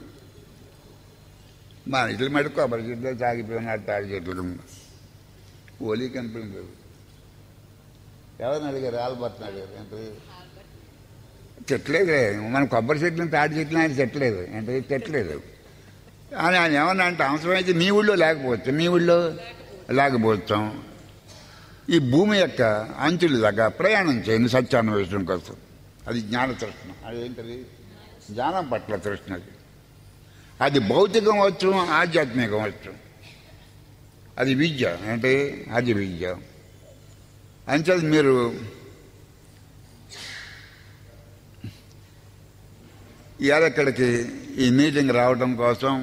మనుషుల మటుకు కొబ్బరి చెట్లు తాగిపోయినారు తాడి చెట్లు ఓలీ కంపెనీ లేదు ఎవరిని అడిగారు ఆల్బర్ట్ని అడిగారు అంటే చెట్లేదు మన కొబ్బరి చెట్లను తాడి చెట్లు ఆయన చెట్లేదు అంటే చెట్లేదు అని ఆయన ఏమన్నా అంటే అవసరమైతే మీ ఊళ్ళో లేకపోవచ్చు మీ ఊళ్ళో లేకపోవచ్చాం ఈ భూమి యొక్క అంచుల దాకా ప్రయాణం చేయండి సత్యాన్వేషణ కోసం అది జ్ఞాన తృష్ణ అది ఏంటది జ్ఞానం పట్ల తృష్ణ అది అది భౌతికం వచ్చు ఆధ్యాత్మికం వచ్చు అది విద్య అంటే అది విద్య అంచేది మీరు ఇవాళ ఇక్కడికి ఈ మీటింగ్ రావడం కోసం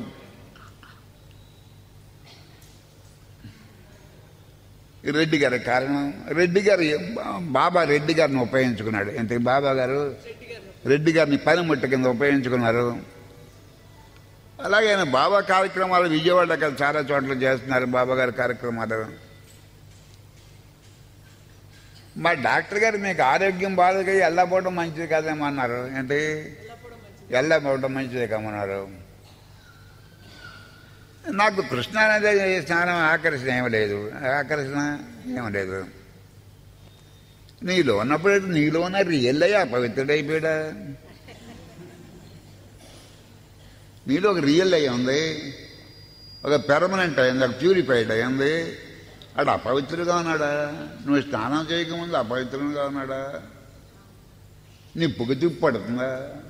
ఈ రెడ్డి గారి కారణం రెడ్డి గారు బాబా రెడ్డి గారిని ఉపయోగించుకున్నాడు అంటే బాబా గారు
రెడ్డి గారు
రెడ్డి గారిని పనిముట్ట కింద ఉపయోగించుకున్నారు అలాగే ఆయన బాబా కార్యక్రమాలు విజయవాడ అక్కడ చాలా చోట్ల చేస్తున్నారు బాబా గారి కార్యక్రమాలు మా డాక్టర్ గారు మీకు ఆరోగ్యం బాధగా వెళ్ళకపోవడం మంచిది కాదేమో అన్నారు ఏంటి
ఎల్లప్పుడూ మంచిది
వెళ్ళకపోవడం మంచిదే కమన్నారు నాకు కృష్ణ నది స్నానం ఆకర్షణ ఏమి లేదు ఆకర్షణ ఏమి లేదు నీలో ఉన్నప్పుడు నీలో ఉన్న రియల్ అయ్యా పవిత్రుడైపోయాడా నీలో ఒక రియల్ అయ్యి ఉంది ఒక పెర్మనెంట్ అయింది ఒక ప్యూరిఫైడ్ అయింది అడు అపవిత్రుడుగా ఉన్నాడా నువ్వు స్నానం చేయకముందు అపవిత్రుడుగా ఉన్నాడా నీ పొగ తిప్పు పడుతుందా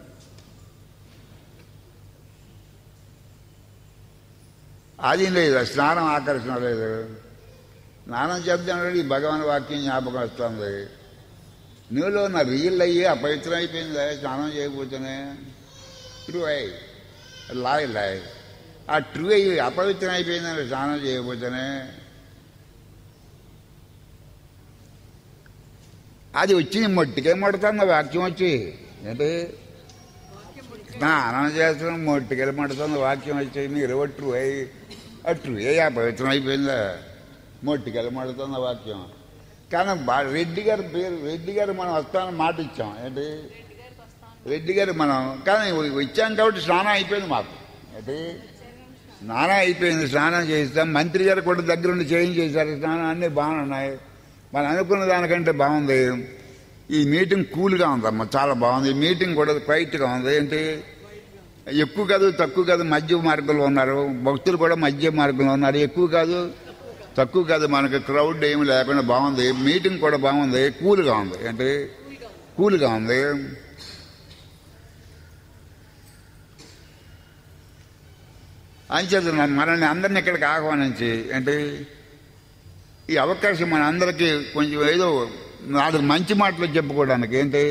అది లేదు స్నానం ఆకర్షణ లేదు స్నానం చేద్దాం ఈ భగవాన్ వాక్యం జ్ఞాపకం వస్తుంది నీలో ఉన్న రియల్ అయ్యి అపవిత్రం అయిపోయింది స్నానం చేయకపోతేనే ట్రూ అయ్యి లాయ్ లాయ్ ఆ ట్రూ అయ్యి అపవిత్రం అయిపోయిందని స్నానం చేయకపోతేనే అది వచ్చి మొట్టికే మొడుతుంది వాక్యం వచ్చి ఏంటి
వాక్యం ముడికి
స్నానం చేస్తున్నాం మొట్టికెళ్ళి మడుతుంది వాక్యం వచ్చి మీరు ట్రూ అయ్యి ఆ ట్రూ అయ్యి అపవిత్రం అయిపోయిందా మొట్టికెళ్ళి మడుతుంది వాక్యం కానీ బా- రెడ్డి గారి పేరు రెడ్డి గారు మనం వస్తామని మాట ఇచ్చాం ఏంటి
రెడ్డి గారికి వస్తాను
రెడ్డి గారు మనం కానీ వచ్చాం కాబట్టి స్నానం అయిపోయింది మాకు ఏంటి స్నానం అయిపోయింది స్నానం చేస్తాం మంత్రి గారు కూడా దగ్గరుండి చేంజ్ చేశారు స్నానం అన్నీ బాగున్నాయి మనం అనుకున్న దానికంటే బాగుంది ఈ మీటింగ్ కూల్గా ఉందమ్మా చాలా బాగుంది ఈ మీటింగ్ కూడా క్వైట్గా ఉంది ఏంటి ఎక్కువ కాదు తక్కువ కాదు మధ్య మార్గంలో ఉన్నారు భక్తులు కూడా మధ్య మార్గంలో ఉన్నారు ఎక్కువ కాదు తక్కువ కాదు మనకి క్రౌడ్ ఏమి లేకుండా బాగుంది మీటింగ్ కూడా బాగుంది కూల్గా ఉంది ఏంటి కూల్గా ఉంది అంచేత మనల్ని అందరిని ఇక్కడికి ఆహ్వానించి అంటే ఈ అవకాశం మన అందరికీ కొంచెం ఏదో నాలుగు మంచి మాటలు చెప్పుకోవడానికి ఏంటి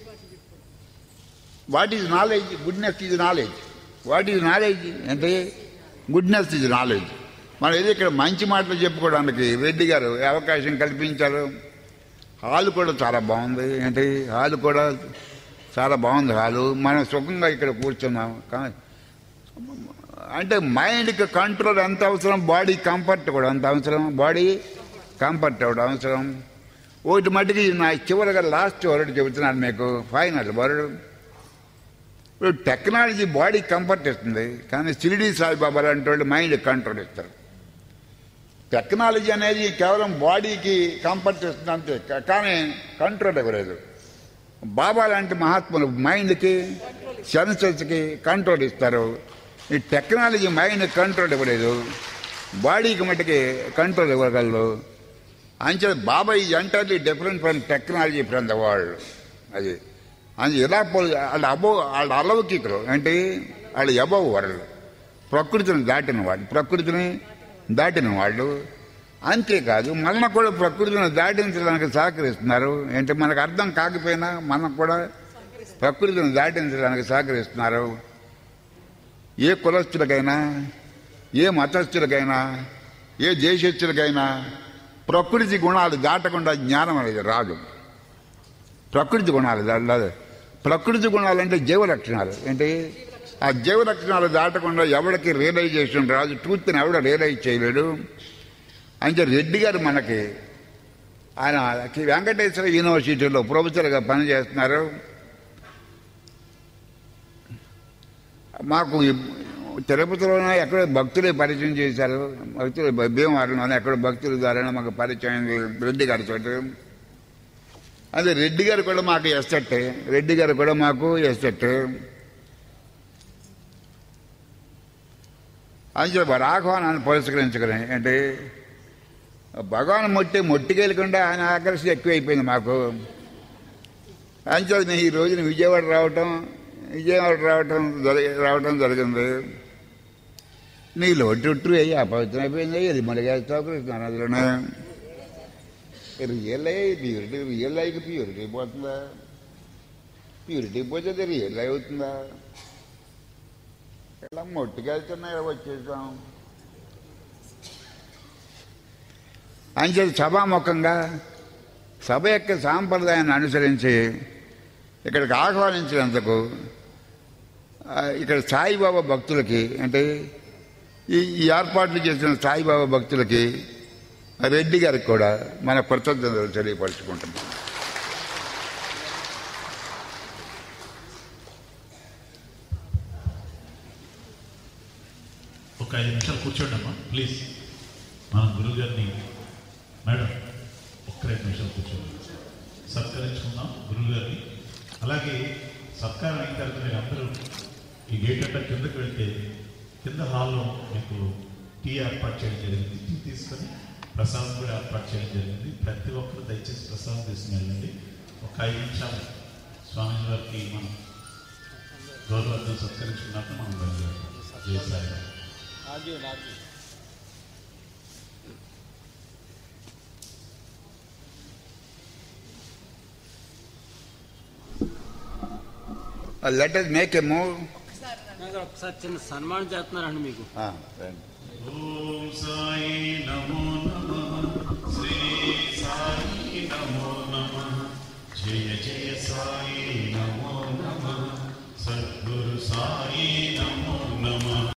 what is knowledge goodness is knowledge what is knowledge అంటే గుడ్నెస్ ఈజ్ నాలెడ్జ్ మనం ఏదో ఇక్కడ మంచి మాటలు చెప్పుకోవడానికి రెడ్డి గారు ఈ అవకాశం కల్పించారు హాల్ కూడా చాలా బాగుంది ఏంటి హాల్ కూడా చాలా బాగుంది హాలు మనం సుఖంగా ఇక్కడ కూర్చున్నాం కా- అంటే మైండ్కి కంట్రోల్ ఎంత అవసరం బాడీ కంఫర్ట్ కూడా ఎంత అవసరం బాడీ కంఫర్ట్ కూడా అవసరం ఒకటి మటుకి నా చివరిగా లాస్ట్ వరడు చెబుతున్నాను మీకు ఫైనల్ వరడు ఇప్పుడు టెక్నాలజీ బాడీ కంఫర్ట్ ఇస్తుంది కానీ షిరిడి సాయిబాబా లాంటి వాళ్ళు మైండ్ కంట్రోల్ ఇస్తారు టెక్నాలజీ అనేది కేవలం బాడీకి కంఫర్ట్ ఇస్తుంది అంతే కా- కానీ కంట్రోల్ ఇవ్వలేదు బాబా లాంటి మహాత్ములు మైండ్కి సెన్సెస్కి కంట్రోల్ ఇస్తారు ఈ టెక్నాలజీ మైండ్ కంట్రోల్ ఇవ్వలేదు బాడీకి మటుకి కంట్రోల్ ఇవ్వగలరు అంచే బాబా ఈ entirely different from technology from the world అది అది ఎలా పో వాళ్ళ అబో వాళ్ళ అలౌకికులు అంటే వాళ్ళు అబవ్ వరల్డ్ ప్రకృతిని దాటిన వాళ్ళు ప్రకృతిని దాటిన వాళ్ళు అంతేకాదు మనకు కూడా ప్రకృతిని దాటించడానికి సహకరిస్తున్నారు ఏంటి మనకు అర్థం కాకపోయినా మనకు కూడా ప్రకృతిని దాటించడానికి సహకరిస్తున్నారు ఏ కులస్తులకైనా ఏ మతస్థులకైనా ఏ దేశస్థులకైనా ప్రకృతి గుణాలు దాటకుండా జ్ఞానం అనేది రాదు ప్రకృతి గుణాలు దాటలేదు ప్రకృతి గుణాలు అంటే జీవ లక్షణాలు ఏంటి ఆ జీవ లక్షణాలు దాటకుండా ఎవరికి రియలైజేషన్ రాదు ట్రూత్ని ఎవడ రియలైజ్ చేయలేడు అంటే రెడ్డి గారు మనకి ఆయన వెంకటేశ్వర యూనివర్సిటీలో ప్రొఫెసర్గా పనిచేస్తున్నారు మాకు ఈ తిరుపతిలోనే ఎక్కడో భక్తులే పరిచయం చేశారు భక్తులు భీమవరంలోనే ఎక్కడో భక్తుల ద్వారా మాకు పరిచయం అయింది రెడ్డి గారి చోటు అదే రెడ్డి గారు కూడా మాకు ఎస్టెట్ రెడ్డి గారు కూడా మాకు ఎస్టెట్ అని వారి ఆహ్వానాన్ని పురస్కరించుకుని అంటే భగవాన్ మొట్టి మొట్టికెళ్ళకుండా ఆయన ఆకర్షణ ఎక్కువైపోయింది మాకు అంచేది నేను ఈ రోజున విజయవాడ రావటం విజయవాడ రావటం జరి- రావటం జరిగింది నీ లోటు అయ్యి అపవిత్రం అయిపోయింది ఇది మలిగేస్తావు కృష్ణ నదిలోనే రియల్ అయ్యి ప్యూరిటీ రియల్ అయ్యి ప్యూరిటీ పోతుందా ప్యూరిటీ పోతే రియల్ అవుతుందా ఇలా మొట్టుకెళ్తున్నా ఇలా వచ్చేసాం అంచేది సభాముఖంగా సభ యొక్క సాంప్రదాయాన్ని అనుసరించి ఇక్కడికి ఆహ్వానించినందుకు ఆ, ఇక్కడ సాయిబాబా భక్తులకి అంటే ఈ ఈ ఏర్పాట్లు చేసిన సాయిబాబా భక్తులకి రెడ్డి గారికి కూడా మన కృతజ్ఞతలు తెలియపరుచుకుంటున్నాం
ఒక ఐదు నిమిషాలు కూర్చోండి అమ్మా ప్లీజ్ మనం గురువు గారిని మేడం ఒక్క ఐదు నిమిషాలు కూర్చోండి సత్కరించుకుందాం గురువు గారిని అలాగే సత్కారం అయిన తర్వాత మీరు అందరూ ఈ గేట్ అంతా కిందకి వెళ్తే కింద హాల్లో మీకు టీ ఏర్పాటు చేయడం జరిగింది టీ తీసుకొని ప్రసాదం కూడా ఏర్పాటు చేయడం జరిగింది ప్రతి ఒక్కరు దయచేసి ప్రసాదం తీసుకుని వెళ్ళండి ఒక ఐదు నిమిషాలు స్వామి వారికి మనం గౌరవంతో సత్కరించుకున్నాక మనం బయలుదేరాం Jaya Sairam
let us make a move
ఒకసారి చిన్న సన్మానం చేస్తున్నారండి మీకు
ఓం సాయి నమో నమః శ్రీ సాయి నమో నమః జయ జయ సాయి నమో